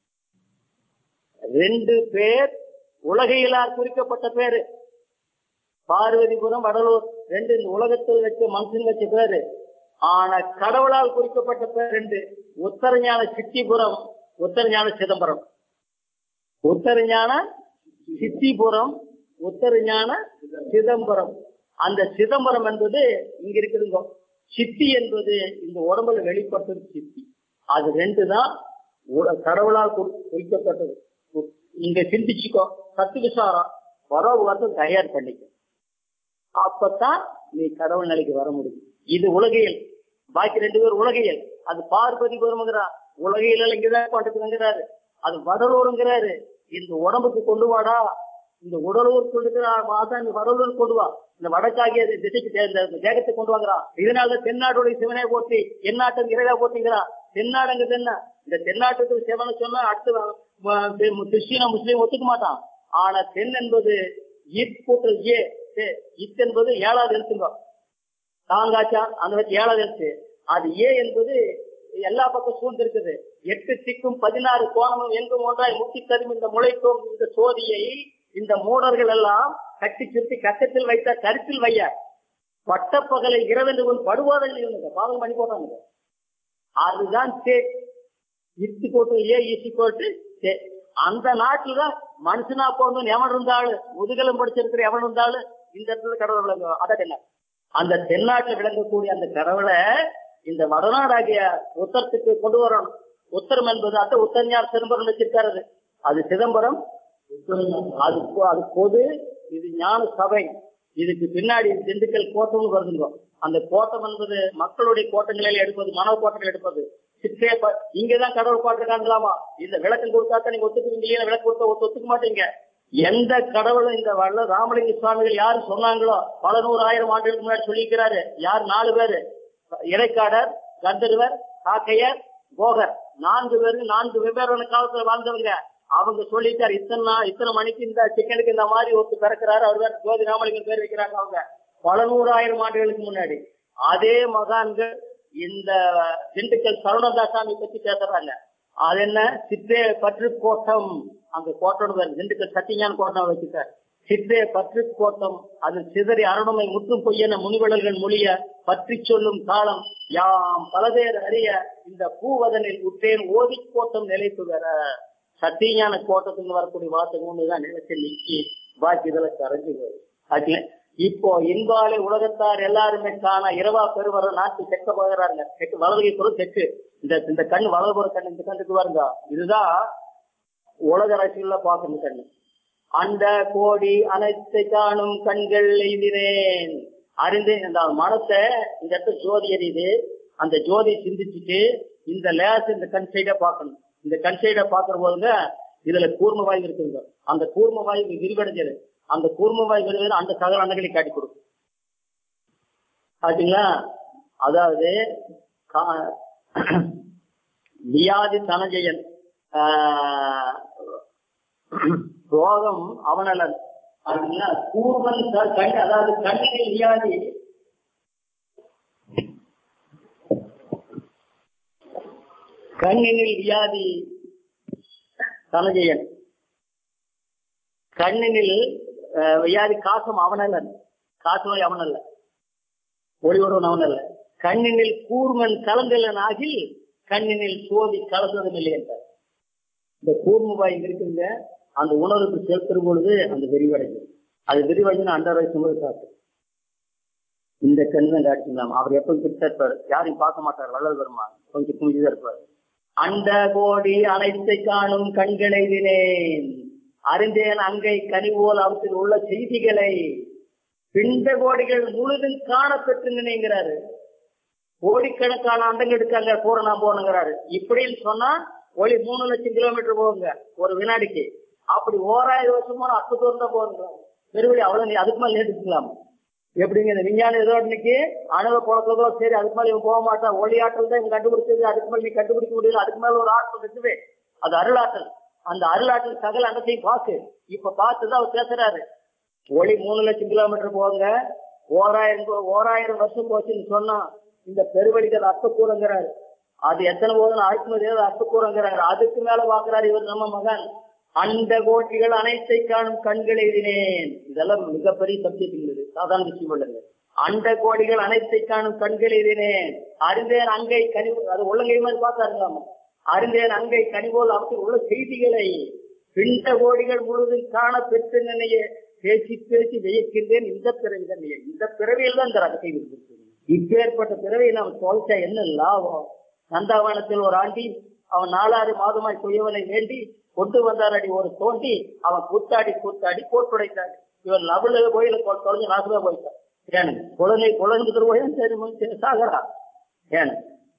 ரெண்டு பேர் உலகையிலார் குறிக்கப்பட்ட பேரு பார்வதிபுரம் வடலூர் ரெண்டு இந்த உலகத்தில் வச்ச மனுஷன் வச்ச பேரு ஆனா கடவுளால் குறிக்கப்பட்ட பேர் ரெண்டு உத்தரஞான சித்திபுரம் உத்தரஞான சிதம்பரம் உத்தரஞான சித்திபுரம் உத்தரஞான சிதம்பரம் அந்த சிதம்பரம் என்பது இங்க இருக்குதுங்க சித்தி என்பது இந்த உடம்புல வெளிப்பட்டது சித்தி அது ரெண்டு தான் உட- கடவுளால் குறி- குறிக்கப்பட்டது இங்க சிந்திச்சுக்கோ சத்து விசாரம் வர உலகத்தை தயார் பண்ணிக்க அப்பதான் நீ கடவுள் நிலைக்கு வர முடியும் இது உலகியல் பாக்கி ரெண்டு பேர் உலகியல் அது பார்வதி பெருமங்கிறா உலகியல் இங்கதான் பண்றதுங்கிறாரு அது வடலூருங்கிறாரு இந்த உடம்புக்கு கொண்டு வாடா இந்த உடலூர் கொண்டு மாதா இந்த வடலூர் கொண்டு வா இந்த வடக்காகிய திசைக்கு தே- இந்த தேகத்தை கொண்டு வாங்குறான் இதனால தென்னாட்டுடைய சிவனை போட்டி எந்நாட்டம் இறைவா போட்டிங்கிறான் தென்னாடுங்கிறது என்ன இந்த தென்னாட்டுக்கு சிவனை சொன்னா அடுத்து வ- வ- கிறிஸ்டியன முஸ்லீம் ஒத்துக்க மாட்டான் ஆனா தென் என்பது ஈர்க்கூட்டல் ஏ ஏ, இத் என்பது ஏழாவது எழுத்துங்க தாங்காச்சா அந்த வச்சு ஏழாவது எழுத்து அது ஏ என்பது எல்லா பக்கம் சூழ்ந்திருக்குது எட்டு திக்கும் பதினாறு கோணமும் எங்கும் ஒன்றாய் முட்டி தரும் இந்த முளைத்தோம் இந்த சோதியை இந்த மூடர்கள் எல்லாம் கட்டி சுருட்டி கட்டத்தில் வைத்த கருத்தில் வைய பட்டப்பகலை இரவென்று உன் படுவாதங்கள் இருந்தது பாவம் பண்ணி போட்டாங்க அதுதான் சே இத்து போட்டு ஏ ஈசி போட்டு சே அந்த நாட்டுல தான் மனுஷனா போகணும் எவன் இருந்தாலும் முதுகலம் படிச்சிருக்கிற எவன் இருந்தாலும் இந்த இடத்துல கடவுள் விளங்கும் அதான் தென்னாடு அந்த தென்னாட்டில் விளங்கக்கூடிய அந்த கடவுளை இந்த வடநாடாகிய உத்தரத்துக்கு கொண்டு வரணும் உத்தரம் என்பது அந்த உத்தரஞார் சிதம்பரம் வச்சிருக்காரு அது சிதம்பரம் அது பொ- அது பொது இது ஞான சபை இதுக்கு பின்னாடி திண்டுக்கல் கோட்டம்னு வருதுங்க அந்த கோட்டம் என்பது மக்களுடைய கோட்டங்களில் எடுப்பது மனோ கோட்டங்கள் எடுப்பது சிற்றே ப- இங்கதான் கடவுள் பாட்டு காணலாமா இந்த விளக்கம் கொடுத்தாக்க நீங்க ஒத்துக்குவீங்க இல்லையா விளக்கு கொடுத்தா ஒத்து- ஒத்துக்க மாட்டீங்க எந்த கடவுளும் இந்த வல்ல ராமலிங்க சுவாமிகள் யாரு சொன்னாங்களோ பல நூறு ஆயிரம் ஆண்டுகளுக்கு முன்னாடி சொல்லியிருக்கிறாரு யார் நாலு பேரு இடைக்காடர் கந்தர்வர் காக்கையர் போகர் நான்கு பேரு நான்கு வெவ்வேறான காலத்துல வாழ்ந்தவங்க அவங்க சொல்லிட்டாரு இத்தனை நாள் இத்தனை மணிக்கு இந்த சிக்கனுக்கு இந்த மாதிரி ஒருத்தர் பிறக்கிறாரு அவர் தான் ஜோதி ராமலிங்கம் பேர் வைக்கிறாங்க அவங்க பல நூறாயிரம் ஆண்டுகளுக்கு முன்னாடி அதே மகான்கள் இந்த திண்டுக்கல் சரவணதாசாமி பத்தி பேசுறாங்க அது என்ன சித்தே பற்று கோட்டம் அந்த கோட்டோட பேர் திண்டுக்கல் சத்தியஞான கோட்டம் வச்சுட்டார் சித்தே பற்று கோட்டம் அது சிதறி அருணமை முற்றும் பொய்யென முனிவழல்கள் மொழிய பற்றி சொல்லும் காலம் யாம் பலவேறு அறிய இந்த பூவதனில் உற்றேன் ஓதி கோட்டம் நிலைத்து வர சத்தியஞான கோட்டத்துக்கு வரக்கூடிய வார்த்தை ஒண்ணுதான் நிலைச்சு நிக்கி பாக்கி இதெல்லாம் கரைஞ்சு போயிடும் ஆச்சுல இப்போ இன்பாலை உலகத்தார் எல்லாருமே காண இரவா பெருவர நாட்டு செக்க போகிறாருங்க செக்கு வலதுகை புறம் செக்கு இந்த இந்த கண் வலதுபுற கண் இந்த கண்ணுக்கு வருங்க இதுதான் உலக அரசியல்ல பார்க்கணும் கண்ணு அந்த கோடி அனைத்தை காணும் கண்கள் எய்தினேன் அறிந்து இந்த மனத்தை இந்த இடத்துல ஜோதி எரியுது அந்த ஜோதி சிந்திச்சுட்டு இந்த லேஸ் இந்த கண் சைட பார்க்கணும் இந்த கண் சைட பாக்குற போதுங்க இதுல கூர்ம வாயு இருக்குங்க அந்த கூர்ம வாயு விரிவடைஞ்சது அந்த கூர்ம வாயு விரிவடை அந்த சகல அண்டங்களை காட்டி கொடுக்கும் ஆச்சுங்களா அதாவது கா- வியாதி தனஜயன் ஆஹ், ரோகம் அவனலன் அதுங்களா கூர்மன் க- கண் அதாவது கண்ணில் வியாதி கண்ணினில் வியாதி தனஜயன் கண்ணினில் அஹ், வியாதி காசம் அவனல்லன் காசம் அவனல்ல ஒளி ஒருவன் அவனல்ல கண்ணினில் கூர்மன் கலந்தலன் ஆகில் கண்ணினில் சோதி கலந்ததும் இல்லை என்றார் இந்த கூர்ம வாய் இருக்குங்க அந்த உணர்வுக்கு செலுத்துற பொழுது அந்த விரிவடைஞ்சது அது விரிவடைஞ்சு அந்த வயசு காட்டு இந்த கண் தான் காட்சிங்களாம் அவர் எப்ப கிட்ட இருப்பார் யாரையும் பார்க்க மாட்டார் வள்ளல் பெருமான் கொஞ்சம் குமிஞ்சுதான் இருப்பார் அந்த கோடி அனைத்தை காணும் கண்களை தினேன் அறிந்தேன் அங்கை கனிவோல் அவற்றில் உள்ள செய்திகளை பிண்ட கோடிகள் முழுதும் காண பெற்று நினைங்கிறாரு கோடிக்கணக்கான அண்டங்கள் எடுக்காங்க பூரணா போனுங்கிறாரு இப்படின்னு சொன்னா ஒளி மூணு லட்சம் கிலோமீட்டர் போகுங்க ஒரு வினாடிக்கு அப்படி ஓராயிரம் வருஷம் போனா அத்து தூரம் தான் போகுங்க பெருவெளி அவ்வளவு நீ அதுக்கு மேல நேற்றுக்கலாம் எப்படிங்க இந்த விஞ்ஞான ஏதோ இன்னைக்கு அணுவ குழப்பதோ சரி அதுக்கு மேல இவன் போக மாட்டான் ஒளி ஆற்றல் தான் இவன் கண்டுபிடிச்சது அதுக்கு மேல நீ கண்டுபிடிக்க முடியல அதுக்கு மேல ஒரு ஆற்றல் இருக்குது அது அருளாற்றல் அந்த அருளாற்றல் சகல அண்டத்தையும் பார்த்து இப்ப பார்த்துதான் அவர் பேசுறாரு ஒளி மூணு லட்சம் கிலோமீட்டர் போகுங்க ஓராயிரம் கோ- ஓராயிரம் வருஷம் போச்சுன்னு சொன்னா இந்த பெருவழிகள் அர்த்தக்கூறங்கிறாரு அது எத்தனை போதும் ஆய்ச்சி அர்த்தக்கூறங்கிறாரு அதுக்கு மேல பாக்குறாரு இவர் நம்ம மகன் அந்த கோட்டிகள் அனைத்தை காணும் கண்கள் எழுதினேன் இதெல்லாம் மிகப்பெரிய சப்ஜெக்ட் இது சாதாரண விஷயம் இல்லைங்க அந்த கோடிகள் அனைத்தை காணும் கண்கள் எழுதினேன் அறிந்தேன் அங்கை கனிவு அது உள்ளங்கை மாதிரி பார்த்தாருங்களாமா அறிந்தேன் அங்கை கனிவோல் அவற்றில் உள்ள செய்திகளை பிண்ட கோடிகள் முழுதும் காண பெற்று நினைய பேசி பேசி வியக்கின்றேன் இந்த பிறவி தான் நீ. இந்த பிறவியில் தான் இந்த ரகத்தை இருந்திருக்கு இப்பேற்பட்ட பிறவியை நாம் தொலைச்சா என்ன லாபம் நந்தாவனத்தில் ஒரு ஆண்டி அவன் நாலாறு மாதமாய் குயவனை வேண்டி கொண்டு வந்தாரடி ஒரு தோண்டி அவன் கூத்தாடி கூத்தாடி போட்டுடைத்தார் இவன் லபுல கோயில தொலைஞ்சு நாசமா போயிட்டான் ஏன் குழந்தை குழந்தை போய் சரி சரி, சாகரா ஏன்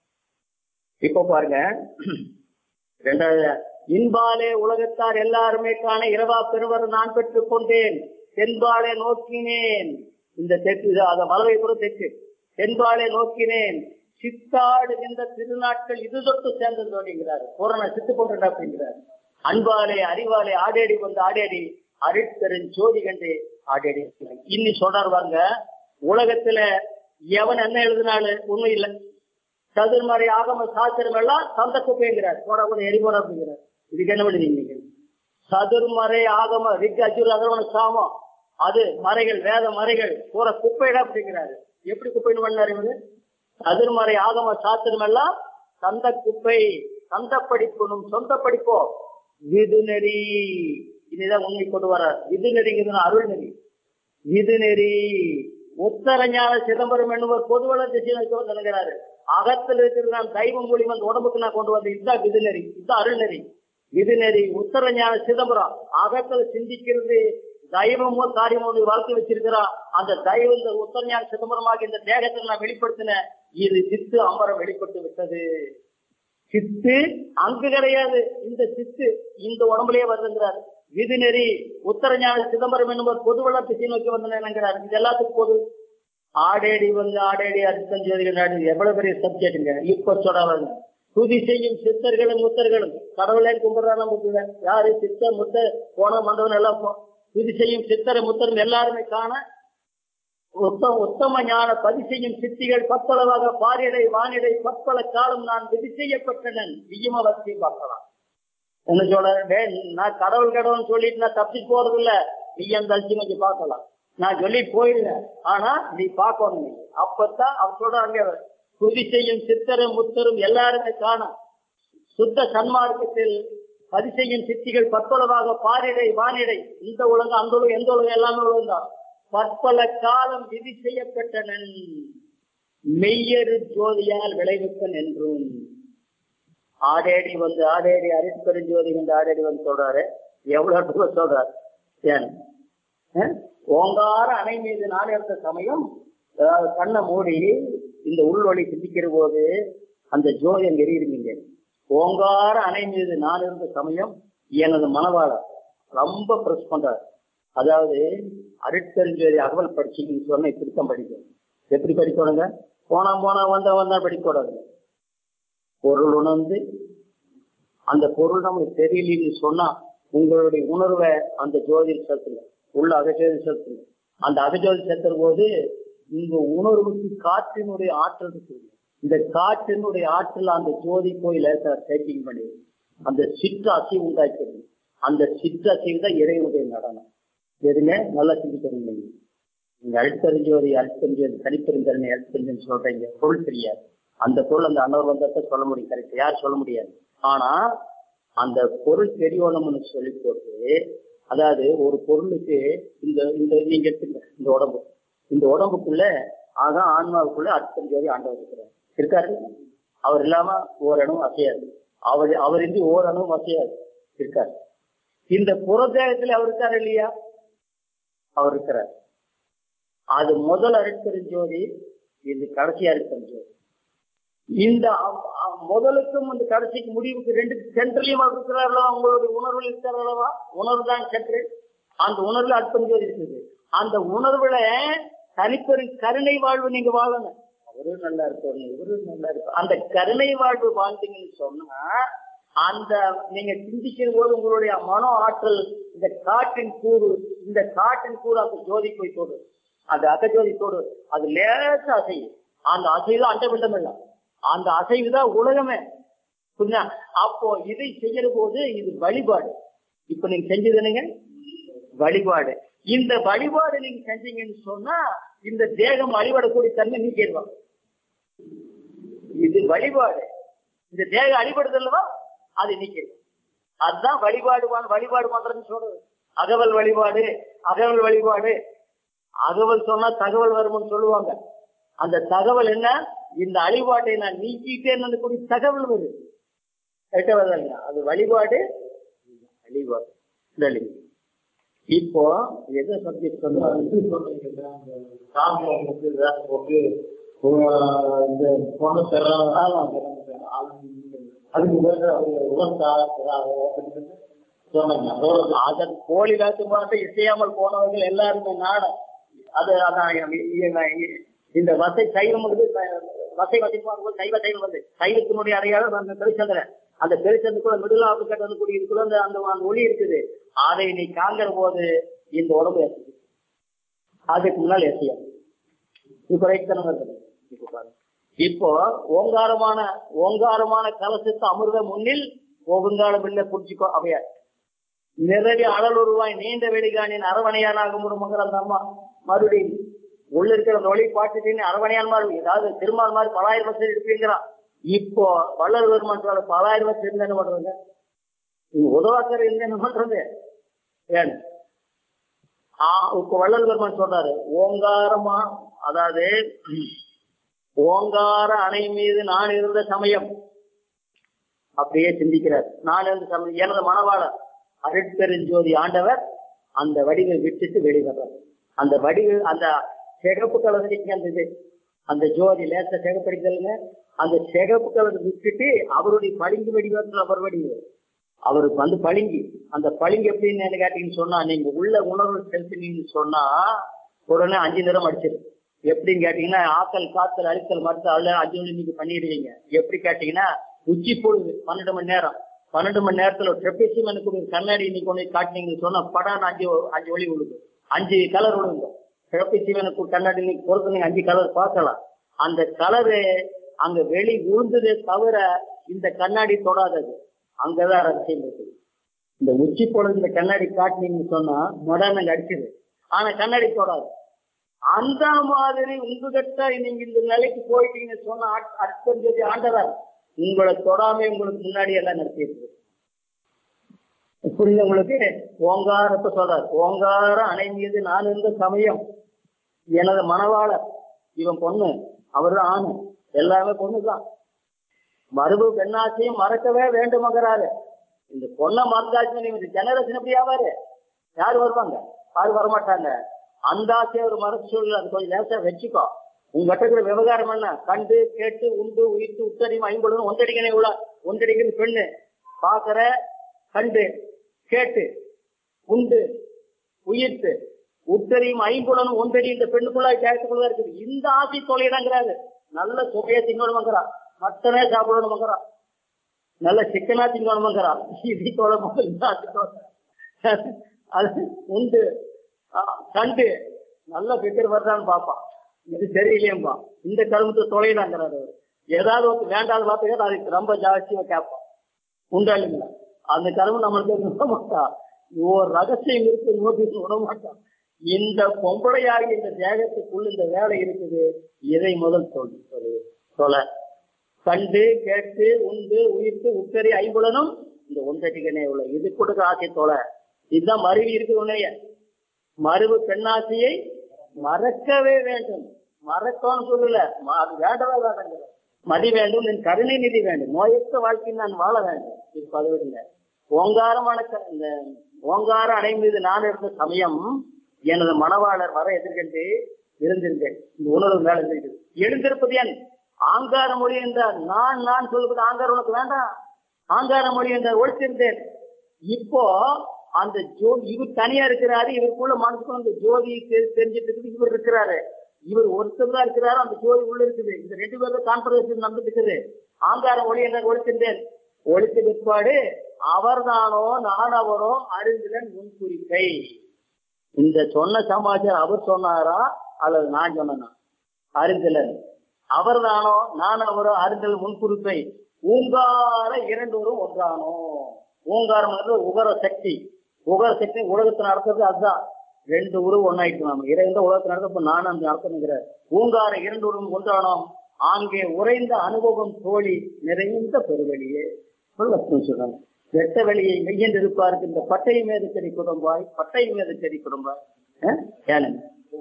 இப்ப பாருங்க ரெண்டாவது இன்பாலே உலகத்தார் எல்லாருமே காண இரவா பெருவர் நான் பெற்றுக் கொண்டேன் தென்பாலே நோக்கினேன் இந்த தெற்கு இது அத வலவை கூட தெற்கு தென்பாலே நோக்கினேன் சித்தாடுகின்ற திருநாட்கள் இது தொட்டு சேர்ந்தது அப்படிங்கிறார் பூரண சித்து கொண்டா அப்படிங்கிறார் அன்பாலே அறிவாலே ஆடேடி வந்து ஆடேடி அருட்பெரும் ஜோதி கண்டு ஆடேடி இன்னி சொல்றாரு பாருங்க உலகத்துல எவன் என்ன எழுதினாலும் உண்மை இல்லை சதுர்மறை ஆகம சாஸ்திரம் எல்லாம் சந்த குப்பைங்கிறார் போட கூட எரிபோட அப்படிங்கிறார் இதுக்கு என்ன பண்ணுவீங்க சதுர்மறை ஆகம ரிக் அஜுர் அதர்வன சாமம் அது மறைகள் வேத மறைகள் பூரா குப்பைடா அப்படிங்கிறாரு எப்படி குப்பைன்னு பண்ணாரு இவரு சதுர்மறை ஆகம சாஸ்திரம் எல்லாம் சந்த குப்பை சந்த படிப்புனும் சொந்த படிப்போ விதுநெறி இதுதான் உண்மை கொண்டு வர விது நெறிங்கிறது அருள் நெறி விது நெறி உத்தரஞான சிதம்பரம் என்னுவர் பொதுவள திசைக்கு வந்து நினைக்கிறாரு அகத்தில் இருக்கிற நான் தெய்வம் மூலியம் அந்த உடம்புக்கு நான் கொண்டு வந்தேன் இதுதான் விது நெறி இதுதான் அருள் நெறி விது நெறி உத்தரஞான சிதம்பரம் அகத்துல சிந்திக்கிறது தெய்வமோ காரியமோ நீ வளர்த்து வச்சிருக்கிறா அந்த தெய்வம் இந்த உத்தரஞான சிதம்பரமாக இந்த தேகத்தை நான் வெளிப்படுத்தினேன் இது சித்து அமரம் வெளிப்பட்டு விட்டது சித்து அங்கு கிடையாது இந்த சித்து இந்த உடம்புலயே வருதுங்கிறார் விதிநெறி உத்தரஞான சிதம்பரம் என்னும் பொதுவள திசை நோக்கி வந்தேங்கிறார் இது எல்லாத்துக்கும் பொது ஆடேடி வந்து ஆடேடி அர்த்தஞ்சோதிகள் நாடு எவ்வளவு பெரிய சப்ஜெக்ட்டுங்க இப்ப சொல்றாங்க துதி செய்யும் சித்தர்களும் முத்தர்களும் கடவுளே கும்பிடுறாங்க முத்துவேன் யாரு சித்தர் முத்த போன மண்டபம் எல்லாம் போ துதி செய்யும் சித்தரை முத்தரும் எல்லாருமே காண உத்தம உத்தம ஞான பதி செய்யும் சித்திகள் பற்பளவாக பாரிடை வானிடை பற்பல காலம் நான் விதி செய்யப்பட்டனன் விஜயமவர்த்தி பார்க்கலாம் என்ன சொல்ற டேய், நான் கடவுள் கடவுள் சொல்லிட்டு நான் தப்பி போறது இல்ல நீ அந்த அல்சிமைக்கு பார்க்கலாம் நான் சொல்லிட்டு போயிருந்தேன் ஆனா நீ பார்க்கணும் நீ அப்பதான் அவர் சொல்றாங்க துதி செய்யும் சித்தரும் முத்தரும் எல்லாருமே காணும் சுத்த சன்மார்க்கத்தில் பதி செய்யும் சித்திகள் பற்பளவாக பாரிடை வானிடை இந்த உலகம் அந்த உலகம் எந்த உலகம் எல்லாமே உலகம் தான் பற்பல காலம் விதி செய்யப்பட்டனன் மெய்யரு ஜோதியால் விளைவிப்பன் என்றும் ஆடேடி வந்து ஆடேடி அரிப்பெருஞ்சோதி வந்து ஆடேடி வந்து சொல்றாரு எவ்வளவு தூரம் சொல்றாரு ஏன் அஹ்? ஓங்கார அணை மீது நான் எடுத்த சமயம் அதாவது கண்ணை மூடி இந்த உள்வழி சிந்திக்கிற போது அந்த ஜோதி அங்க எரியுதுங்க ஓங்கார அணை மீது நான் இருந்த சமயம் எனது மனவாளர் ரொம்ப பிரஸ் பண்றாரு அதாவது அருட்பெருஞ்சோதி அகவல் படிச்சீங்கன்னு சொன்னா இப்படித்தான் படிக்கணும் எப்படி படிக்கணுங்க போனா போனா வந்தா வந்தா படிக்கூடாது பொருள் உணர்ந்து அந்த பொருள் நமக்கு தெரியலன்னு சொன்னா உங்களுடைய உணர்வை அந்த ஜோதியில் செலுத்துங்க உள்ள அகஜோதி செலுத்துங்க அந்த அகஜோதி செலுத்துற போது உங்க உணர்வுக்கு காற்றினுடைய ஆற்றல் இருக்குது இந்த காற்றினுடைய ஆற்றல் அந்த ஜோதி போய் லேசா சேட்டிங் பண்ணி அந்த சிற்று அசைவு உண்டாக்கிறது அந்த சிற்று அசைவு தான் இறைவனுடைய நடனம் எதுங்க நல்லா சிந்திக்கணும் நீங்க நீங்க அழுத்தறிஞ்சோதி அழுத்தறிஞ்சோதி தனிப்பெருந்தரனை அழுத்தறிஞ்சு சொல்றீங்க பொருள் தெரியாது அந்த பொருள் அந்த அன்னவர் வந்தத்தை சொல்ல முடியும் கரெக்ட் யார் சொல்ல முடியாது ஆனா அந்த பொருள் தெரியணும்னு சொல்லி போட்டு அதாவது ஒரு பொருளுக்கு இந்த இந்த நீங்க எடுத்துங்க இந்த உடம்பு இந்த உடம்புக்குள்ள ஆக ஆன்மாவுக்குள்ள அர்த்தம் ஜோதி ஆண்டவர் இருக்கிறார் இருக்காரு அவர் இல்லாம ஓரணும் அசையாது அவர் அவர் இன்றி ஓரணும் அசையாது இருக்காரு இந்த புறதேகத்துல அவர் இருக்காரு இல்லையா அவர் இருக்கிறார் அது முதல் அருட்பெருஞ்சோதி இது கடைசி அருட்பெருஞ்சோதி இந்த அ- அ- முதலுக்கும் இந்த கடைசிக்கு முடிவுக்கு ரெண்டு சென்ட்ரலையும் அவர் இருக்கிறார்களா உங்களுடைய உணர்வில் இருக்கிறார்களா உணர்வு தான் சென்ட்ரல் அந்த உணர்வுல அற்பஞ்சோதி இருக்குது அந்த உணர்வுல தனிப்பெரு கருணை வாழ்வு நீங்க வாழணும் அவரும் நல்லா இருக்கணும் இவரும் நல்லா இருக்கும் அந்த கருணை வாழ்வு வாழ்ந்தீங்கன்னு சொன்னா அந்த நீங்க சிந்திக்கிற போது உங்களுடைய மனோ ஆற்றல் இந்த காற்றின் கூறு இந்த காற்றின் கூறு அந்த ஜோதி போய் தொடு அந்த அகஜோதி தொடு அது லேசா அசையும் அந்த அசைவு அண்டபிண்டம் இல்லை அந்த அசைவு தான் உலகமே புரியுதா அப்போ இதை செய்யற போது இது வழிபாடு இப்ப நீங்க செஞ்சது என்னங்க வழிபாடு இந்த வழிபாடு நீங்க செஞ்சீங்கன்னு சொன்னா இந்த தேகம் வழிபடக்கூடிய தன்மை நீக்கிடுவாங்க இது வழிபாடு இந்த தேகம் அடிபடுது அல்லவா அது நீக்கிடும் அதுதான் வழிபாடு பண்- வழிபாடு பண்றதுன்னு சொல்றது அகவல் வழிபாடு அகவல் வழிபாடு அகவல் சொன்னா தகவல் வரும்னு சொல்லுவாங்க அந்த தகவல் என்ன இந்த அழிபாட்டை நான் நீக்கிட்டேன்னு கூடிய தகவல் வருது கரெக்டா வருதா இல்லையா? அது வழிபாடு வழிபாடு இல்ல இப்போ எதை சப்ஜெக்ட் இந்த பொண்ணு தர்றாங்க அதுக்கு பிறகு அவங்க உலகத்தா சொன்னாங்க அதோட அதன் கோழி காத்து பார்த்து இசையாமல் போனவர்கள் எல்லாருமே நாடம் அது அதான் இ- இ- இந்த வசை சைவம் வந்து வசை வசைப்பாங்க சைவ சைவம் வந்து சைவத்தினுடைய அடையாளம் அந்த பெருச்சந்திரன் அந்த பெருச்சந்துக்குள்ள மிடில் ஆப்பிரிக்கா கூடிய இதுக்குள்ள அந்த அந்த அந்த ஒளி இருக்குது அதை நீ காங்கிற போது இந்த உடம்பு ஏற்றுது அதுக்கு முன்னால் ஏசியம் இப்ப ரைத்தனம் வருது இப்ப பாருங்க இப்போ ஓங்காரமான ஓங்காரமான கலசத்து அமிர்த முன்னில் ஓகுங்காலம் இல்லை புடிச்சுக்கோ அவையா நிறடி அழல் உருவாய் நீண்ட வெளிகாணின் அரவணையானாக முருமங்கிற அந்த அம்மா மறுபடியும் உள்ள இருக்கிற அந்த ஒளி பாட்டுன்னு அரவணையான் மாதிரி ஏதாவது திருமால் மாதிரி பலாயிரம் வருஷம் இருப்பீங்கிறான் இப்போ வள்ளல் பெருமான் பலாயிரம் வருஷம் இருந்தா என்ன பண்றது நீ உதவாக்கர் இருந்தா என்ன பண்றது ஏன் ஆ, இப்ப வள்ளல் பெருமான் சொல்றாரு ஓங்காரமா அதாவது ஓங்கார அணை மீது நான் இருந்த சமயம் அப்படியே சிந்திக்கிறார் நான் இருந்த சமயம் எனது மனவாளர் அருட்பெருஞ்சோதி ஆண்டவர் அந்த வடிவை விட்டுட்டு வெளிவர்றார் அந்த வடிவு அந்த சிகப்பு கலர் அந்த இது அந்த ஜோதி லேச சிகப்படிக்கலுங்க அந்த சிகப்பு கலர் விட்டுட்டு அவருடைய பளிங்கு வடிவத்தில் அவர் வடிவு அவருக்கு வந்து பளிங்கு அந்த பளிங்கு எப்படின்னு என்ன கேட்டீங்கன்னு சொன்னா நீங்க உள்ள உணர்வு செலுத்தினீங்கன்னு சொன்னா உடனே அஞ்சு நிறம் அடிச்சிரு எப்படின்னு கேட்டீங்கன்னா ஆக்கல் காத்தல் அழித்தல் மறுத்து அதுல அஞ்சு மணி நீங்க பண்ணிடுவீங்க எப்படி கேட்டீங்கன்னா உச்சி பொழுது பன்னெண்டு மணி நேரம் பன்னெண்டு மணி நேரத்துல ட்ரெப்பிசியம் எனக்கு ஒரு கண்ணாடி நீங்க கொண்டு போய் காட்டினீங்கன்னு சொன்னா படம் அஞ்சு அஞ்சு ஒளி விழுது அஞ்சு கலர் விழுங்க ட்ரெப்பிசியம் எனக்கு ஒரு கண்ணாடி நீங்க பொறுத்து நீங்க அஞ்சு கலர் பார்க்கலாம் அந்த கலரு அங்க வெளி விழுந்ததே தவிர இந்த கண்ணாடி தொடாதது அங்கதான் ரகசியம் இருக்குது இந்த உச்சி பொழுது இந்த கண்ணாடி காட்டினீங்கன்னு சொன்னா மொடர்ன் அடிச்சது ஆனா கண்ணாடி தொடாது அந்த மாதிரி உங்ககிட்ட நீங்க இந்த நிலைக்கு போயிட்டீங்கன்னு சொன்னா அற்பஞ்சதி ஆண்டவர் உங்களை தொடாம உங்களுக்கு முன்னாடி எல்லாம் நடத்திட்டு புரியுது உங்களுக்கு ஓங்காரத்தை சொல்றார் ஓங்கார அணை மீது நான் இருந்த சமயம் எனது மனவாளர் இவன் பொண்ணு அவர்தான் ஆணு எல்லாமே பொண்ணுதான் மறுபு பெண்ணாசையும் மறக்கவே வேண்டுமங்கிறாரு இந்த பொண்ணை மறந்தாச்சுன்னு இந்த ஜெனரேஷன் எப்படி ஆவாரு யாரு வருவாங்க யாரு வரமாட்டாங்க அந்த ஆசையை ஒரு மறக்க சொல்லு அது கொஞ்சம் லேசா வச்சுக்கோ உங்ககிட்ட இருக்கிற விவகாரம் என்ன கண்டு கேட்டு உண்டு உயிர்த்து உத்தரியும் ஐம்பது ஒன்றடிக்கனே உள்ள ஒன்றடிக்கிறது பெண்ணு பாக்குற கண்டு கேட்டு உண்டு உயிர்த்து உத்தரியும் ஐம்புலனும் ஒன்றடி இந்த பெண்ணுக்குள்ள கேட்டுக்குள்ள இருக்குது இந்த ஆசை தொலைதாங்கிறாரு நல்ல சுவையை திங்கணுமங்கிறா மட்டனே சாப்பிடணுமங்கிறா நல்ல சிக்கனா திங்கணுமங்கிறா இது தோழ இந்த ஆசை தோழ அது உண்டு ஆ, கண்டு நல்ல பிக்கர் வருதான்னு பார்ப்பான் இது தெரியலையேம்பா இந்த கருமத்தை தொலைதாங்கிறாரு அவரு ஏதாவது ஒரு வேண்டாத வார்த்தைகள் அதுக்கு ரொம்ப ஜாஸ்தியா கேட்பான் உண்டா இல்லைங்களா அந்த கருமம் நம்மளுக்கு விட மாட்டா ஒரு ரகசியம் இருக்கு நோட்டீஸ் விட மாட்டான் இந்த பொம்பளையாக இந்த தேகத்துக்குள்ள இந்த வேலை இருக்குது இதை முதல் சொல்லு சொல்லு சொல்ல கண்டு கேட்டு உண்டு உயிர்த்து உத்தரி ஐம்புலனும் இந்த ஒன்றடிக்கனே உள்ள இது கொடுக்க ஆசை தோலை இதுதான் மருவி இருக்குது உன்னைய மறுவு பெண்ணாசையை மறக்கவே வேண்டும் மறக்கணும்னு சொல்லல ம- அது வேண்டவே வேண்டாங்க மதி வேண்டும் என் கருணை நிதி வேண்டும் நோயற்ற வாழ்க்கை நான் வாழ வேண்டும் இது பதிவிடுங்க ஓங்காரமான க- இந்த ஓங்கார அடை மீது நான் இருந்த சமயம் எனது மணவாளர் வர எதிர்கண்டு இருந்திருந்தேன் இந்த உணர்வு மேல இருந்திருக்குது எழுந்திருப்பது என் ஆங்கார மொழி என்றால் நான் நான் சொல்வது ஆங்காரம் உனக்கு வேண்டாம் ஆங்கார மொழி என்றால் ஒழித்திருந்தேன் இப்போ அந்த ஜோ இவர் தனியா இருக்கிறாரு இவருக்குள்ள மனசுக்கு அந்த ஜோதி தெரி- தெரிஞ்சிட்டு இருக்குது இவர் இருக்கிறாரு இவர் ஒருத்தர் தான் இருக்கிறாரு அந்த ஜோதி உள்ள இருக்குது இந்த ரெண்டு பேரும் கான்ஃபரன்ஸ் நடந்துட்டு இருக்குது ஆங்காரம் ஒளி என்ற ஒழித்திருந்தேன் ஒழித்த பிற்பாடு அவர்தானோ நான் அவரோ அறிந்திலன் முன்குறிப்பை இந்த சொன்ன சமாச்சாரம் அவர் சொன்னாரா அல்லது நான் சொன்னா அறிந்திலன் அவர்தானோ நான் அவரோ அறிந்தல் முன்குறிப்பை ஊங்கார இரண்டோரும் ஒன்றானோ ஊங்காரம் வந்து உகர சக்தி உகர சக்தி உலகத்தை நடத்துறது அதுதான் ரெண்டு உருவம் ஒன்னாயிட்டு நாம இறைந்த உலகத்தை நடத்த நான் அந்த நடத்துங்கிற ஊங்கார இரண்டு உருவம் ஒன்றானோம் ஆங்கே உறைந்த அனுபவம் தோழி நிறைந்த பெருவெளியே லட்சுமி சொல்றாங்க வெட்ட வெளியை மெய்யென்று இருப்பாருக்கு இந்த பட்டை மீது செடி குடும்பாய் பட்டை மீது செடி குடும்பாய் அஹ்? ஏனுங்க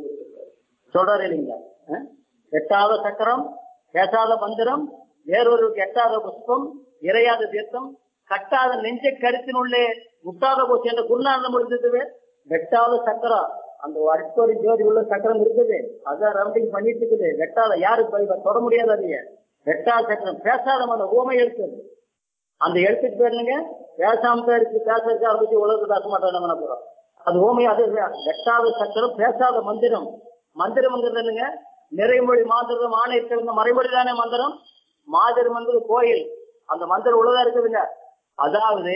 சொல்றாரு இல்லைங்களா அஹ்? எட்டாத சக்கரம் பேசாத மந்திரம் வேறொருக்கு எட்டாத புஷ்பம் இறையாத தீர்த்தம் கட்டாத நெஞ்ச கருத்தினுள்ளே முட்டாத போச்சு என்ற குருநாதம் இருந்தது வெட்டாத சக்கரம் அந்த அற்பொரு ஜோதி உள்ள சக்கரம் இருக்குது அதான் ரவுண்டிங் பண்ணிட்டு இருக்குது வெட்டாத யாருக்கு போய் தொட முடியாது அதைய வெட்டாத சக்கரம் பேசாத அந்த ஊமை எழுத்து அந்த எழுத்துக்கு பேர் என்னங்க பேசாம தான் இருக்கு பேசுறதுக்கு அதை பத்தி உலகத்தை பேச மாட்டோம் நம்ம போறோம் அது ஓமை அது வெட்டாத சக்கரம் பேசாத மந்திரம் மந்திரம்ங்கிறது என்னங்க நிறைமொழி மாந்திரம் ஆணையத்திருந்த மறைமொழி தானே மந்திரம் மாதிரி மந்திரம் கோயில் அந்த மந்திரம் உள்ளதா இருக்குதுங்க அதாவது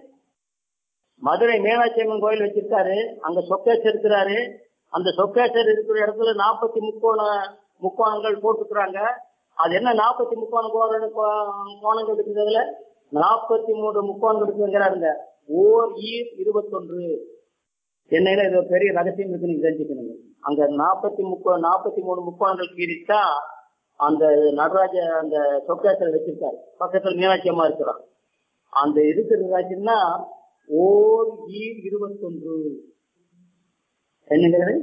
மதுரை மீனாட்சி அம்மன் கோயில் வச்சிருக்காரு அங்க சொக்கேசர் இருக்கிறாரு அந்த சொக்கேசர் இருக்கிற இடத்துல நாற்பத்தி முக்கோண முக்கோணங்கள் போட்டுக்கிறாங்க அது என்ன நாற்பத்தி முக்கோண கோண கோணங்கள் இருக்கிறதுல நாற்பத்தி மூன்று முக்கோணங்கள் இருக்குங்கிறாருங்க ஓர் ஈர் இருபத்தொன்று சென்னையில இது ஒரு பெரிய ரகசியம் இருக்கு நீங்க தெரிஞ்சுக்கணுங்க அங்க நாற்பத்தி முக்கோ நாற்பத்தி மூணு முக்கோணங்கள் கீறிட்டா அந்த நடராஜ அந்த சொக்கேசர் வச்சிருக்காரு பக்கத்துல மீனாட்சி அம்மா இருக்கிறான் அந்த இருக்கிறது ஆச்சுன்னா ஓர் ஈர் இருபத்தொன்று என்னங்கிறது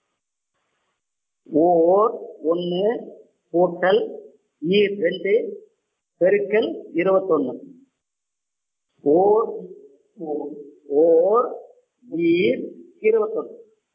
ஓர் ஒன்னு கூட்டல் ஈர் ரெண்டு பெருக்கல் இருபத்தொன்னு ஓர் ஓர் ஈர் இருபத்தொன்னு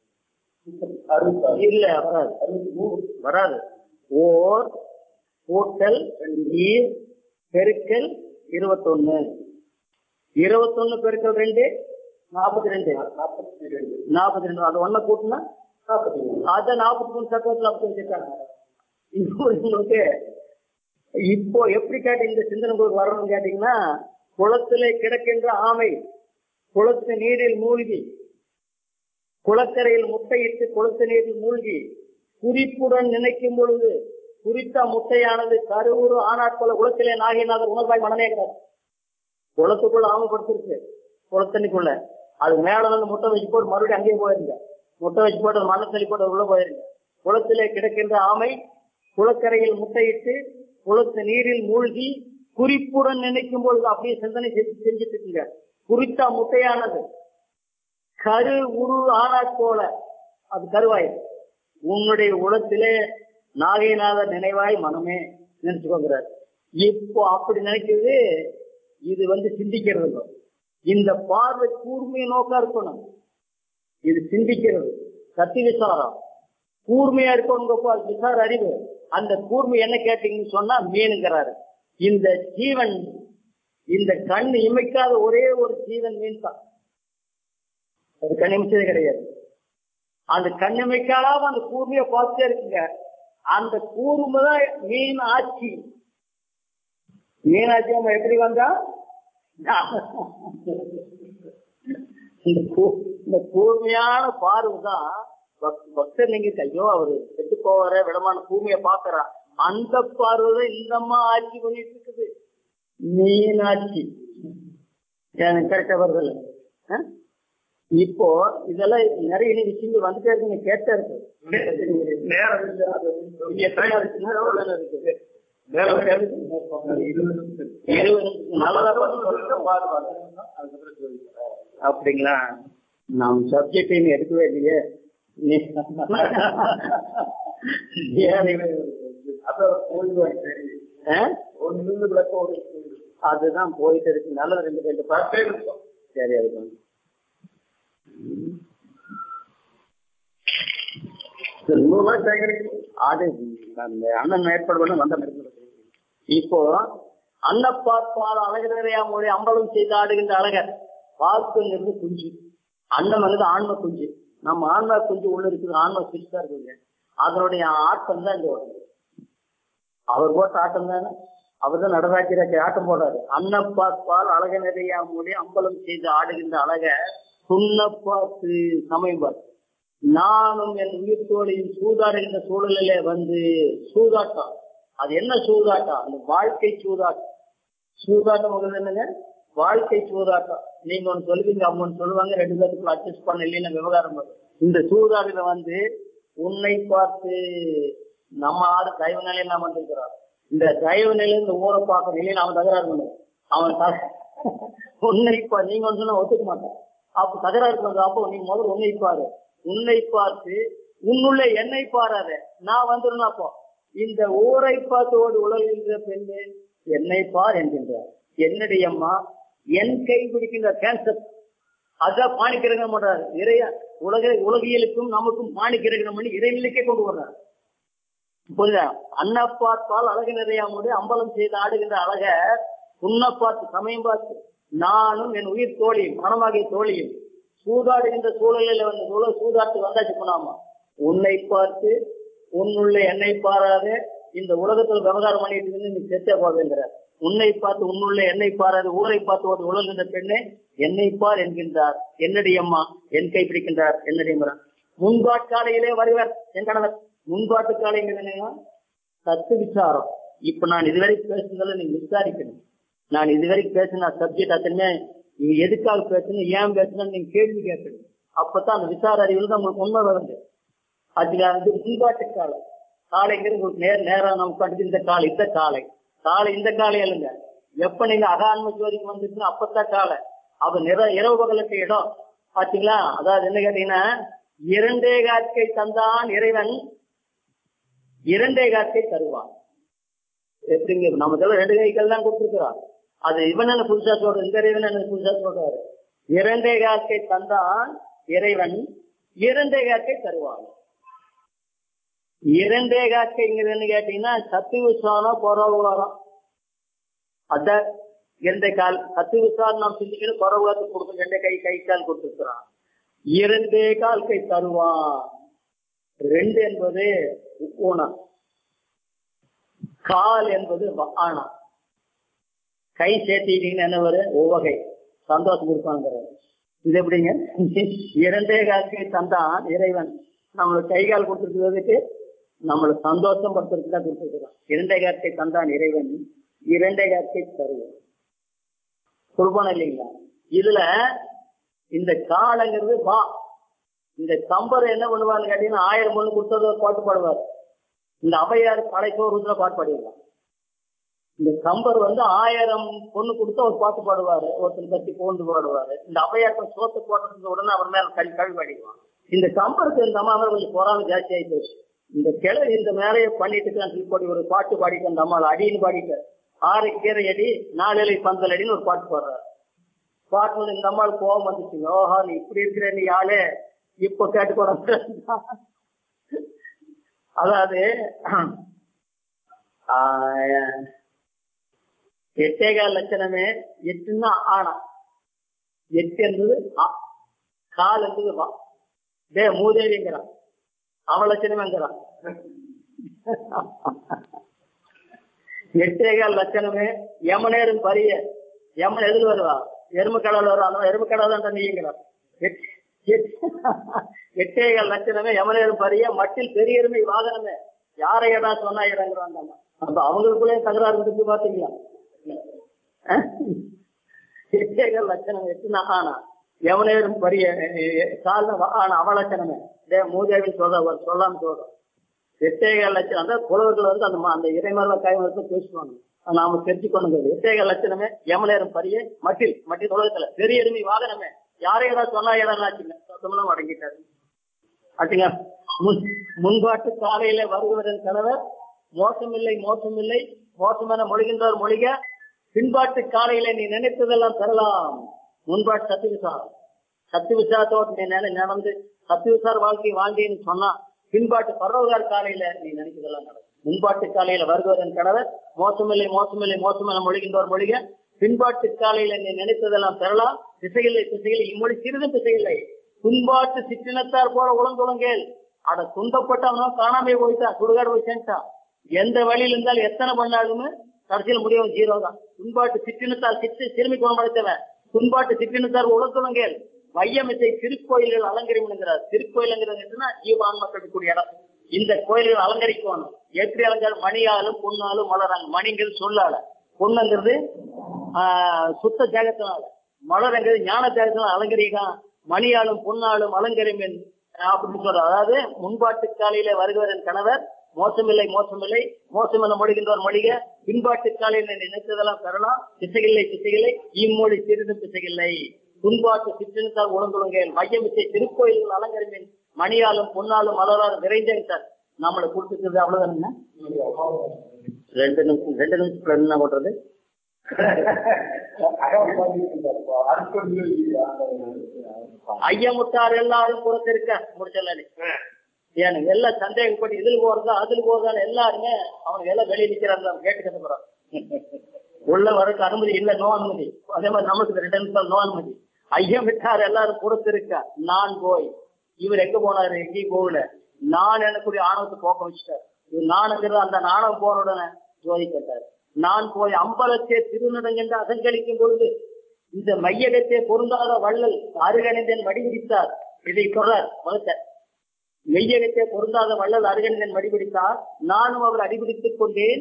இல்ல வராது வராது ஓர் கூட்டல் ஈர் பெருக்கல் இருபத்தொன்னு இருபத்தொன்னு பெருக்கல் ரெண்டு நாற்பத்தி ரெண்டு நாற்பத்தி ரெண்டு அது ஒன்ன கூட்டினா அத நாற்பத்தி மூணு சட்டத்தில் அப்படி வச்சிருக்காங்க இப்போ உங்களுக்கு இப்போ எப்படி கேட்டீங்க இந்த சிந்தனை உங்களுக்கு வரணும்னு கேட்டீங்கன்னா குளத்திலே கிடக்கின்ற ஆமை குளத்து நீரில் மூழ்கி குளக்கரையில் முட்டையிட்டு குளத்து நீரில் மூழ்கி குறிப்புடன் நினைக்கும் பொழுது குறித்த முட்டையானது கருவுரு ஆனாட்கொள்ள குளத்திலே நாகினாத உணர்வாய் மனநேகிறார் குளத்துக்குள்ள ஆமை படுத்திருக்கு குளத்தண்ணிக்குள்ள அது மேல வந்து முட்டை வச்சு போட்டு மறுபடியும் அங்கேயே போயிருங்க முட்டை வச்சு போட்டு மண்ணை தள்ளி போட்டு உள்ள போயிருங்க குளத்திலே கிடக்கின்ற ஆமை குளக்கரையில் முட்டையிட்டு குளத்து நீரில் மூழ்கி குறிப்புடன் நினைக்கும் பொழுது அப்படியே சிந்தனை செஞ்சு செஞ்சுட்டு இருக்குங்க குறித்த முட்டையானது கரு உரு ஆனாற் போல அது கருவாய் உன்னுடைய உலகத்திலே நாகைநாத நினைவாய் மனமே நினைச்சுக்கோங்கிறார் இப்போ அப்படி நினைக்கிறது இது வந்து சிந்திக்கிறது இல்ல. இந்த பார்வை கூர்மையை நோக்கா இருக்கணும் இது சிந்திக்கிறது சத்தி விசாரம் கூர்மையா இருக்கணுங்கப்போ அது விசார அறிவு அந்த கூர்மை என்ன கேட்டீங்கன்னு சொன்னா மீனுங்கிறாரு இந்த ஜீவன் இந்த கண் இமைக்காத ஒரே ஒரு ஜீவன் மீன் தான் அது கண் இமைச்சதே கிடையாது அந்த கண் இமைக்காம அந்த கூர்மையை பார்த்துட்டே இருக்குங்க அந்த கூர்மை தான் மீன் ஆட்சி மீனாட்சி அம்மா எப்படி வந்தா இந்த கூ- இந்த கூர்மையான பார்வை தான் பக்- பக்தர் நீங்க ஐயோ அவரு செத்து போவார விடமான கூர்மையை பாக்குறா அந்த பார்வை தான் இந்த அம்மா ஆட்சி பண்ணிட்டு இருக்குது மீனாட்சி எனக்கு கரெக்டா வருதுல்ல ஆ? இப்போ இதெல்லாம் நிறைய இன்னும் விஷயங்கள் வந்துட்டே இருக்கு நீங்க கேட்டே இருக்கு நேரம் இல்லை. அது எத்தனை இருக்கு? நேரம் இல்லை. இருபது நல்லதா பார்த்து சொல்லுங்க, பாரு, பாரு. அப்படிங்களா நாம் சப்ஜெக்ட் இன்னும் எடுக்கவே இல்லையே நீ- ஏன் இவன் அதான் போயிடுவாங்க சரி. ஆ? ஒண்ணுல விளக்கம் ஒரு போயிடும். அதுதான் போயிட்டு இருக்கு நல்லது ரெண்டு ரெண்டு பாட்டு பத்தே நிமிஷம். சரி அதுதான் சரி, நூறு ரூபாய் சேகரிக்கணும். அது அந்த அண்ணன் ஏற்பாடு பண்ண வந்த மாதிரி இப்போ அன்னப்பாற்பால் அழகிறதையா மொழி அம்பலம் செய்து ஆடுகின்ற அழகர் பார்க்குங்கிறது குஞ்சு அன்னம் வந்து ஆன்ம குஞ்சு நம்ம ஆன்ம குஞ்சு உள்ள இருக்குது ஆன்ம சிரிச்சா இருக்குங்க அதனுடைய ஆட்டம் தான் இந்த உடம்பு அவர் போட்ட ஆட்டம் தானே அவர் தான் நடராஜராஜ ஆட்டம் போடுறாரு அன்னப்பாற்பால் அழக நிறையா மொழி அம்பலம் செய்து ஆடுகின்ற அழக சுண்ணப்பாத்து சமயம் பார்த்து நானும் என் உயிர் தோழியும் சூதாடுகின்ற சூழலிலே வந்து சூதாட்டம் அது என்ன சூதாட்டம் அந்த வாழ்க்கை சூதாட்டம் சூதாட்டம் உங்களுக்கு என்னங்க வாழ்க்கை சூதாட்டம் நீங்க ஒன்று சொல்லுவீங்க அவங்க ஒன்று சொல்லுவாங்க ரெண்டு பேருக்கு அட்ஜஸ்ட் பண்ண இல்லைன்னு விவகாரம் வரும் இந்த சூதாடில வந்து உன்னை பார்த்து நம்ம ஆடு தயவு நிலையில் நாம் வந்திருக்கிறோம் இந்த தயவு நிலையில் இந்த ஊரை பார்க்க நிலையில் அவன் தகராறு பண்ணுவான் அவன் த- உன்னை பா நீங்க ஒன்று சொன்னா ஒத்துக்க மாட்டான் அப்ப தகராறு பண்ற அப்போ நீ முதல்ல உன்னை பாரு உன்னை பார்த்து உன்னுள்ள என்னை பாராத நான் வந்துடணும் அப்போ இந்த ஊரை பார்த்து ஓடி உலகின்ற பெண்ணு என்னை பார் என்கின்றார் என்னுடைய அம்மா என் கை பிடிக்கின்ற கேன்சர் அதான் பாணிக்கிறகம் பண்றாரு இறைய உலக உலகியலுக்கும் நமக்கும் பாணிக்கிறகம் பண்ணி இறைநிலைக்கே கொண்டு வர்றாரு புரியுதா அன்னப்பாற்பால் அழகு நிறையாமுடைய அம்பலம் செய்து ஆடுகின்ற அழக உன்னை பார்த்து சமயம் பார்த்து நானும் என் உயிர் தோழியும் மனமாகிய தோழியும் சூதாடுகின்ற சூழலில் வந்து சூழல் சூதாட்டு வந்தாச்சு போனாமா உன்னை பார்த்து உன்னுள்ள என்னை பாராத இந்த உலகத்துல விவகாரம் பண்ணிட்டு இருந்து நீ செத்தே போகின்றார் உன்னை பார்த்து உன்னுள்ள என்னை பாராது ஊரை பார்த்து ஒரு உலகின்ற பெண்ணே என்னை பார் என்கின்றார் என்னுடைய அம்மா என் கை பிடிக்கின்றார் என்னுடைய மரம் முன்பாட்காலையிலே வருவர் என் கணவர் முன்பாட்டு காலைங்கிறது என்னன்னா தத்து விசாரம் இப்ப நான் இதுவரை பேசுனதுல நீங்க விசாரிக்கணும் நான் இதுவரை பேசின சப்ஜெக்ட் அத்தனையுமே நீங்க எதுக்காக பேசணும் ஏன் பேசணும் நீங்க கேள்வி கேட்கணும் அப்பதான் அந்த விசார அறிவில் தான் உங்களுக்கு உண்மை வருது அதுல வந்து முன்பாட்டு காலம் காலைங்கிறது உங்களுக்கு நேர் நேரம் நம்ம கட்டுது இந்த காலை இந்த காலை காலை இந்த காலை இல்லைங்க எப்ப நீங்க அகான்ம ஜோதிக்கு வந்துச்சுன்னா அப்பதான் காலை அவ நிற இரவு பகலுக்கு இடம் பாத்தீங்களா அதாவது என்ன கேட்டீங்கன்னா இரண்டே காட்கை தந்தான் இறைவன் இரண்டே காட்கை தருவான் எப்படிங்க நம்ம சொல்ல ரெண்டு கைகள் தான் கொடுத்துருக்கிறான் அது இவன் என்ன புதுசா சொல்ற இந்த இறைவன் என்ன புதுசா சொல்றாரு இரண்டே காட்கை தந்தான் இறைவன் இரண்டே காட்கை தருவான் இரண்டே காட்கைங்கிறதுன்னு கேட்டீங்கன்னா சத்து விசுவானம் பொறவுகாரம் அதான் இரண்டே கால் சத்து விசுவாரம் நாம் சிந்திக்கணும் பொறவுகாரத்துக்கு கொடுக்கும் ரெண்டே கை கை கால் கொடுத்துருக்கிறான் இரண்டே கால் கை தருவான் ரெண்டு என்பது ஊனம் கால் என்பது ஆனா கை சேர்த்திட்டீங்கன்னு என்ன வரும் உவகை சந்தோஷம் கொடுப்பாங்க இது எப்படிங்க இரண்டே கால்கை தந்தான் இறைவன் நம்மளுக்கு கை கால் கொடுத்துருக்கிறதுக்கு நம்மளை சந்தோஷம் படுத்துறதுக்கு தான் கொடுத்துருக்கிறான் இரண்டே காற்கை தந்தான் இறைவன் இரண்டே காற்கை தருவன் கொடுப்பான இல்லைங்களா இதுல இந்த காலங்கிறது வா இந்த கம்பர் என்ன பண்ணுவான்னு கேட்டீங்கன்னா ஆயிரம் பொண்ணு கொடுத்தது ஒரு பாட்டு பாடுவார் இந்த அவையார் படைப்போருத்துல பாட்டு பாடிடலாம் இந்த கம்பர் வந்து ஆயிரம் பொண்ணு கொடுத்து ஒரு பாட்டு பாடுவாரு ஒருத்தர் பத்தி போந்து பாடுவாரு இந்த அவையார் சோத்து போட்டதுக்கு உடனே அவர் மேல கல் கல் பாடிடுவான் இந்த கம்பருக்கு இந்த அம்மா கொஞ்சம் பொறாம ஜாஸ்தி ஆகி போச்சு இந்த கிளை இந்த மேலைய பண்ணிட்டு சொல்லி போட்டு ஒரு பாட்டு பாடிட்டு அந்த அம்மாவை அடின்னு பாடிட்டு ஆறு கீரை அடி நாலு இலை பந்தல் அடின்னு ஒரு பாட்டு பாடுறாரு பாட்டு இந்த அம்மாவுக்கு கோபம் வந்துச்சுங்க ஓஹா நீ இப்படி இருக்கிற நீ ஆளு இப்ப கேட்டுக்கூட அதாவது எட்டேகால் லட்சணமே எட்டுன்னா ஆனா எட்டு என்பது ஆ கால் என்பது வா டே மூதேவிங்கிறான் அவன் லட்சணமேங்கிறான் எட்டேகால் லட்சணமே யமனேரும் பரிய யமன் எதில் வருவா எரும கடவுள் வருவான் எரும கடவுள் தான் தண்ணிங்கிறான் எட்டேகால் லட்சணமே யமனேரும் பரிய மட்டில் பெரிய எருமை வாகனமே யாரை எடா சொன்னா இடங்கிறான் அப்ப அவங்களுக்குள்ளே தகராறு இருக்கு பாத்தீங்களா எட்டேகால் லட்சணம் எட்டுனா ஆனா எவனேரும் பரிய கால ஆனா அவலட்சணமே டே மூதேவின் சொல்ற சொல்லாம சொல்றோம் எட்டேகால் லட்சணம் அந்த புலவர்கள் வந்து அந்த அந்த இறைமரல கைமரத்தை பேசுவாங்க நாம தெரிஞ்சுக்கணும் எட்டேகால் லட்சணமே யமனேரும் பரிய மட்டில் மட்டில் உலகத்துல பெரிய எருமை வாகனமே யாரை ஏதாவது சொன்னா ஏதாவது ஆச்சுங்க சத்தமெல்லாம் அடங்கிட்டாரு ஆச்சுங்க முன் முன்பாட்டு காலையில வருவதன் கணவர் மோசமில்லை மோசமில்லை மோசமென மொழிகின்றவர் மொழிக பின்பாட்டு காலையில நீ நினைத்ததெல்லாம் பெறலாம் முன்பாட்டு சத்து விசாரம் சத்து விசாரத்தோடு நீ நினை நடந்து சத்து விசார வாழ்க்கை வாழ்ந்தேன்னு சொன்னா பின்பாட்டு பரவகார் காலையில நீ நினைத்ததெல்லாம் நடக்கும் முன்பாட்டு காலையில வருவதன் கணவர் மோசமில்லை மோசமில்லை மோசமென மொழிகின்றவர் மொழிக பின்பாட்டு காலையில நீ நினைத்ததெல்லாம் பெறலாம் திசையில்லை திசையில்லை இம்மொழி சிறிதும் திசையில்லை துன்பாட்டு சிற்றினத்தார் போல உளந்துளங்கேல் அட துன்பப்பட்டவனும் காணாமே போயிட்டான் சுடுகாடு போய் சேர்ந்துட்டான் எந்த வழியில இருந்தாலும் எத்தனை பண்ணாலுமே கடைசியில் முடியும் ஜீரோ தான் துன்பாட்டு சிற்றினத்தார் சிற்று சிறுமி குணமடைத்தவன் துன்பாட்டு சிற்றினத்தார் உலகத்துலங்கேல் வையமிசை திருக்கோயில்கள் அலங்கரிங்கிறார் திருக்கோயிலுங்கிறதுனா ஜீவான் மக்களுக்கு கூடிய இடம் இந்த கோயில்கள் அலங்கரிக்கணும் எப்படி அலங்காரம் மணியாலும் பொண்ணாலும் மலராங்க மணிங்கிறது சொல்லால பொண்ணுங்கிறது ஆஹ் சுத்த தேகத்தினால மலருங்கிறது ஞான தேகத்தினால அலங்கரிக்கான் மணியாலும் பொன்னாலும் அலங்கரிமென் அப்படின்னு சொல்றார் அதாவது முன்பாட்டு காலையில வருகிறவரின் கணவர் மோசமில்லை மோசமில்லை மோசம் என மொழிகின்றவர் மொழிக பின்பாட்டு காலையில் நினைத்ததெல்லாம் பெறலாம் திசையில்லை திசையில்லை இம்மொழி சிறிதும் திசையில்லை துன்பாட்டு சிற்றினத்தால் உணர்ந்துள்ளங்கள் மையமிசை திருக்கோயில்கள் அலங்கரிமின் மணியாலும் பொன்னாலும் மலராலும் நிறைந்தேன் சார் நம்மளை கொடுத்துக்கிறது அவ்வளவுதானுங்க ரெண்டு நிமிஷம் ரெண்டு நிமிஷத்துல என்ன பண்றது ஐயமுத்தார் எல்லாரும் புறத்திருக்க முடிச்சல ஏன்னு எல்லாம் சந்தேகப்பட்டு இதுல போறதா அதுல போறதா எல்லாருமே அவங்க எல்லாம் வெளியே நிக்கிறாங்க கேட்டுக்கிட்டு போறாங்க உள்ள வரக்கு அனுமதி இல்ல நோ அனுமதி அதே மாதிரி நமக்கு ரெண்டு நிமிஷம் நோ அனுமதி ஐயம் விட்டார் எல்லாரும் பொறுத்திருக்க நான் போய் இவர் எங்க போனாரு எங்கேயும் போகல நான் எனக்குரிய ஆணவத்தை போக்க வச்சுட்டார் நானுங்கிறது அந்த நாணம் போன உடனே ஜோதிப்பட்டார் நான் போய் அம்பலத்தே திருநடங்கென்று அசங்கலிக்கும் பொழுது இந்த மையகத்தை பொருந்தாத வள்ளல் அருகணிந்தன் வடிவிடித்தார் இதை சொல்றார் முதல்ல மெய்யகத்தை பொருந்தாத வள்ளல் அருகணிந்தன் வடிபிடித்தார் நானும் அவர் அடிபிடித்துக் கொண்டேன்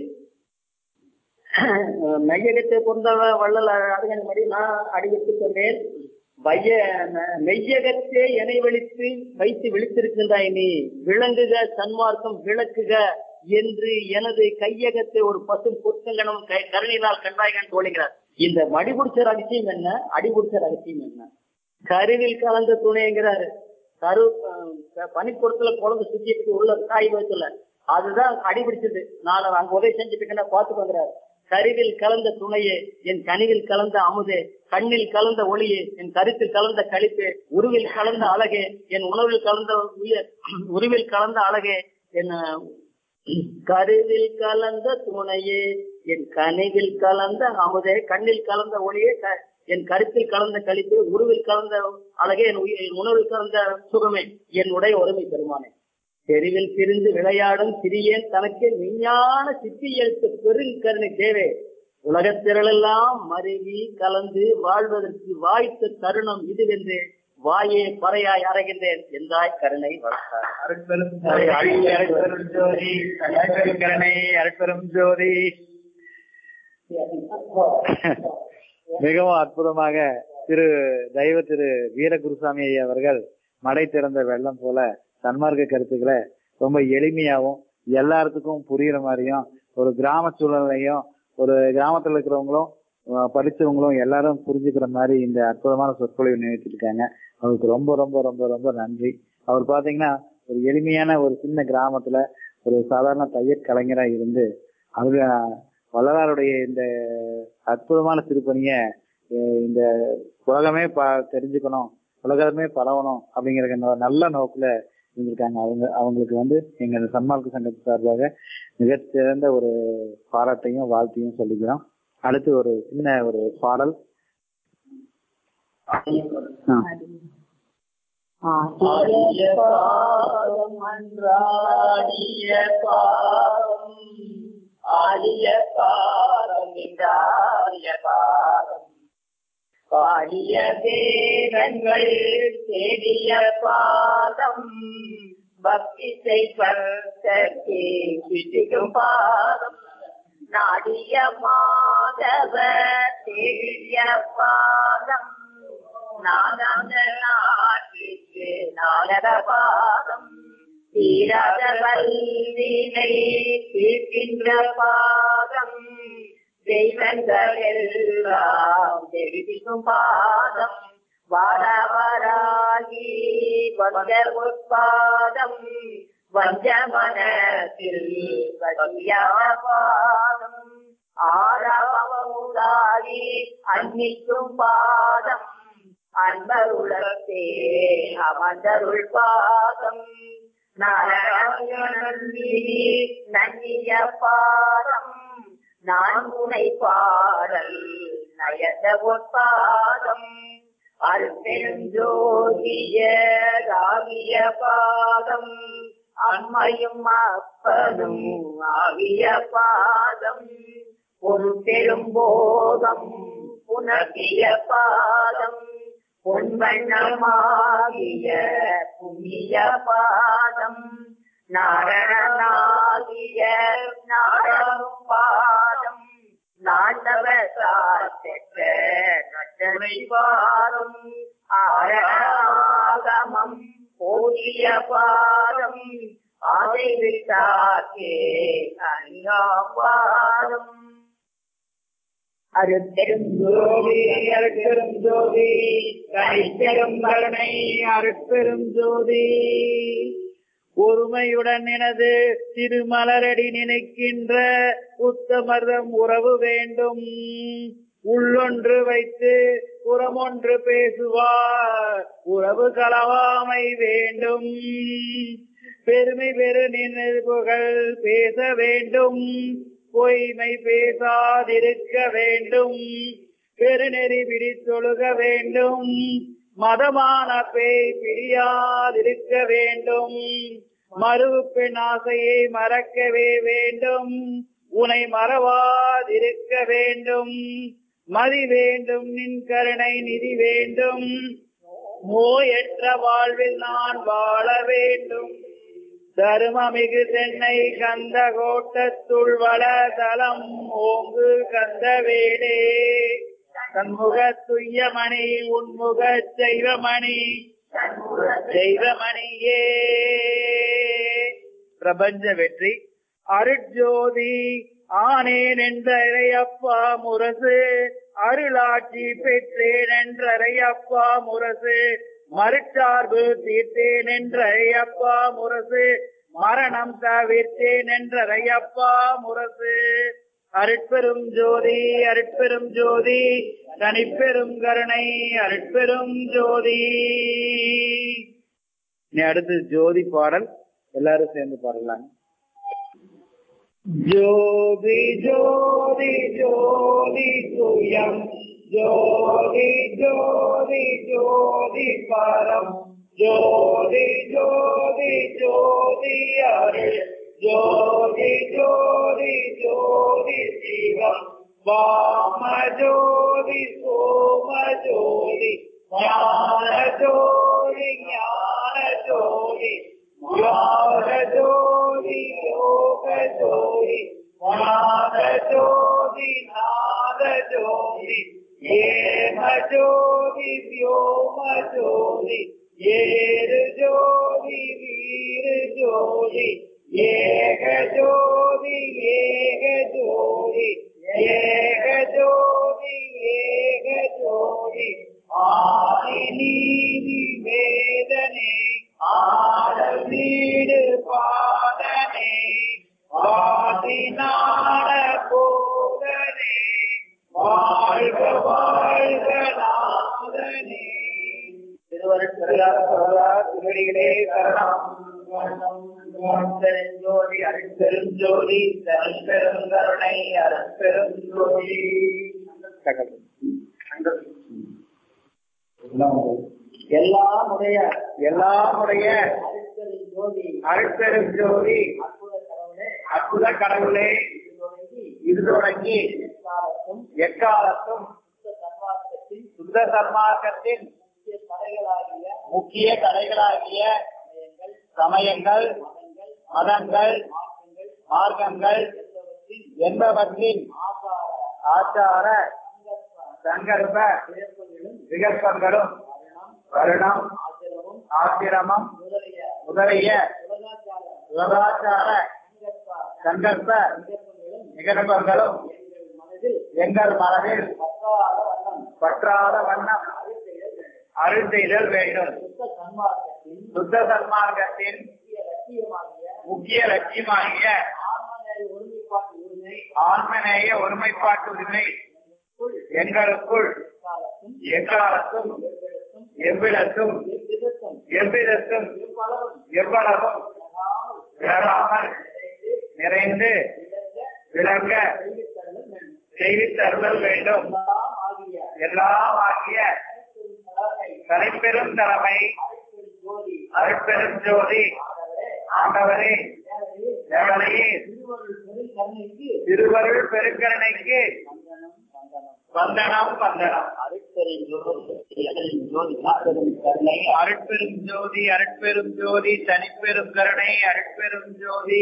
மையகத்தை பொருந்தாத வள்ளல் அருகணின் மடி நான் அடிபிடித்துக் கொண்டேன் வைய மெய்யகத்தே எனை வலித்து வைத்து விழித்திருக்கின்றாய் நீ விளங்குக சன்மார்க்கம் விளக்குக என்று எனது கையகத்தை ஒரு பசும் பொற்கங்கனும் கருணினால் கண்டாய்கன் தோழுகிறார் இந்த மடிபிடிச்ச ரகசியம் என்ன அடிபிடிச்ச ரகசியம் என்ன கருவில் கலந்த துணைங்கிறாரு கரு அஹ், பனிக்கூடத்துல குழந்தை சுத்திட்டு உள்ள காய் வச்சுல அதுதான் அடிபிடிச்சது நான் அங்க உதவி செஞ்சுட்டு பாத்துக்கோங்கிறாரு கருவில் கலந்த துணையே என் கனிவில் கலந்த அமுதே கண்ணில் கலந்த ஒளியே என் கருத்தில் கலந்த கழிப்பே உருவில் கலந்த அழகே என் உணவில் கலந்த உயிர் உருவில் கலந்த அழகே என் அஹ், கருவில் கலந்த துணையே என் கனிவில் கலந்த அமுதே கண்ணில் கலந்த ஒளியே க- என் கருத்தில் கலந்த கழிப்பு உருவில் கலந்த அழகே என் உயிர் என் உணவில் கலந்த சுகமே என் உடைய ஒருமை பெருமானே தெருவில் பிரிந்து விளையாடும் சிறியேன் தனக்கு விஞ்ஞான சித்தி எழுத்து பெருங்கருணை தேவே உலகத்திரளெல்லாம் மருவி கலந்து வாழ்வதற்கு வாய்த்த தருணம் இதுவென்று வாயே பறையாய் அறைகின்றேன் என்றாய் கருணை வளர்த்தார் அருட்பெரும் ஜோதி அழகிய அருட்பெரும் ஜோதி அருட்பெரும் கருணை அருட்பெரும் ஜோதி மிகவும் அற்புதமாக திரு தெய்வ திரு வீரகுருசாமி ஐயா அவர்கள் மடை திறந்த வெள்ளம் போல சன்மார்க்க கருத்துக்களை ரொம்ப எளிமையாவும் எல்லாத்துக்கும் புரியுற மாதிரியும் ஒரு கிராம சூழ்நிலையும் ஒரு கிராமத்துல இருக்கிறவங்களும் அஹ், படிச்சவங்களும் எல்லாரும் புரிஞ்சுக்கிற மாதிரி இந்த அற்புதமான சொற்பொழிவு நினைச்சிருக்காங்க அவருக்கு ரொம்ப ரொம்ப ரொம்ப ரொம்ப நன்றி அவர் பாத்தீங்கன்னா ஒரு எளிமையான ஒரு சின்ன கிராமத்துல ஒரு சாதாரண தையற் கலைஞரா இருந்து அவங்க வள்ளலாருடைய இந்த அற்புதமான திருப்பணியை அஹ், இந்த உலகமே ப தெரிஞ்சுக்கணும் உலகமே பரவணும் அப்படிங்கிற ந- நல்ல நோக்குல இருந்திருக்காங்க அவங்க அவங்களுக்கு வந்து எங்க சன்மார்க்க சங்கத்து சார்பாக மிகச்சிறந்த ஒரு பாராட்டையும் வாழ்த்தையும் சொல்லிக்கிறோம் அடுத்து ஒரு சின்ன ஒரு பாடல் ஆ. ஆடிய பாதம் அன்றாடிய பாதம் ஆடிய பாதம் இன்றாடிய பாதம் பாடிய வேதங்கள் தேடிய பாதம் பக்தி செய்வதற்கு பிடிக்கும் பாதம் நாடிய மாதவ தேடிய பாதம் நாதாந்த நாட்டிற்கு நாடக பாதம் தீராத வல்வினை தீர்க்கின்ற பாதம் தெய்வங்கள் எல்லாம் தெரிவிக்கும் பாதம் வாரவராகி வந்த உற்பாதம் வஞ்ச மனத்தில் வலியான பாதம் ஆரவமுதாகி அன்னிக்கும் பாதம் அன்பருளத்தே அமர்ந்தருள் பாதம் நாராயணி நன்னிய பாதம் நான் உனை பாடல் நயந்த பாதம் அருப்பெருஞ்சோதிய ராகிய பாதம் அம்மையும் அப்பனும் ஆகிய பாதம் ஒரு பெரும்போதம் புனகிய பாதம் பொன்வண்ணமாகிய புண்ணிய பாதம் நாரணனாகிய நாடகம் பாதம் நாட்டவசால் பெற்ற நட்டனை பாதம் ஆரணாகமம் போதிய பாதம் அதை விட்டாக்கே அணியாபாதம் அருட்பெரும் ஜோதி அருட்பெரும் ஜோதி கனிப்பெரும் கருணை அருட்பெரும் ஜோதி ஒருமையுடன் எனது திருமலரடி நினைக்கின்ற உத்தமர்தம் உறவு வேண்டும் உள்ளொன்று வைத்து புறமொன்று பேசுவார் உறவு கலவாமை வேண்டும் பெருமை பெரு நினைவுகள் பேச வேண்டும் பொய்மை பேசாதிருக்க வேண்டும் பெருநெறி பிடித்தொழுக வேண்டும் மதமான பேய் பிரியாதிருக்க வேண்டும் மறுவு பெண் ஆசையை மறக்கவே வேண்டும் உனை மறவாதிருக்க வேண்டும் மதி வேண்டும் நின் கருணை நிதி வேண்டும் நோயற்ற வாழ்வில் நான் வாழ வேண்டும் தருமமிகு தென்னை கந்த கோட்டத்துள் வளதலம் ஓங்கு கந்த வேடே தன்முக துய்யமணி உன்முக செய்வமணி தெய்வமணியே பிரபஞ்ச வெற்றி அருட்ஜோதி ஆனேன் என்ற இறையப்பா முரசு அருளாட்சி பெற்றேன் என்றறையப்பா முரசு மறுச்சார்பு தீர்த்தேன் என்றறையப்பா முரசு மரணம் தவிர்த்தேன் என்றறையப்பா முரசு அருட்பெரும் ஜோதி அருட்பெரும் ஜோதி தனிப்பெரும் கருணை அருட்பெரும் ஜோதி இனி அடுத்து ஜோதி பாடல் எல்லாரும் சேர்ந்து பாடலாம் ஜோதி ஜோதி ஜோதி துயம் ஜோதி ஜோதி ஜோதி பரம் ஜோதி ஜோதி ஜோதி அருள் ஜோதி ஜோதி ஜோதி சிவம் வாம ஜோதி சோம ஜோதி ஞான ஜோதி ஞான ஜோதி யோக ஜோதி யோக ஜோதி நாத ஜோதி நாத ஜோதி ஏம ஜோதி வியோம ஜோதி ஏறு ஜோதி வீரு ஜோதி ஏக ஜோதி ஏக ஜோதி ஏக ஜோதி ஏக ஜோதி ஆதி நீதி வேதனே ஆடல் வீடு பாதனே ஆதி நாட போதனே வாழ்க வாழ்க நாதனே திருவருட்பெருளார்களே சரணம் பெருஞ்சோதி அருட்பெருஞ்சோதி தருட்பெரும் கருணை அருட்பெரும் ஜோதி எல்லாமுடைய எல்லாமுடைய அருட்பெரும் ஜோதி அற்புத கடவுளே இது தொடங்கி எக்காலத்தும் சுத்த சன்மார்க்கத்தின் முக்கிய கலைகளாகிய சமயங்கள் மதங்கள் மார்க்கங்கள் என்பவற்றின் ஆச்சார சங்கல்ப விகற்பங்களும் வருணம் ஆசிரமம் முதலிய சுகாச்சார சங்கல்ப நிகழ்வுகளும் எங்கள் மனதில் பற்றாத வண்ணம் அருள் செய்தல் வேண்டும் சுத்த சன்மார்க்கத்தின் முக்கிய லட்சியமாகிய ஆன்மநேய ஒருமைப்பாட்டு உரிமை எங்களுக்குள் எக்காலத்தும் எவ்விடத்தும் எவ்விதத்தும் எவ்வளவும் விலகாமல் நிறைந்து விளங்க செய்தித்தருதல் வேண்டும் எல்லாம் ஆகிய தலைப்பெரும் தலைமை அருட்பெரும் ஜோதி ஆண்டவரே எவரையே திருவருள் பெருக்கரணைக்கு வந்தனம் வந்தனம் அருட்பெரும் ஜோதி அருட்பெரும் ஜோதி தனிப்பெரும் கருணை அருட்பெரும் ஜோதி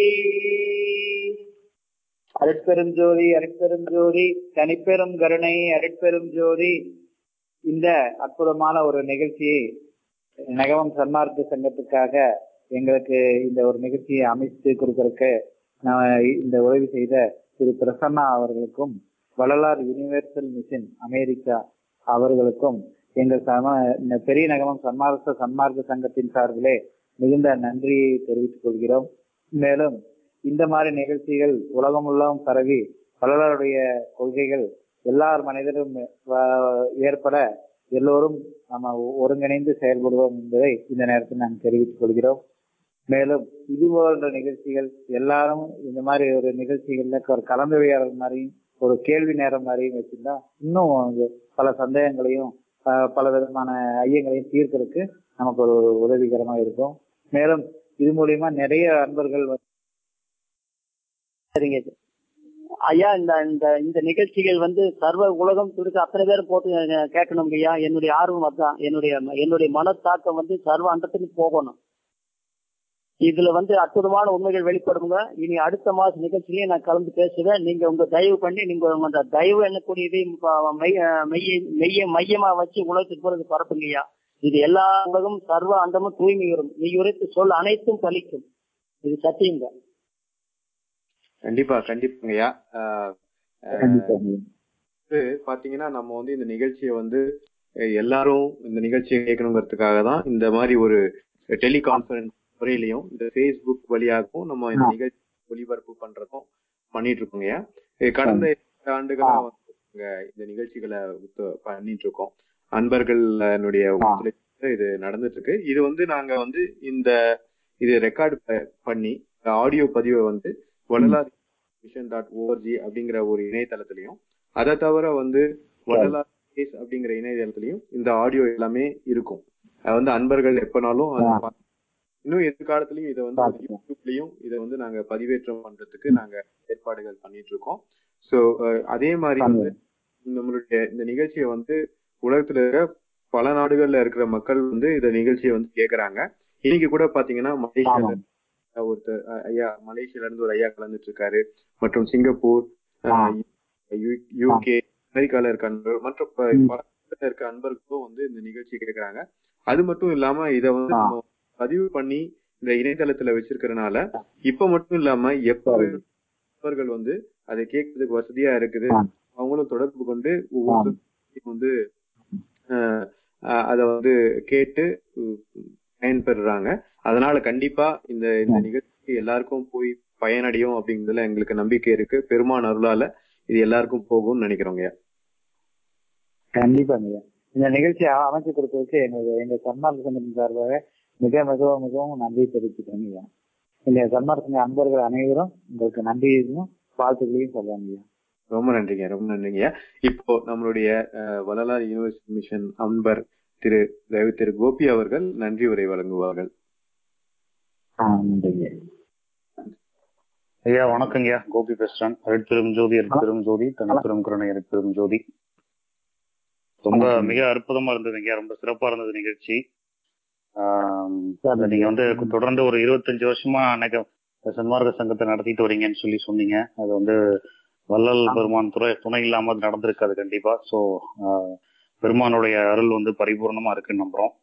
அருட்பெரும் ஜோதி அருட்பெரும் ஜோதி தனிப்பெரும் கருணை அருட்பெரும் ஜோதி இந்த அற்புதமான ஒரு நிகழ்ச்சியை நகவம் சன்மார்க்க சங்கத்துக்காக எங்களுக்கு இந்த ஒரு நிகழ்ச்சியை அமைத்து கொடுக்கறதுக்கு நான் இந்த உதவி செய்த திரு பிரசன்னா அவர்களுக்கும் வள்ளலார் யுனிவர்சல் மிஷன் அமெரிக்கா அவர்களுக்கும் எங்கள் சம இந்த பெரிய நகரம் சன்மார்க்க சன்மார்க்க சங்கத்தின் சார்பிலே மிகுந்த நன்றியை தெரிவித்துக் கொள்கிறோம் மேலும் இந்த மாதிரி நிகழ்ச்சிகள் உலகம் உள்ளம் பரவி வள்ளலாருடைய கொள்கைகள் எல்லார் மனிதரும் வ- ஏற்பட எல்லோரும் நம்ம ஒருங்கிணைந்து செயல்படுவோம் என்பதை இந்த நேரத்தில் நாங்கள் தெரிவித்துக் கொள்கிறோம் மேலும் இது போன்ற நிகழ்ச்சிகள் எல்லாரும் இந்த மாதிரி ஒரு நிகழ்ச்சிகள்ல ஒரு கலந்துரையாடல் மாதிரியும் ஒரு கேள்வி நேரம் மாதிரியும் வச்சிருந்தா இன்னும் வந்து பல சந்தேகங்களையும் அஹ், பல விதமான ஐயங்களையும் தீர்க்கறதுக்கு நமக்கு ஒரு உதவிகரமா இருக்கும் மேலும் இது மூலியமா நிறைய அன்பர்கள் வந்து சரிங்க ஐயா இந்த இந்த இந்த நிகழ்ச்சிகள் வந்து சர்வ உலகம் துடுக்க அத்தனை பேரும் போட்டு அஹ், கேட்கணும் ஐயா என்னுடைய ஆர்வம் அதான் என்னுடைய என்னுடைய மனத்தாக்கம் வந்து சர்வ அண்டத்துக்கு போகணும் இதுல வந்து அற்புதமான உண்மைகள் வெளிப்படுங்க இனி அடுத்த மாச நிகழ்ச்சியிலேயே நான் கலந்து பேசுவேன் நீங்க உங்க தயவு பண்ணி நீங்க உங்க அந்த தயவு என்னக்கூடியதையும் ப- மெய் மெய்யை மெய்ய மையமா வச்சு உலகத்துக்கு போறது பரப்புங்க ஐயா இது எல்லா உலகமும் சர்வ அண்டமும் தூய்மை வரும் நீ உரைத்து சொல் அனைத்தும் பலிக்கும் இது சத்தியங்க கண்டிப்பா கண்டிப்பாங்கய்யா ஆஹ் ஆஹ் வந்து பாத்தீங்கன்னா நம்ம வந்து இந்த நிகழ்ச்சியை வந்து அஹ், எல்லாரும் இந்த நிகழ்ச்சியை கேட்கணுங்கிறதுக்காக தான் இந்த மாதிரி ஒரு டெலிகான்ஃபரன்ஸ் முறையிலையும் இந்த ஃபேஸ்புக் வழியாகவும் நம்ம இந்த நிகழ்ச்சி ஒளிபரப்பு பண்றதும் பண்ணிட்டு இருக்கோங்க அஹ், கடந்த இரண்டு ஆண்டுகளா வந்து நாங்க இந்த நிகழ்ச்சிகளை ஒத்து- பண்ணிட்டு இருக்கோம் அன்பர்களுடைய ஒத்துழைப்பு இது நடந்துட்டு இருக்கு இது வந்து நாங்க வந்து இந்த இது ரெக்கார்டு பண்ணி ஆடியோ பதிவை வந்து வள்ளலார் மிஷன் டாட் ஓஆர்ஜி அப்படிங்கிற ஒரு இணையதளத்திலையும் அதை தவிர வந்து வள்ளலார் கேஸ் அப்படிங்கிற இணையதளத்திலையும் இந்த ஆடியோ எல்லாமே இருக்கும் அது வந்து அன்பர்கள் எப்பனாலும் அதை பா- இன்னும் எதிர்காலத்திலயும் இதை வந்து ஒரு யூடியூப்லயும் இதை வந்து நாங்க பதிவேற்றம் பண்றதுக்கு நாங்க ஏற்பாடுகள் பண்ணிட்டு இருக்கோம் சோ அதே மாதிரி வந்து நம்மளுடைய இந்த நிகழ்ச்சியை வந்து உலகத்துல இருக்க பல நாடுகள்ல இருக்கிற மக்கள் வந்து இந்த நிகழ்ச்சியை வந்து கேக்குறாங்க இன்னைக்கு கூட பாத்தீங்கன்னா மலேசியால ஒருத்தர் அஹ், ஐயா மலேசியால இருந்து ஒரு ஐயா கலந்துட்டு இருக்காரு மற்றும் சிங்கப்பூர் யூகே அமெரிக்கால இருக்க அன்பர்கள் மற்ற ப- பல இடத்துல இருக்க அன்பர்களும் வந்து இந்த நிகழ்ச்சி கேக்குறாங்க அது மட்டும் இல்லாம இத வந்து நம்ம பதிவு பண்ணி இந்த இணையதளத்துல வச்சிருக்கிறதுனால இப்ப மட்டும் இல்லாம எப்ப நண்பர்கள் வந்து அதை கேட்கறதுக்கு வசதியா இருக்குது அவங்களும் தொடர்பு கொண்டு ஒவ்வொரு வந்து அஹ், அஹ், அத வந்து கேட்டு உம், பயன்பெறுறாங்க அதனால கண்டிப்பா இந்த இந்த நிகழ்ச்சி எல்லாருக்கும் போய் பயனடையும் அப்படிங்கிறதுல எங்களுக்கு நம்பிக்கை இருக்கு பெருமான் அருளால இது எல்லாருக்கும் போகும்னு நினைக்கிறோங்க கண்டிப்பாங்க இந்த நிகழ்ச்சியை அமைச்சு கொடுத்ததுக்கு எங்க எங்க சன்மார்க்க சங்கத்தின் சார்பாக மிக மிகவும் மிகவும் நன்றி தெரிவிச்சுக்கிறேங்க இந்த சன்மார்க்க சங்க அன்பர்கள் அனைவரும் உங்களுக்கு நன்றியையும் வாழ்த்துக்களையும் சொல்றாங்க ரொம்ப நன்றிங்க ரொம்ப நன்றிங்க இப்போ நம்மளுடைய அஹ், வள்ளலார் யூனிவர்சிட்டி மிஷன் அன்பர் திரு தயவு திரு கோபி அவர்கள் நன்றி உரை வழங்குவார்கள் நன்றிங்க ஐயா வணக்கங்கய்யா கோபி பேசுறேன் அருட்பெரும் ஜோதி அருட்பெரும் ஜோதி தனிப்பெரும் கருணை அருட்பெரும் ஜோதி ரொம்ப மிக அற்புதமா இருந்ததுங்க ரொம்ப சிறப்பா இருந்தது நிகழ்ச்சி ஆம், அதை நீங்க வந்து தொடர்ந்து ஒரு இருபத்தஞ்சு வருஷமா அன்னைக்கு சன்மார்க்க சங்கத்தை நடத்திட்டு வரீங்கன்னு சொல்லி சொன்னீங்க அது வந்து வள்ளல் பெருமான் துறை துணை இல்லாம அது நடந்திருக்காது கண்டிப்பா சோ பெருமானுடைய அருள் வந்து பரிபூர்ணமா இருக்குன்னு நம்புறோம்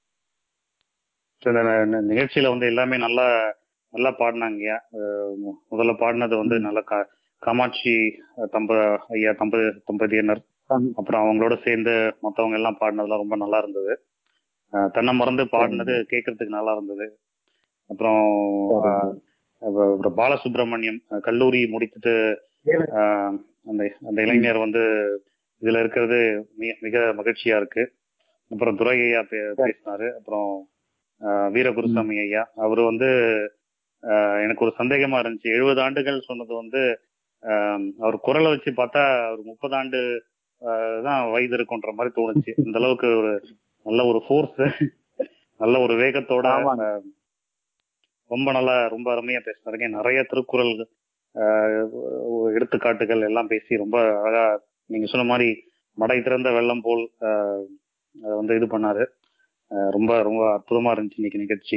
So, இந்த ந- நிகழ்ச்சியில வந்து எல்லாமே நல்லா நல்லா பாடினாங்கய்யா அஹ் மு- முதல்ல பாடினது வந்து நல்ல கா- காமாட்சி அஹ், தம்ப ஐயா தம்ப தம்பதியினர் அப்புறம் அவங்களோட சேர்ந்து மத்தவங்க எல்லாம் பாடினதுலாம் ரொம்ப நல்லா இருந்தது அஹ், தன்னை மறந்து பாடினது கேட்கறதுக்கு நல்லா இருந்தது அப்புறம் அஹ், அப்புறம் அப்புறம் பாலசுப்ரமணியம் அஹ், கல்லூரி முடித்துட்டு அஹ், அந்த அந்த இளைஞர் வந்து இதுல இருக்கிறது மிக மிக மகிழ்ச்சியா இருக்கு அப்புறம் துரை ஐயா பே- பேசினாரு அப்புறம் அஹ், வீரகுருசாமி ஐயா அவரு வந்து அஹ், எனக்கு ஒரு சந்தேகமா இருந்துச்சு எழுபது ஆண்டுகள் சொன்னது வந்து அஹ், அவர் குரலை வச்சு பார்த்தா ஒரு முப்பது ஆண்டு அஹ், தான் வயது இருக்குன்ற மாதிரி தோணுச்சு இந்த அளவுக்கு ஒரு நல்ல ஒரு ஃபோர்ஸ் நல்ல ஒரு வேகத்தோட அஹ், ரொம்ப நல்லா ரொம்ப அருமையா பேசினாருங்க நிறைய திருக்குறள் அஹ், எடுத்துக்காட்டுகள் எல்லாம் பேசி ரொம்ப அழகா நீங்க சொன்ன மாதிரி மடை திறந்த வெள்ளம் போல் அஹ், அதை வந்து இது பண்ணாரு அஹ், ரொம்ப ரொம்ப அற்புதமா இருந்துச்சு இன்னைக்கு நிகழ்ச்சி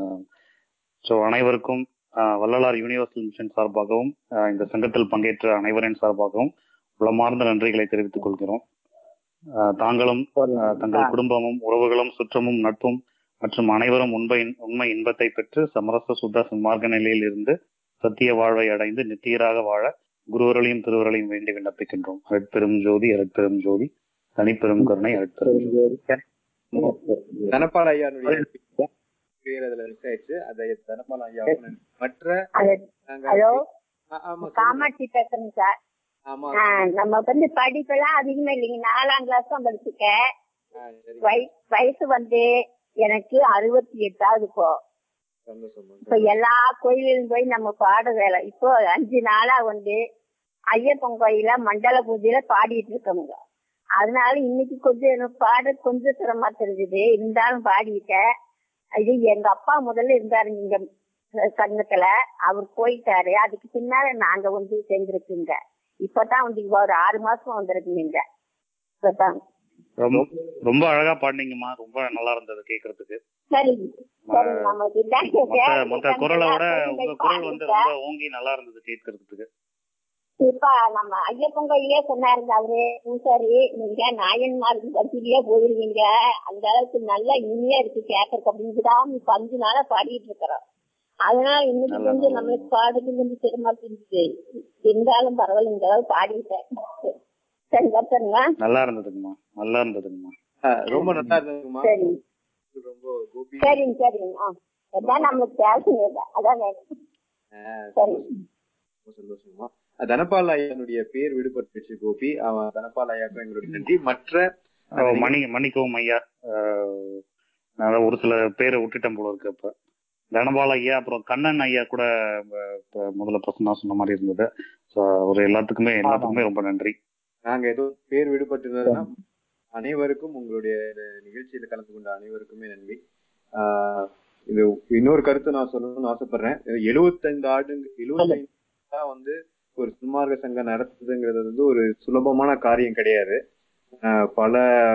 ஸோ அனைவருக்கும் அஹ், வள்ளலார் யூனிவர்சல் மிஷன் சார்பாகவும் அஹ், இந்த சங்கத்தில் பங்கேற்ற அனைவரின் சார்பாகவும் உளமார்ந்த நன்றிகளை தெரிவித்துக் கொள்கிறோம் அஹ், தாங்களும் அஹ், தங்கள் குடும்பமும் உறவுகளும் சுற்றமும் நட்பும் மற்றும் அனைவரும் உண்மை உண்மை இன்பத்தை பெற்று சமரச சுத்த சன்மார்க்க நிலையில் இருந்து சத்திய வாழ்வை அடைந்து நித்தியராக வாழ குருவர்களையும் திருவர்களையும் வேண்டி விண்ணப்பிக்கின்றோம் அருட்பெரும் ஜோதி அருட்பெரும் ஜோதி தனிப்பெரும் கருணை அருட்பெரும் ஜோதி தனபால் ஐயானுடைய பேர் அதுல மிஸ் ஆயிடுச்சு அதை தனபால் ஐயாவும் நன்றி. மற்ற நாங்க ஹலோ ஆ- ஆமா சொல்லுங்க. காமாட்சி பேசுறேங்க சார் ஆமா ஆ, நம்ம வந்து படிப்பெல்லாம் அதிகமா இல்லைங்க நாலாம் கிளாஸ் தான் படிச்சுக்கேன் ஆ, சரி வய- வயசு வந்து எனக்கு அறுபத்தி எட்டாவது இப்போ சந்தோஷம் இப்ப எல்லா கோயிலும் போய் நம்ம பாட வேலை இப்போ அஞ்சு நாளா வந்து ஐயப்பன் கோயில மண்டல பூஜையில பாடிட்டு இருக்கோங்க அதனால இன்னைக்கு கொஞ்சம் எனக்கு பாட கொஞ்சம் சிரமமா தெரிஞ்சது இருந்தாலும் பாடிட்டேன் இது எங்க அப்பா முதல்ல இருந்தாரு இங்க சங்கத்துல அவர் போயிட்டாரு அதுக்கு பின்னால நாங்க வந்து சேர்ந்திருக்குங்க இப்பதான் வந்து இங்க ஒரு ஆறு மாசம் வந்திருக்குங்க இப்பதான் ரொம்ப ரொம்ப அழகா பாடினீங்கம்மா ரொம்ப நல்லா இருந்தது கேட்கறதுக்கு சரி சரி நமக்கு இதான் மத்த மத்த குரலை விட வேலை உங்க குரல் வந்து ரொம்ப ஓங்கி நல்லா இருந்தது கேட்கறதுக்கு இப்ப நம்ம ஐயப்பன் கோயிலே சொன்னாருங்க அவரு பூசாரி நீங்க நாயன்மார் பத்திரியே போயிருவீங்க அந்த அளவுக்கு நல்லா இனிமையா இருக்கு கேட்கறதுக்கு அப்படின்னு தான் இப்ப அஞ்சு நாளா பாடிட்டு இருக்கிறோம் அதனால இன்னைக்கு நல்லா, கொஞ்சம் நல்லா. நம்மளுக்கு பாடுறது கொஞ்சம் சிரமமா இருந்துச்சு இருந்தாலும் பரவாயில்ல இந்த அளவு பாடிட்டேன் சரி வச்சுருங்க நல்லா இருந்ததுங்கம்மா நல்லா இருந்ததுங்கம்மா ஆஹ் ரொம்ப நல்லா இருந்ததுங்கம்மா சரி ரொம்ப கோபி சரிங்க சரிங்க ஆ அதான் நம்மளுக்கு பேசுங்க அதான் வேணும் ஆஹ் சரி ரொம்ப சந்தோஷமா அஹ் தனபால் ஐயனுடைய பேர் விடுபட்டுச்சு கோபி அவன் தனபால் ஐயாக்கும் எங்களுடைய நன்றி மற்ற ஓ, மணி மன்னிக்கவும் ஐயா அஹ், நான் ஒரு சில பேரை விட்டுட்டேன் போல இருக்கு அப்ப தனபால் ஐயா அப்புறம் கண்ணன் ஐயா கூட அஹ், இப்ப முதல்ல பசங்க சொன்ன மாதிரி இருந்தது ஸோ ஒரு எல்லாத்துக்குமே எல்லாத்துக்குமே ரொம்ப நன்றி நாங்க ஏதோ பேர் விடுபட்டிருந்ததுன்னா அனைவருக்கும் உங்களுடைய இந்த நிகழ்ச்சியில கலந்து கொண்ட அனைவருக்குமே நன்றி ஆஹ் இது இன்னொரு கருத்து நான் சொல்லணும்னு ஆசைப்படுறேன் எழுபத்தைந்து ஆண்டு எழுபத்தைந்து தான் வந்து ஒரு சுன்மார்க்க சங்கம் நடத்துதுங்கிறது வந்து ஒரு சுலபமான காரியம் கிடையாது ஆஹ் பல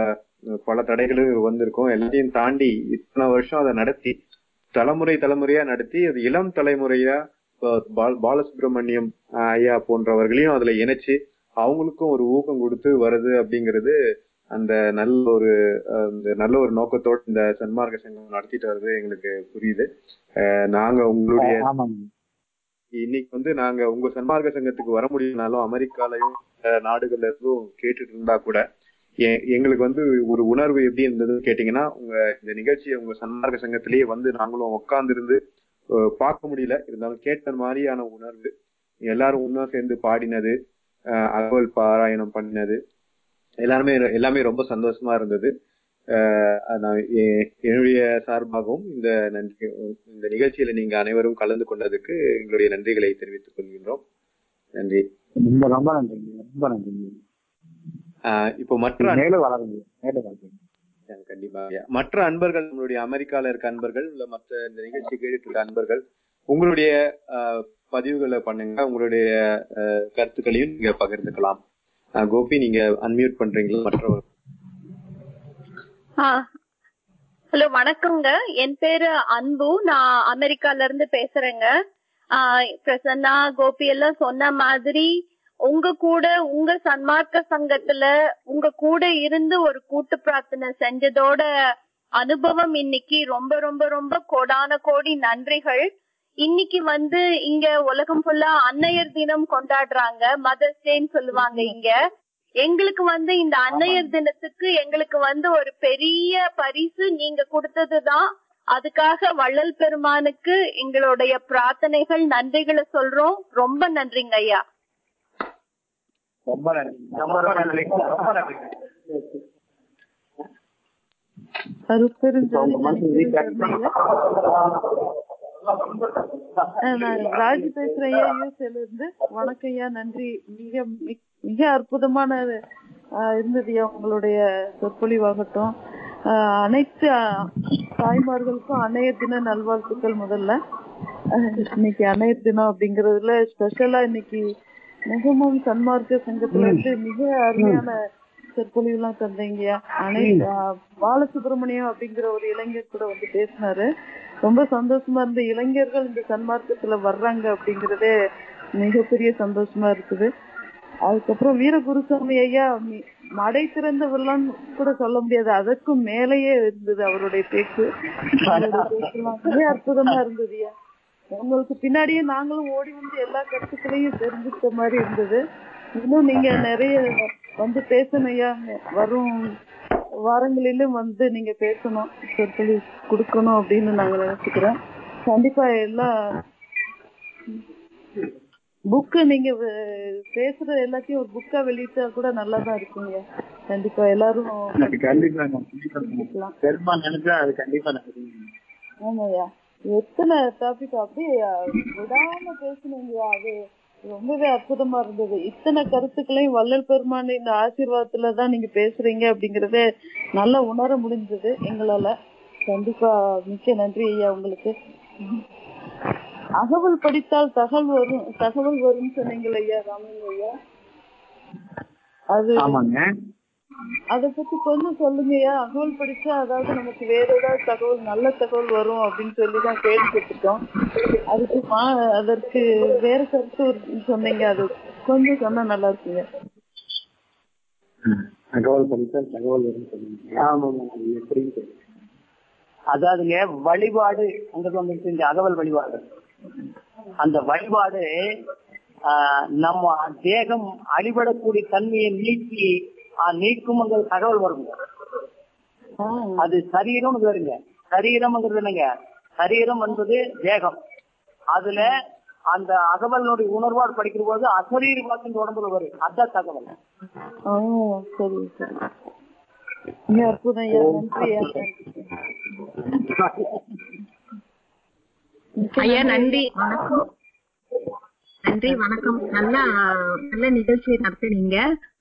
பல தடைகளும் வந்திருக்கும் எல்லாத்தையும் தாண்டி இத்தனை வருஷம் அதை நடத்தி தலைமுறை தலைமுறையா நடத்தி அது இளம் தலைமுறையா இப்ப பால- பாலசுப்ரமணியம் ஆஹ் ஐயா போன்றவர்களையும் அதுல இணைச்சு அவங்களுக்கும் ஒரு ஊக்கம் கொடுத்து வருது அப்படிங்கிறது அந்த நல்ல ஒரு அஹ், இந்த நல்ல ஒரு நோக்கத்தோட இந்த சன்மார்க்க சங்கம் நடத்திட்டு வருது எங்களுக்கு புரியுது அஹ், நாங்க உங்களுடைய ஆமாங்க இன்னைக்கு வந்து நாங்க உங்க சன்மார்க்க சங்கத்துக்கு வர முடியலனாலும் அமெரிக்காலையும் அஹ், நாடுகள்ல இருந்தும் கேட்டுட்டு இருந்தா கூட எ- எங்களுக்கு வந்து ஒரு உணர்வு எப்படி இருந்ததுன்னு கேட்டீங்கன்னா உங்க இந்த நிகழ்ச்சியை உங்க சன்மார்க்க சங்கத்திலேயே வந்து நாங்களும் உட்கார்ந்து இருந்து பார்க்க முடியல இருந்தாலும் கேட்ட மாதிரியான உணர்வு எல்லாரும் ஒண்ணா சேர்ந்து பாடினது அஹ், அகவல் பாராயணம் பண்ணினது எல்லாருமே எல்லாமே ரொம்ப சந்தோஷமா இருந்தது அஹ் நான் எ- என்னுடைய சார்பாகவும் இந்த நன்றி இந்த நிகழ்ச்சியில நீங்க அனைவரும் கலந்து கொண்டதுக்கு எங்களுடைய நன்றிகளை தெரிவித்துக் கொள்கின்றோம் நன்றி ரொம்ப ரொம்ப நன்றிங்க ரொம்ப நன்றிங்க அஹ் இப்போ மற்ற அன்ப- மேலும் வளருங்க மேலும் வளருங்க கண்டிப்பா ஐயா. மற்ற அன்பர்கள் நம்மளுடைய அமெரிக்கால இருக்க அன்பர்கள் இல்ல மற்ற இந்த நிகழ்ச்சி கேட்டுட்டு இருக்க அன்பர்கள் உங்களுடைய அஹ், பதிவுகளை பண்ணுங்க உங்களுடைய அஹ், கருத்துக்களையும் நீங்க பகிர்ந்துக்கலாம் அஹ், கோபி நீங்க அன்மியூட் பண்றீங்களா மற்றவர் ஹலோ வணக்கங்க என் பேரு அன்பு நான் அமெரிக்கால இருந்து பேசுறேங்க ஆஹ் பிரசன்னா கோபி எல்லாம் சொன்ன மாதிரி உங்க கூட உங்க சன்மார்க்க சங்கத்துல உங்க கூட இருந்து ஒரு கூட்டு பிரார்த்தனை செஞ்சதோட அனுபவம் இன்னைக்கு ரொம்ப ரொம்ப ரொம்ப கோடான கோடி நன்றிகள் இன்னைக்கு வந்து இங்க உலகம் ஃபுல்லா அன்னையர் தினம் கொண்டாடுறாங்க மதர்ஸ் டேன்னு சொல்லுவாங்க இங்க எங்களுக்கு வந்து இந்த அன்னையர் தினத்துக்கு எங்களுக்கு வந்து ஒரு பெரிய பரிசு நீங்க கொடுத்ததுதான் அதுக்காக வள்ளல் பெருமானுக்கு எங்களுடைய பிரார்த்தனைகள் நன்றிகளை சொல்றோம் ரொம்ப நன்றிங்க ஐயா ரொம்ப நன்றி ரொம்ப நன்றி ரொம்ப நன்றி அருட்பெருஞ்சோதி உங்க மனசு தனிப்பெரும் கருணையில நான் ராஜ் பேசுறேன் ஐயா யூஎஸ்ஏல இருந்து வணக்கம் ஐயா நன்றி மிக மிக்- மிக அற்புதமான ஆஹ், இருந்தது ஐயா உங்களுடைய சொற்பொழிவாகட்டும் ஆஹ், அனைத்து ஆஹ், தாய்மார்களுக்கும் அன்னையர் தின நல்வாழ்த்துக்கள் முதல்ல ஆஹ், இன்னைக்கு அன்னையர் தினம் அப்படிங்கறதுல ஸ்பெஷலா இன்னைக்கு முகமும் சன்மார்க்க சங்கத்துல இருந்து மிக அருமையான சொற்பொழிவு எல்லாம் தந்தீங்க அனைத்து ஆஹ், பாலசுப்ரமணியம் அப்படிங்கிற ஒரு இளைஞர் கூட வந்து பேசினாரு ரொம்ப சந்தோஷமா இருந்த இளைஞர்கள் இந்த சன்மார்க்கத்துல வர்றாங்க அப்படிங்கறதே மிகப்பெரிய சந்தோஷமா இருக்குது அதுக்கப்புறம் வீர குருசாமி ஐயா மி- மடை திறந்த வெள்ளம் கூட சொல்ல முடியாது அதற்கும் மேலேயே இருந்தது அவருடைய பேச்சு அவருடைய பேச்செல்லாம் மிக அற்புதமா இருந்தது ஐயா உங்களுக்கு பின்னாடியே நாங்களும் ஓடி வந்து எல்லா கருத்துக்களையும் தெரிஞ்சுக்கிட்ட மாதிரி இருந்தது இன்னும் நீங்க நிறைய வந்து பேசணும் ஐயா வரும் வாரங்களிலும் வந்து நீங்க பேசணும் சொற்களி கொடுக்கணும் அப்படின்னு நாங்க நினைச்சுக்கிறோம் கண்டிப்பா எல்லா புக்கு நீங்க வ- பேசுற எல்லாத்தையும் ஒரு புக்கா வெளியிட்டா கூட நல்லா தான் இருக்குங்க கண்டிப்பா எல்லாரும் அது கண்டிப்பா கண்டிப்பா பெருமா நினைச்சா அது கண்டிப்பா நடக்குங்க ஆமாய்யா எத்தனை டாபிக் அப்படியே விடாம பேசுனீங்கய்யா அது ரொம்பவே அற்புதமா இருந்தது இத்தனை கருத்துக்களையும் வள்ளல் பெருமான் இந்த ஆசீர்வாதத்துல தான் நீங்க பேசுறீங்க அப்படிங்கறதே நல்லா உணர முடிஞ்சது எங்களால கண்டிப்பா மிக்க நன்றி ஐயா உங்களுக்கு அகவல் படித்தால் தகவல் வரும் தகவல் வரும்னு சொன்னீங்களே ஐயா ராமலிங்க ஐயா அது ஆமாங்க அத பத்தி கொஞ்சம் சொல்லுங்கய்யா அகவல் படிச்சா அதாவது நமக்கு வேற ஏதாவது தகவல் நல்ல தகவல் வரும் அப்படின்னு சொல்லி தான் கேள்விப்பட்டிருக்கோம் அதுக்கு மா- அதற்கு வேற கருத்து ஒரு சொன்னீங்க அது கொஞ்சம் சொன்னா நல்லா இருக்குங்க தகவல் படித்தால் தகவல் வரும் சொன்னீங்க ஆமாங்க அது எப்படின்னு தெரியும் அதாவதுங்க வழிபாடு அங்க வந்துருச்சு இந்த அகவல் வழிபாடு அந்த வழிபாடு ஆஹ் நம்ம தேகம் அடிபடக்கூடிய தன்மையை நீக்கி ஆஹ் நீக்கும்ங்கிற தகவல் வருங்க அது சரீரம் வேறுங்க சரீரம்ங்கிறது என்னங்க சரீரம் என்பது தேகம் அதுல அந்த அகவலினுடைய உணர்வாடு படிக்கிற போது அசரீர வாக்கின் உடம்புல வரும் அதான் தகவல் ஓ சரி சரி மிக அற்புதம் ஐயா நன்றி ஐயா ஐயா நன்றி வணக்கம் நன்றி வணக்கம் நல்லா நல்ல நிகழ்ச்சியை நடத்துனீங்க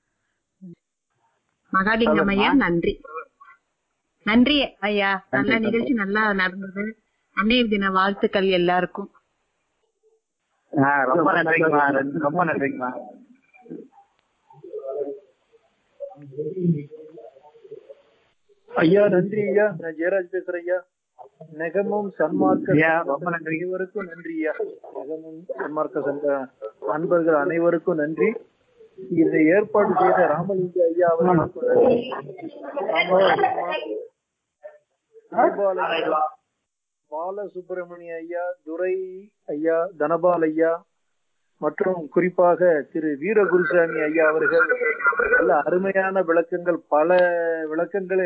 மகாலிங்கம் ஐயா நன்றி நன்றி ஐயா நல்ல நிகழ்ச்சி நல்லா நடந்தது அன்னையர் தின வாழ்த்துக்கள் எல்லாருக்கும் ஆஹ் ரொம்ப நன்றிங்கம்மா ரொம்ப நன்றிங்கம்மா ஐயா நன்றி ஐயா நான் ஜெயராஜ் பேசுறேன் ஐயா நெகமும் சன்மார்க்க ஐயா, சங்க ரொம்ப நன்றி. அனைவருக்கும் நன்றி ஐயா நெகமும் சன்மார்க்க சங்க அன்பர்கள் அனைவருக்கும் நன்றி இதை ஏற்பாடு செய்த ராமலிங்க ஐயா அவர்களுக்கும் நன்றி ராமலிங்க பாலசுப்பிரமணிய ஐயா துரை ஐயா தனபால் ஐயா மற்றும் குறிப்பாக திரு வீரகுருசாமி ஐயா அவர்கள் நல்ல அருமையான விளக்கங்கள் பல விளக்கங்களை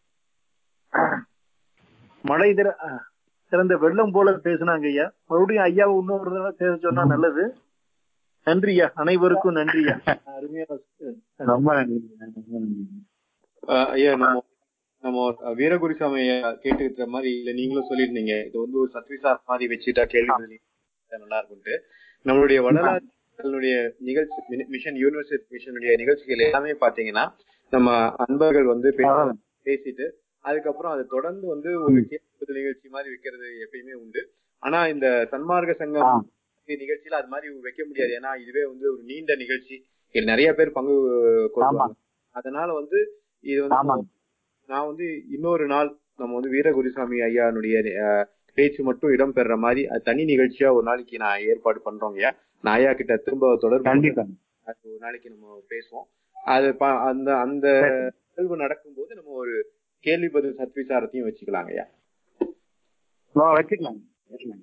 மழை திற அஹ், திறந்த வெள்ளம் போல பேசுனாங்க ஐயா மறுபடியும் ஐயாவை இன்னொரு தடவை பேச சொன்னா நல்லது நன்றி ஐயா அனைவருக்கும் நன்றி ஐயா அருமையான ரொம்ப நன்றி அஹ் ஐயா நம்ம நம்ம வீரகுருசாமி ஐயா கேட்டுக்கிற மாதிரி இல்ல நீங்களும் சொல்லியிருந்தீங்க இது வந்து ஒரு சத்விசார் மாதிரி வச்சுட்டா கேள்வி பதில் நல்லா இருக்கும்ட்டு நம்மளுடைய வடலாறுடைய நிகழ்ச்சி மி- மிஷன் யூனிவர்சிட்டி மிஷனுடைய நிகழ்ச்சிகள் எல்லாமே பாத்தீங்கன்னா நம்ம அன்பர்கள் வந்து பே- பேசிட்டு அதுக்கப்புறம் அதை தொடர்ந்து வந்து ஒரு கேள்வி பதில் நிகழ்ச்சி மாதிரி வைக்கிறது எப்பயுமே உண்டு ஆனா இந்த சன்மார்க்க சங்கம் நிகழ்ச்சியில அது மாதிரி வைக்க முடியாது ஏன்னா இதுவே வந்து ஒரு நீண்ட நிகழ்ச்சி இதுல நிறைய பேர் பங்கு கொள்வாங்க அதனால வந்து இது வந்து நம்ம- நான் வந்து இன்னொரு நாள் நம்ம வந்து வீரகுருசாமி ஐயானுடைய அஹ், பேச்சு மட்டும் இடம்பெற மாதிரி அது தனி நிகழ்ச்சியா ஒரு நாளைக்கு நான் ஏற்பாடு பண்றோங்கய்யா நான் ஐயா கிட்ட திரும்ப தொடர்பு கண்டிப்பா. அது ஒரு நாளைக்கு நம்ம பேசுவோம் அது ப- அந்த அந்த நிகழ்வு நடக்கும்போது நம்ம ஒரு கேள்வி பதில் சத்விசாரத்தையும் வச்சுக்கலாங்க ஐயா வச்சுக்கலாம் வச்சுக்கலாம்.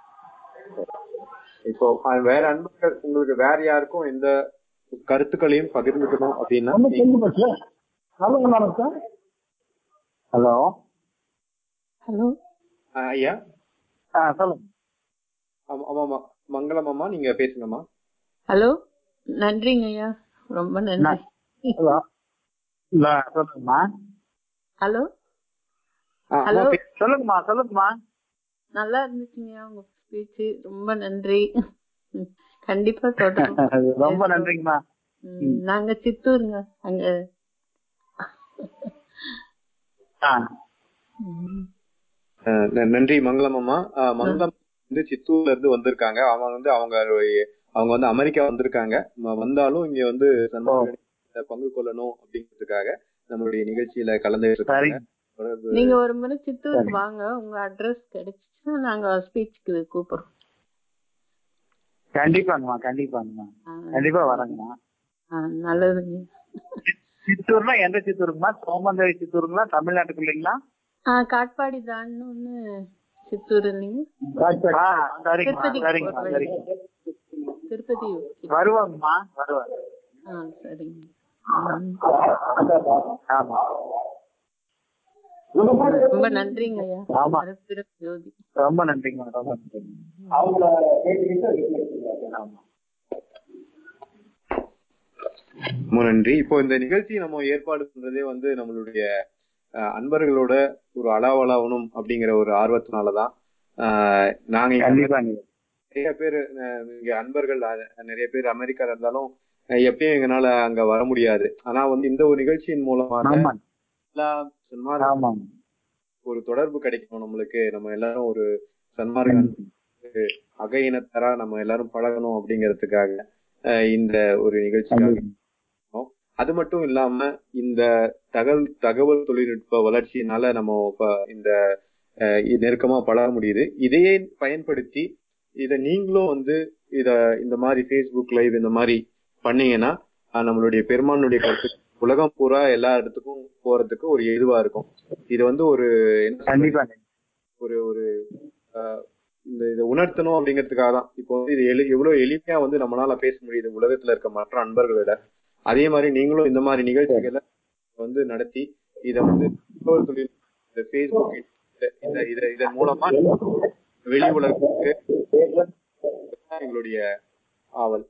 இப்போ அஹ், வேற அன்பர்கள் உங்களுக்கு வேற யாருக்கும் எந்த கருத்துக்களையும் பகிர்ந்துக்கணும் அப்படின்னா ஒண்ணு தெரிஞ்சு போச்சு ஹலோ வணக்கம் ஹலோ ஹலோ அஹ், ஐயா சொல்லுங்க ஆமா ஆமாமா மங்களம் அம்மா நீங்க பேசுங்கம்மா ஹலோ நன்றிங்க ஐயா ரொம்ப நன்றி ஹலோ இல்ல சொல்லுங்கம்மா ஹலோ ஆ, ஹலோ அம்மா, பே- சொல்லுங்கம்மா சொல்லுங்கம்மா நல்லா இருந்துச்சுங்கய்யா உங்க ஸ்பீச் ரொம்ப நன்றி ம், கண்டிப்பா தொடரும் ரொம்ப நன்றிங்கம்மா ம், நாங்க சித்தூருங்க அங்க ம். அஹ் ந- நன்றி மங்களம் அம்மா அஹ் மங்களம் வந்து சித்தூர்ல இருந்து வந்திருக்காங்க அவங்க வந்து அவங்க அவங்க வந்து அமெரிக்கா வந்திருக்காங்க ம- வந்தாலும் இங்க வந்து சன்மார்க்க பங்கு கொள்ளணும் அப்படிங்கிறதுக்காக நம்மளுடைய நிகழ்ச்சியில கலந்துட்டு இருக்காங்க தொடர்பு நீங்க ஒரு முறை சித்தூருக்கு வாங்க உங்க அட்ரஸ் கிடைச்சுச்சுன்னா நாங்க ஸ்பீச்சுக்கு கூப்பிடுறோம் கண்டிப்பாங்கம்மா கண்டிப்பாங்கம்மா கண்டிப்பா வரேங்கம்மா ஆ, நல்லதுங்க சித்தூர்னா எந்த சித்தூருங்கம்மா சோமந்தரி சித்தூருங்களா தமிழ்நாட்டுக்கு இல்லைங்களா ஆ காட்பாடி தான்னு ஒண்ணு சித்தூர் இல்லைங்க ஆ, சரிங்கம்மா திருப்பதி சரிங்கம்மா போற சரிங்க திருப்பதி வருவாங்கம்மா வருவாங்க ஆ சரிங்க ஆமா ரொம்ப நன்றிங்க ஐயா ஆமா. அருட்பெரும் ஜோதி ரொம்ப நன்றிங்கம்மா ரொம்ப நன்றிங்க அவங்கள ஆமா ரொம்ப நன்றி இப்போ இந்த நிகழ்ச்சி நம்ம ஏற்பாடு பண்றதே வந்து நம்மளுடைய அஹ், அன்பர்களோட ஒரு அளவலாவணும் அப்படிங்கிற ஒரு ஆர்வத்தினாலதான் அஹ், நாங்க இங்க கண்டிப்பாங்க நிறைய பேர் அஹ், இங்க அன்பர்கள் அஹ், நிறைய பேர் அமெரிக்கால இருந்தாலும் அஹ், எப்பயும் எங்களால அங்க வர முடியாது ஆனா வந்து இந்த ஒரு நிகழ்ச்சியின் மூலமாக ஆமா எல்லா சன்மார்க்க ஆமாங்க ஒரு தொடர்பு கிடைக்கும் நம்மளுக்கு நம்ம எல்லாரும் ஒரு சன்மார்க்க அக இனத்தரா நம்ம எல்லாரும் பழகணும் அப்படிங்கிறதுக்காக அஹ், இந்த ஒரு நிகழ்ச்சிக்காக இருக்கோம். அது மட்டும் இல்லாம இந்த தகவல் தகவல் தொழில்நுட்ப வளர்ச்சியினால நம்ம இப்ப இந்த அஹ், இது நெருக்கமா பழக முடியுது இதையே பயன்படுத்தி இத நீங்களும் வந்து இத இந்த மாதிரி ஃபேஸ்புக் லைவ் இந்த மாதிரி பண்ணீங்கன்னா அஹ், நம்மளுடைய பெருமானுடைய கருத்து உலகம் பூரா எல்லா இடத்துக்கும் போறதுக்கு ஒரு ஏதுவா இருக்கும் இது வந்து ஒரு என்ன சொல்றது? கண்டிப்பாங்க ஒரு ஒரு அஹ், இந்த இதை உணர்த்தணும் அப்படிங்கிறதுக்காக தான் இப்போ வந்து இது எளி எவ்வளவு எளிமையா வந்து நம்மளால பேச முடியுது உலகத்துல இருக்க மற்ற அன்பர்களிட அதே மாதிரி நீங்களும் இந்த மாதிரி நிகழ்ச்சிகளை வந்து நடத்தி இதை வந்து தகவல் தொழில் இந்த ஃபேஸ்புக் இந்த இத இதன் மூலமா வெளி உலகத்துக்கு எங்களுடைய ஆவல்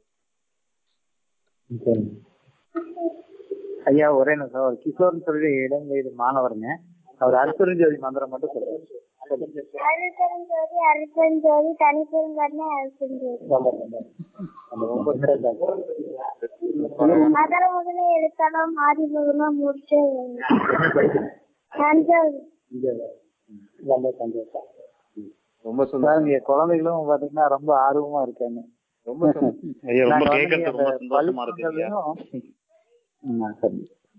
ஐயா ஒரே நிமிஷம் ஒரு கிஷோர்னு சொல்லி இடம் வயது மாணவருங்க அவர் அருப்பெருஞ்சோதி மந்திரம் மட்டும் சொல்லுங்க அருட்பெருஞ்சோதி அருட்பெருஞ்சோதி தனிப்பெருங்கருணை அருட்பெருஞ்சோதி மதர முதல எழுத்தலாம் ஆதி முகமா முடிச்சு அஞ்சாவது ரொம்ப சந்தோஷம் ரொம்ப பாருங்க குழந்தைகளும் பாத்தீங்கன்னா ரொம்ப ஆர்வமா இருக்காங்க ரொம்ப ஐயா ரொம்ப நாங்க வந்து கேட்கறதுக்கு ரொம்ப அந்த சந்தோஷமா இருக்கு ஐயா பள்ளிக்கூடங்கள்லயும் ம், சரி.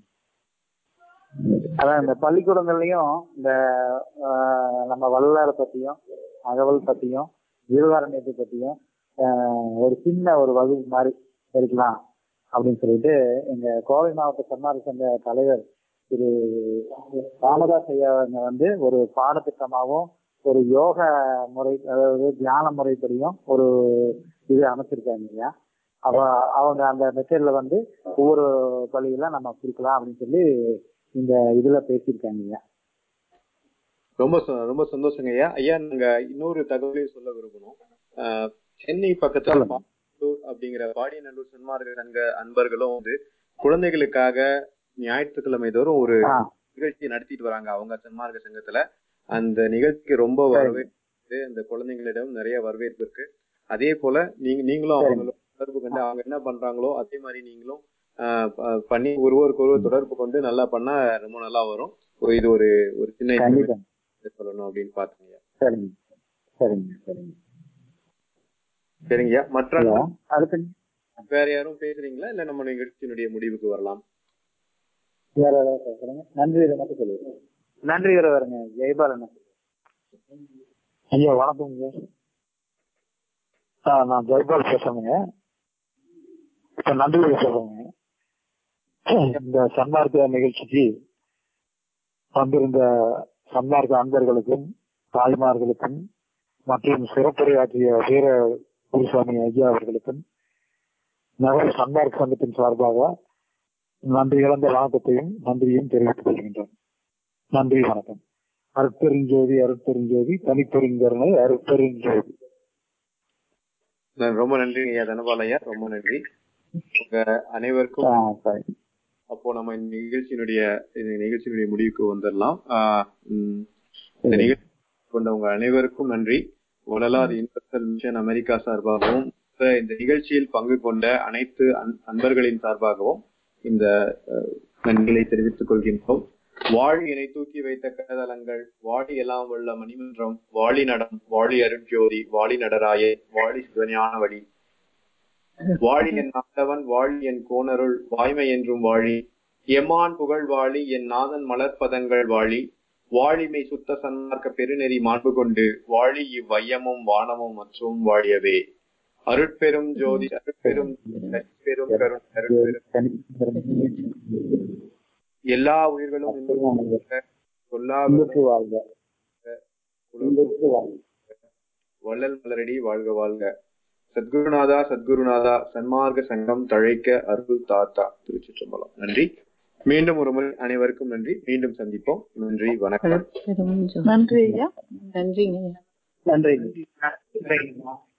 அதான் இந்த பள்ளிக்கூடங்கள்லயும் இந்த ஆஹ், நம்ம வள்ளலாரை பத்தியும் அகவல் பத்தியும் ஜீவகாரண்யத்தை பத்தியும் ஆஹ், ஒரு சின்ன ஒரு வகுப்பு மாதிரி இருக்கலாம் அப்படின்னு சொல்லிட்டு எங்க கோவை மாவட்ட சன்மார்க்க சங்க தலைவர் திரு ராமதாஸ் ஐயா அவங்க வந்து ஒரு பாடத்திட்டமாகவும் ஒரு யோக முறை அதாவது தியான முறைப்படியும் ஒரு இது அமைச்சிருக்காங்க இல்லையா அவ அவங்க அந்த மெத்தட்ல வந்து ஒவ்வொரு பள்ளியில நம்ம கொடுக்கலாம் அப்படின்னு சொல்லி இந்த இதுல பேசியிருக்காங்க இல்லையா ரொம்ப ச- ரொம்ப சந்தோஷங்க ஐயா ஐயா நாங்க இன்னொரு தகவலையும் சொல்ல விரும்பணும் ஆஹ் சென்னை பக்கத்துல பாடியநல்லூர் அப்படிங்கிற பாடியநல்லூர் சன்மார்க்க சங்க அன்பர்களும் வந்து குழந்தைகளுக்காக ஞாயிற்றுக்கிழமை தோறும் ஒரு நிகழ்ச்சி நடத்திட்டு வராங்க அவங்க சன்மார்க்க சங்கத்துல அந்த நிகழ்ச்சிக்கு ரொம்ப வரவேற்பு இந்த குழந்தைங்களிடம் நிறைய வரவேற்பு இருக்கு அதே போல நீங்க நீங்களும் அவங்களும் தொடர்பு கொண்டு அவங்க என்ன பண்றாங்களோ அதே மாதிரி நீங்களும் ஆஹ் ப- பண்ணி ஒருவருக்கு ஒருவர் தொடர்பு கொண்டு நல்லா பண்ணா ரொம்ப நல்லா வரும் ஒரு இது ஒரு ஒரு சின்ன கண்டிப்பா. information சொல்லணும் அப்படின்னு பாத்தீங்க சரிங்க சரிங்க சரிங்க சரிங்கய்யா மற்ற ஹலோ அடுத்து வேற யாரும் பேசுறீங்களா இல்ல நம்ம நிகழ்ச்சியினுடைய முடிவுக்கு வரலாம் வேற ஏதாவது பேசுறேங்க நன்றி இதை மட்டும் சொல்லுங்க நன்றி வர வருங்க ஜெயபாலன் ஐயா வணக்கம்ங்க ஆ, நான் ஜெய்பால் பேசுறேங்க இப்ப நன்றி சொல்றேங்க இந்த சன்மார்க்க நிகழ்ச்சிக்கு வந்திருந்த சன்மார்க்க அன்பர்களுக்கும் தாய்மார்களுக்கும் மற்றும் சிறப்புரையாற்றிய வீர குருசாமி ஐயா அவர்களுக்கும் நகர சன்மார்க்க சங்கத்தின் சார்பாக நன்றி இழந்த வணக்கத்தையும் நன்றியும் தெரிவித்துக் கொள்கின்றோம் நன்றி வணக்கம் அருட்பெருஞ்சோதி அருட்பெருஞ்சோதி தனிப்பெருங்கருணை அருட்பெருஞ்சோதி நான் ரொம்ப நன்றிங்க ஐயா தனபால் ஐயா ரொம்ப நன்றி உங்க அனைவருக்கும் அப்போ நம்ம இந்த நிகழ்ச்சியினுடைய இந்த நிகழ்ச்சியினுடைய முடிவுக்கு வந்துடலாம் ஆஹ் உம் இந்த நிகழ்ச்சி கொண்ட உங்க அனைவருக்கும் நன்றி வள்ளலார் யூனிவர்சல் மிஷன் அமெரிக்கா சார்பாகவும் மற்ற இந்த நிகழ்ச்சியில் பங்கு கொண்ட அனைத்து அன்- அன்பர்களின் சார்பாகவும் இந்த அஹ், நன்றிகளை தெரிவித்துக் கொள்கின்றோம் வாழி இணை தூக்கி வைத்த கதலங்கள் வாழி எல்லாம் உள்ள மணிமன்றம் வாழி நடம் வாழி அருட்ஜோதி வாழி நடராய வாழி சிவஞான வழி வாழி என் ஆண்டவன் வாழி என் கோணருள் வாய்மை என்றும் வாழி எம்மான் புகழ் வாழி என் நாதன் மலர்ப்பதங்கள் வாழி வாழிமை சுத்த சன்மார்க்க பெருநெறி மாண்பு கொண்டு வாழி இவ்வையமும் வானமும் மற்றும் வாழியவே அருட்பெரும் ஜோதி அருட்பெரும் பெரும் கருண் அருட்பெரும் எல்லா உயிர்களும் இன்புற்ற சொல்லா வாழ்க வள்ளல் மலரடி வாழ்க வாழ்க சத்குருநாதா சத்குருநாதா சன்மார்க்க சங்கம் தழைக்க அருள் தாத்தா திருச்சிற்றம்பலம் நன்றி மீண்டும் ஒரு முறை அனைவருக்கும் நன்றி மீண்டும் சந்திப்போம் நன்றி வணக்கம் நன்றி ஐயா நன்றிங்க நன்றி